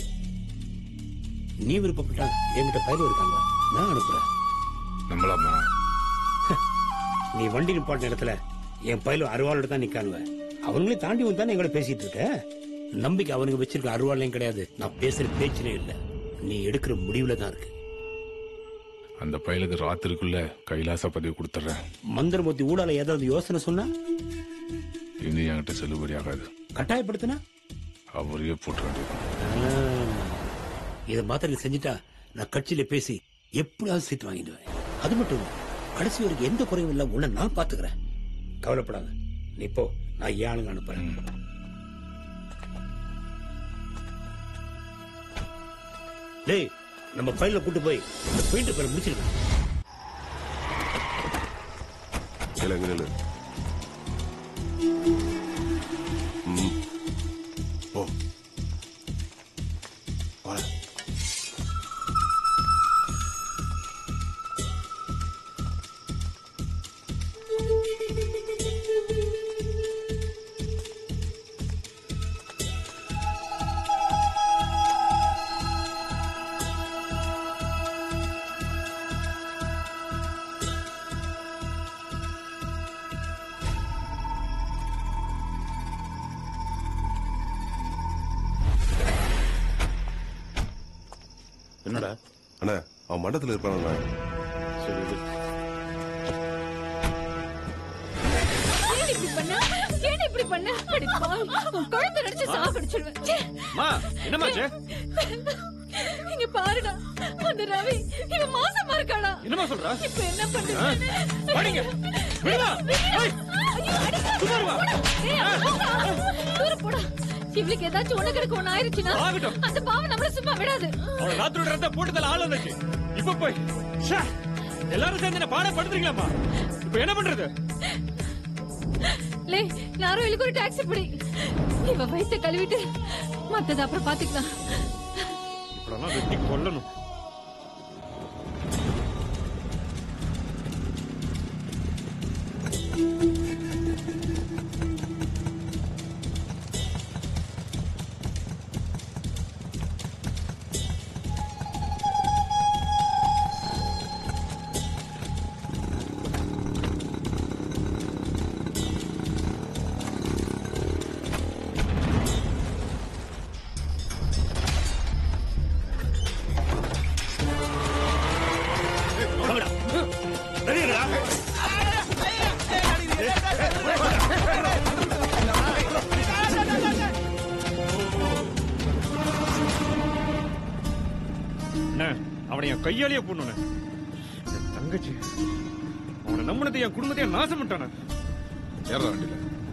நீ விருப்பப்பட்டா என்கிட்ட பயிர் இருக்காங்க நான் அனுப்புறேன் நம்மளாமா நீ வண்டி நிப்பாட்ட இடத்துல என் பயிலும் அருவாளோட தான் நிக்கானுவ அவங்களே தாண்டி வந்து தானே எங்களை பேசிட்டு இருக்க நம்பிக்கை அவனுக்கு வச்சிருக்க அருவாளையும் கிடையாது நான் பேசுற பேச்சிலே இல்ல நீ எடுக்கிற முடிவுல தான் இருக்கு அந்த பயலுக்கு ராத்திரிக்குள்ள கைலாச பதவி கொடுத்துட்றேன் மந்திரமூர்த்தி ஊடால ஏதாவது யோசனை சொன்னா இனி என்கிட்ட செல்லுபடி ஆகாது கட்டாயப்படுத்தினா அவரையே போட்டு வேண்டியது இதை மாத்திரம் நீ செஞ்சுட்டா நான் கட்சியில பேசி எப்படியாவது சீட் வாங்கிடுவேன் அது மட்டும் இல்ல, கடைசி வரைக்கும் எந்த குறையும் இல்ல உன்னை நான் பாத்துக்கிறேன் கவலைப்படாத நீ போ நான் ஏன் ஆளுங்க அனுப்புறேன் டேய் நம்ம ஃபைல்ல கூட்டு போய் இந்த பெயிண்ட் பேரை முடிச்சிருக்கேன் நில்லு நில்லு ம். போ வா. என்னடா அண்ணா அவன் மண்டத்துல இருப்பானண்ணா சரி இது. ஏன் இப்படி பண்ண ஏன் இப்படி பண்ண அடி பாவி உன் குழந்தை நினைச்சு சாகடிச்சிடுவேன் ச்சே. மா என்னமாச்சு இங்க பாருடா அந்த ரவி இவன் மாசமா இருக்காடா என்னம்மா சொல்ற? இப்ப என்ன ஆ? பண்ணுறது வாடிங்க. விடுமா? ஏய், சும்மா இருமா. தூரம் போடா இவளுக்கு ஏதாச்சும் ஒண்ணு கிடக்கு ஒண்ணு ஆயிருச்சுன்னா ஆகட்டும். அந்த பாவம் நம்மள சும்மா விடாது அவளை ராத்திரி ரத்த போட்டதுல ஆள் வந்துச்சு இப்ப போய் ச்சே, எல்லாரும் சேர்ந்து என்ன பாட படுத்துறீங்களாம்மா இப்ப என்ன பண்றது லே நாரும் இவளுக்கு ஒரு டாக்ஸி பிடி இவ வயித்த கழுவிட்டு மத்தது அப்புறம் பாத்துக்கலாம் இப்படெல்லாம் வெட்டி கொல்லணும் என்ன அவனை என் கையாலேயே போடணும் என் தங்கச்சி அவனை நம்பினதை என் குடும்பத்தையே நாசம் பண்ணிட்டானே ஏறா வண்டியில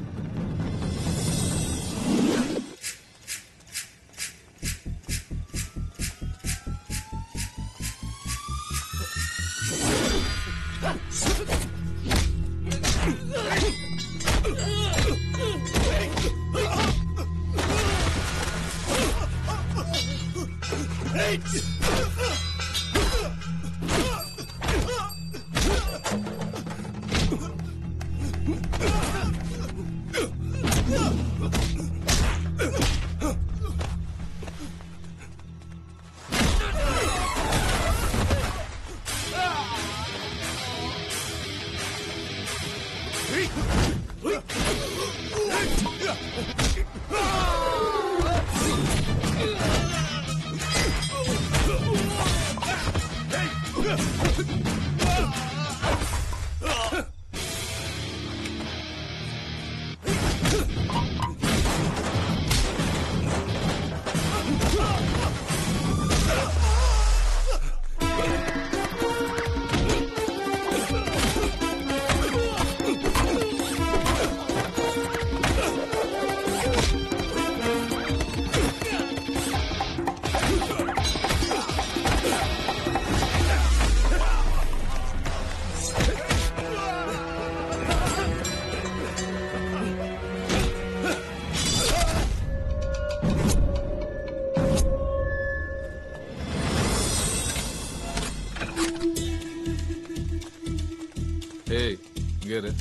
ஏய் இங்க இரு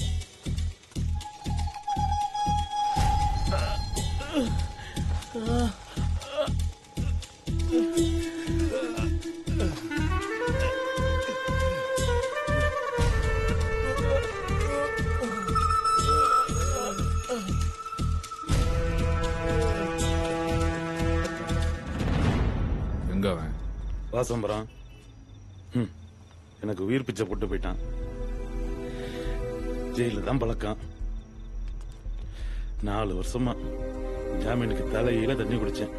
எங்க அவன் வாசம்பரம் ம், எனக்கு உயிர் பிச்சை போட்டு போயிட்டான் ஜெயில தான் பழக்கம் நாலு வருஷமா ஜாமீனுக்கு தலையில தண்ணி குடிச்சேன்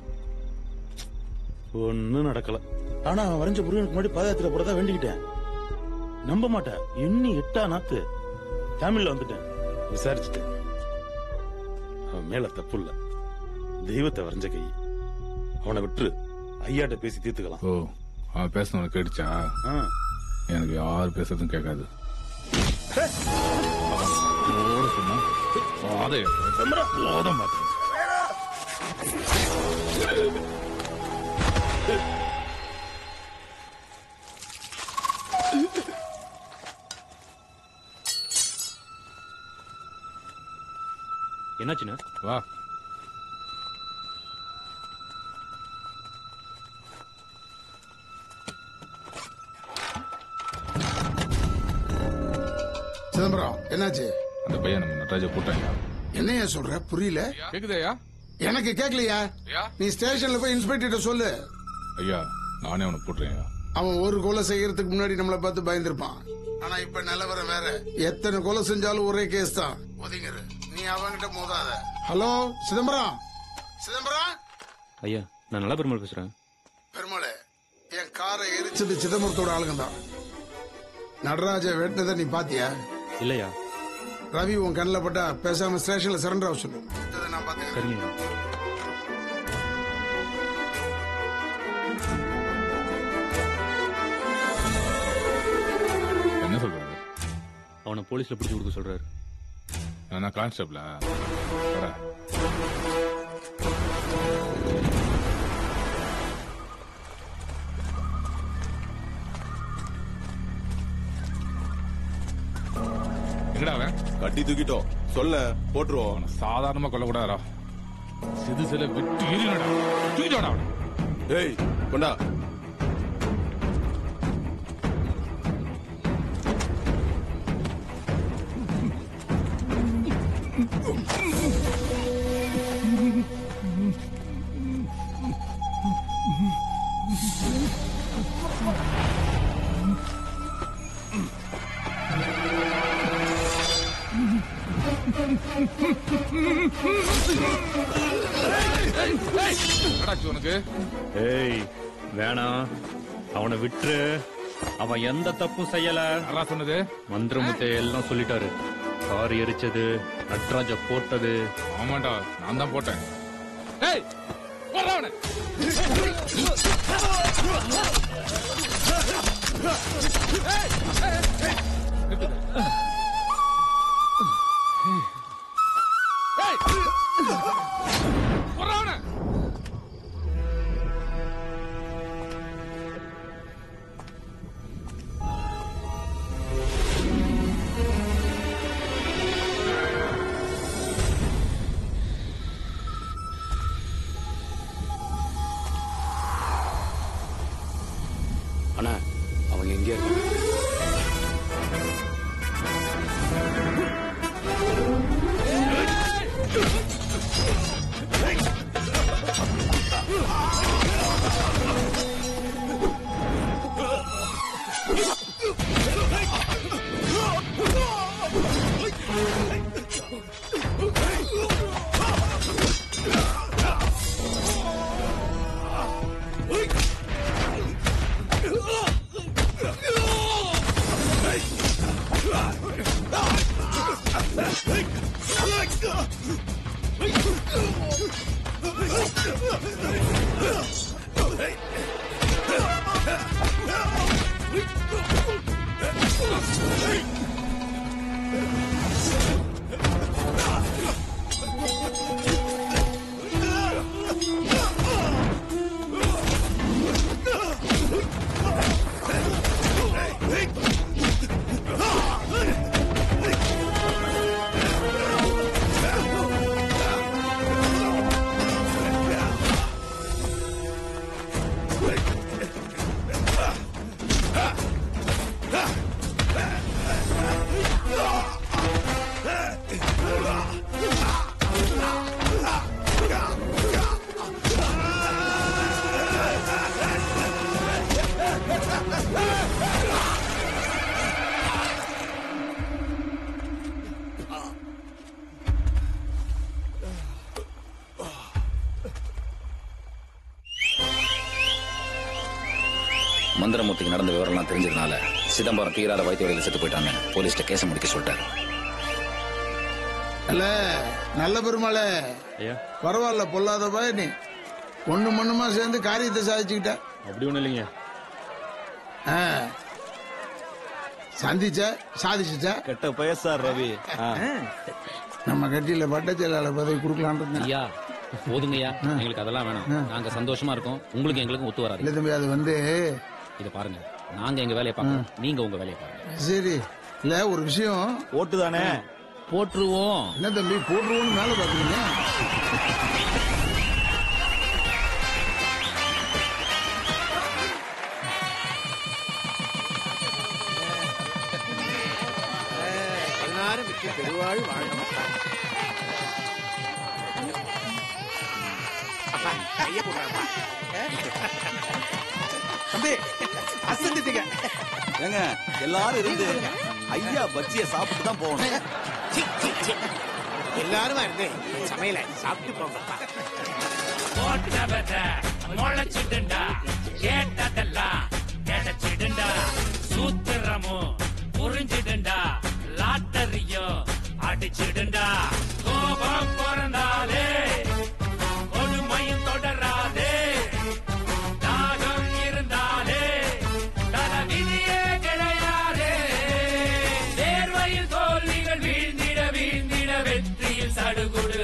ஒண்ணும் நடக்கல ஆனா அவன் வரைஞ்ச முருகனுக்கு முன்னாடி பாதயாத்திரை போறதா வேண்டிக்கிட்டேன் நம்ப மாட்டேன் எண்ணி எட்டா நாத்து ஜாமீன்ல வந்துட்டேன் விசாரிச்சுட்டேன் அவன் மேல தப்பு இல்ல தெய்வத்தை வரைஞ்ச கை அவனை விட்டுரு ஐயாட்ட பேசி தீர்த்துக்கலாம் ஓ அவன் பேசணும் கேட்டுச்சா எனக்கு யார் பேசுறதும் கேட்காது ஓட சொன்னா பாதை ஓட மாட்டேன் என்னாச்சுண்ணா வா சிதம்பரம் என்னாச்சு அந்த பையன் நம்ம நடராஜ போட்டாங்க என்னையா சொல்ற புரியல கேக்குதாயா எனக்கு கேட்கலையா நீ ஸ்டேஷன்ல போய் இன்ஸ்பெக்டர் சொல்லு ஐயா நானே அவனை போட்டுறேன் அவன் ஒரு கொலை செய்யறதுக்கு முன்னாடி நம்மளை பார்த்து பயந்துருப்பான் ஆனா இப்ப நிலவரம் வேற எத்தனை கொலை செஞ்சாலும் ஒரே கேஸ் தான் ஒதுங்கிரு நீ அவன்கிட்ட மோதாத ஹலோ சிதம்பரம் சிதம்பரம் ஐயா நான் நல்லா பெருமாள் பேசுறேன் பெருமாளே என் காரை எரிச்சது சிதம்பரத்தோட ஆளுங்க தான் நடராஜ வெட்டினதை நீ பாத்தியா இல்லையா ரவி உன் கண்ணில் பட்டா பேசாம ஸ்டேஷன்ல சரண்டர் ஆக சொல்லு மத்ததை நான் பாத்துக்கிறேன் சரிங்க என்ன சொல்றது அவனை போலீஸ்ல பிடிச்சு கொடுக்க சொல்றாரு நான் கான்ஸ்டபிளா வரேன் எங்கடா அவன் கட்டி தூக்கிட்டோம் சொல்ல போட்டுருவோம் சாதாரணமா கொல்லக்கூடாதா சிது சில விட்டு எரியடா தூக்கிட்டோடா அவனை ஏய் கொண்டா என்னடாச்சு உனக்கு ஏய் வேணாம் அவனை விட்டுரு அவன் எந்த தப்பும் செய்யல சொன்னது மந்திரமுத்தை எல்லாம் சொல்லிட்டாரு கார் எரிச்சது நட்ராஜ போட்டது ஆமாண்டா நான் தான் போட்டேன் ஏய் போடுறா அவனை ஏய் போடுறா அவனை அண்ணா அவங்க எங்கே இருக்காங்க மந்திரமூர்த்திக்கு நடந்த விவரம்லாம் தெரிஞ்சதுனால சிதம்பரம் தீராத வைத்திய வழியில் செத்து போயிட்டாங்க போலீஸ்ல கேச முடிக்க சொல்லிட்டாரு அல்ல நல்ல பெருமாளே ஐயா பரவாயில்ல பொல்லாத பய நீ ஒண்ணு மண்ணுமா சேர்ந்து காரியத்தை சாதிச்சுக்கிட்ட அப்படி ஒண்ணும் இல்லைங்க ஆ. சந்திச்ச சாதிச்சுச்ச கெட்ட பயசார் ரவி ஆ. நம்ம கட்சியில வட்ட செயலாளர் பதவி கொடுக்கலான் ஐயா போதுங்கய்யா எங்களுக்கு அதெல்லாம் வேணாம் நாங்க சந்தோஷமா இருக்கோம் உங்களுக்கு எங்களுக்கும் ஒத்து வராது இல்ல தம்பி அது வந்து இத பாருங்க நாங்க எங்க வேலையை பார்க்கறோம் நீங்க உங்க வேலையை பாருங்க சரி இல்ல ஒரு விஷயம் ஓட்டு தானே போட்டுருவோம் என்ன தம்பி போட்டுருவோம்னு மேல பாக்குறீங்க பதினாறு மிக்க பெருவாழ் வாழணும் அப்பா, கையை போடுறாப்பா. தம்பி அசந்துட்டீங்க ஏங்க எல்லாரும் இருந்து ஐயா பஜ்ஜிய சாப்பிட்டு தான் போகணும் சீ, சீ, சீ. எல்லாருமா இருந்து சமையல சாப்பிட்டு போங்கப்பா போட்டவத முளைச்சிடுண்டா கேட்டதெல்லாம் கிடைச்சிடுண்டா சூத்திரமும் புரிஞ்சிடுண்டா லாட்டரியும் அடிச்சிடுண்டா கோபம் பிறந்தாலே கொடுமையும் தொடராதே தாகம் இருந்தாலே தலைவிதியே கிடையாதே தேர்வையில் தோல்விகள் வீழ்ந்திட வீழ்ந்திட வெற்றியில் சடுகுடு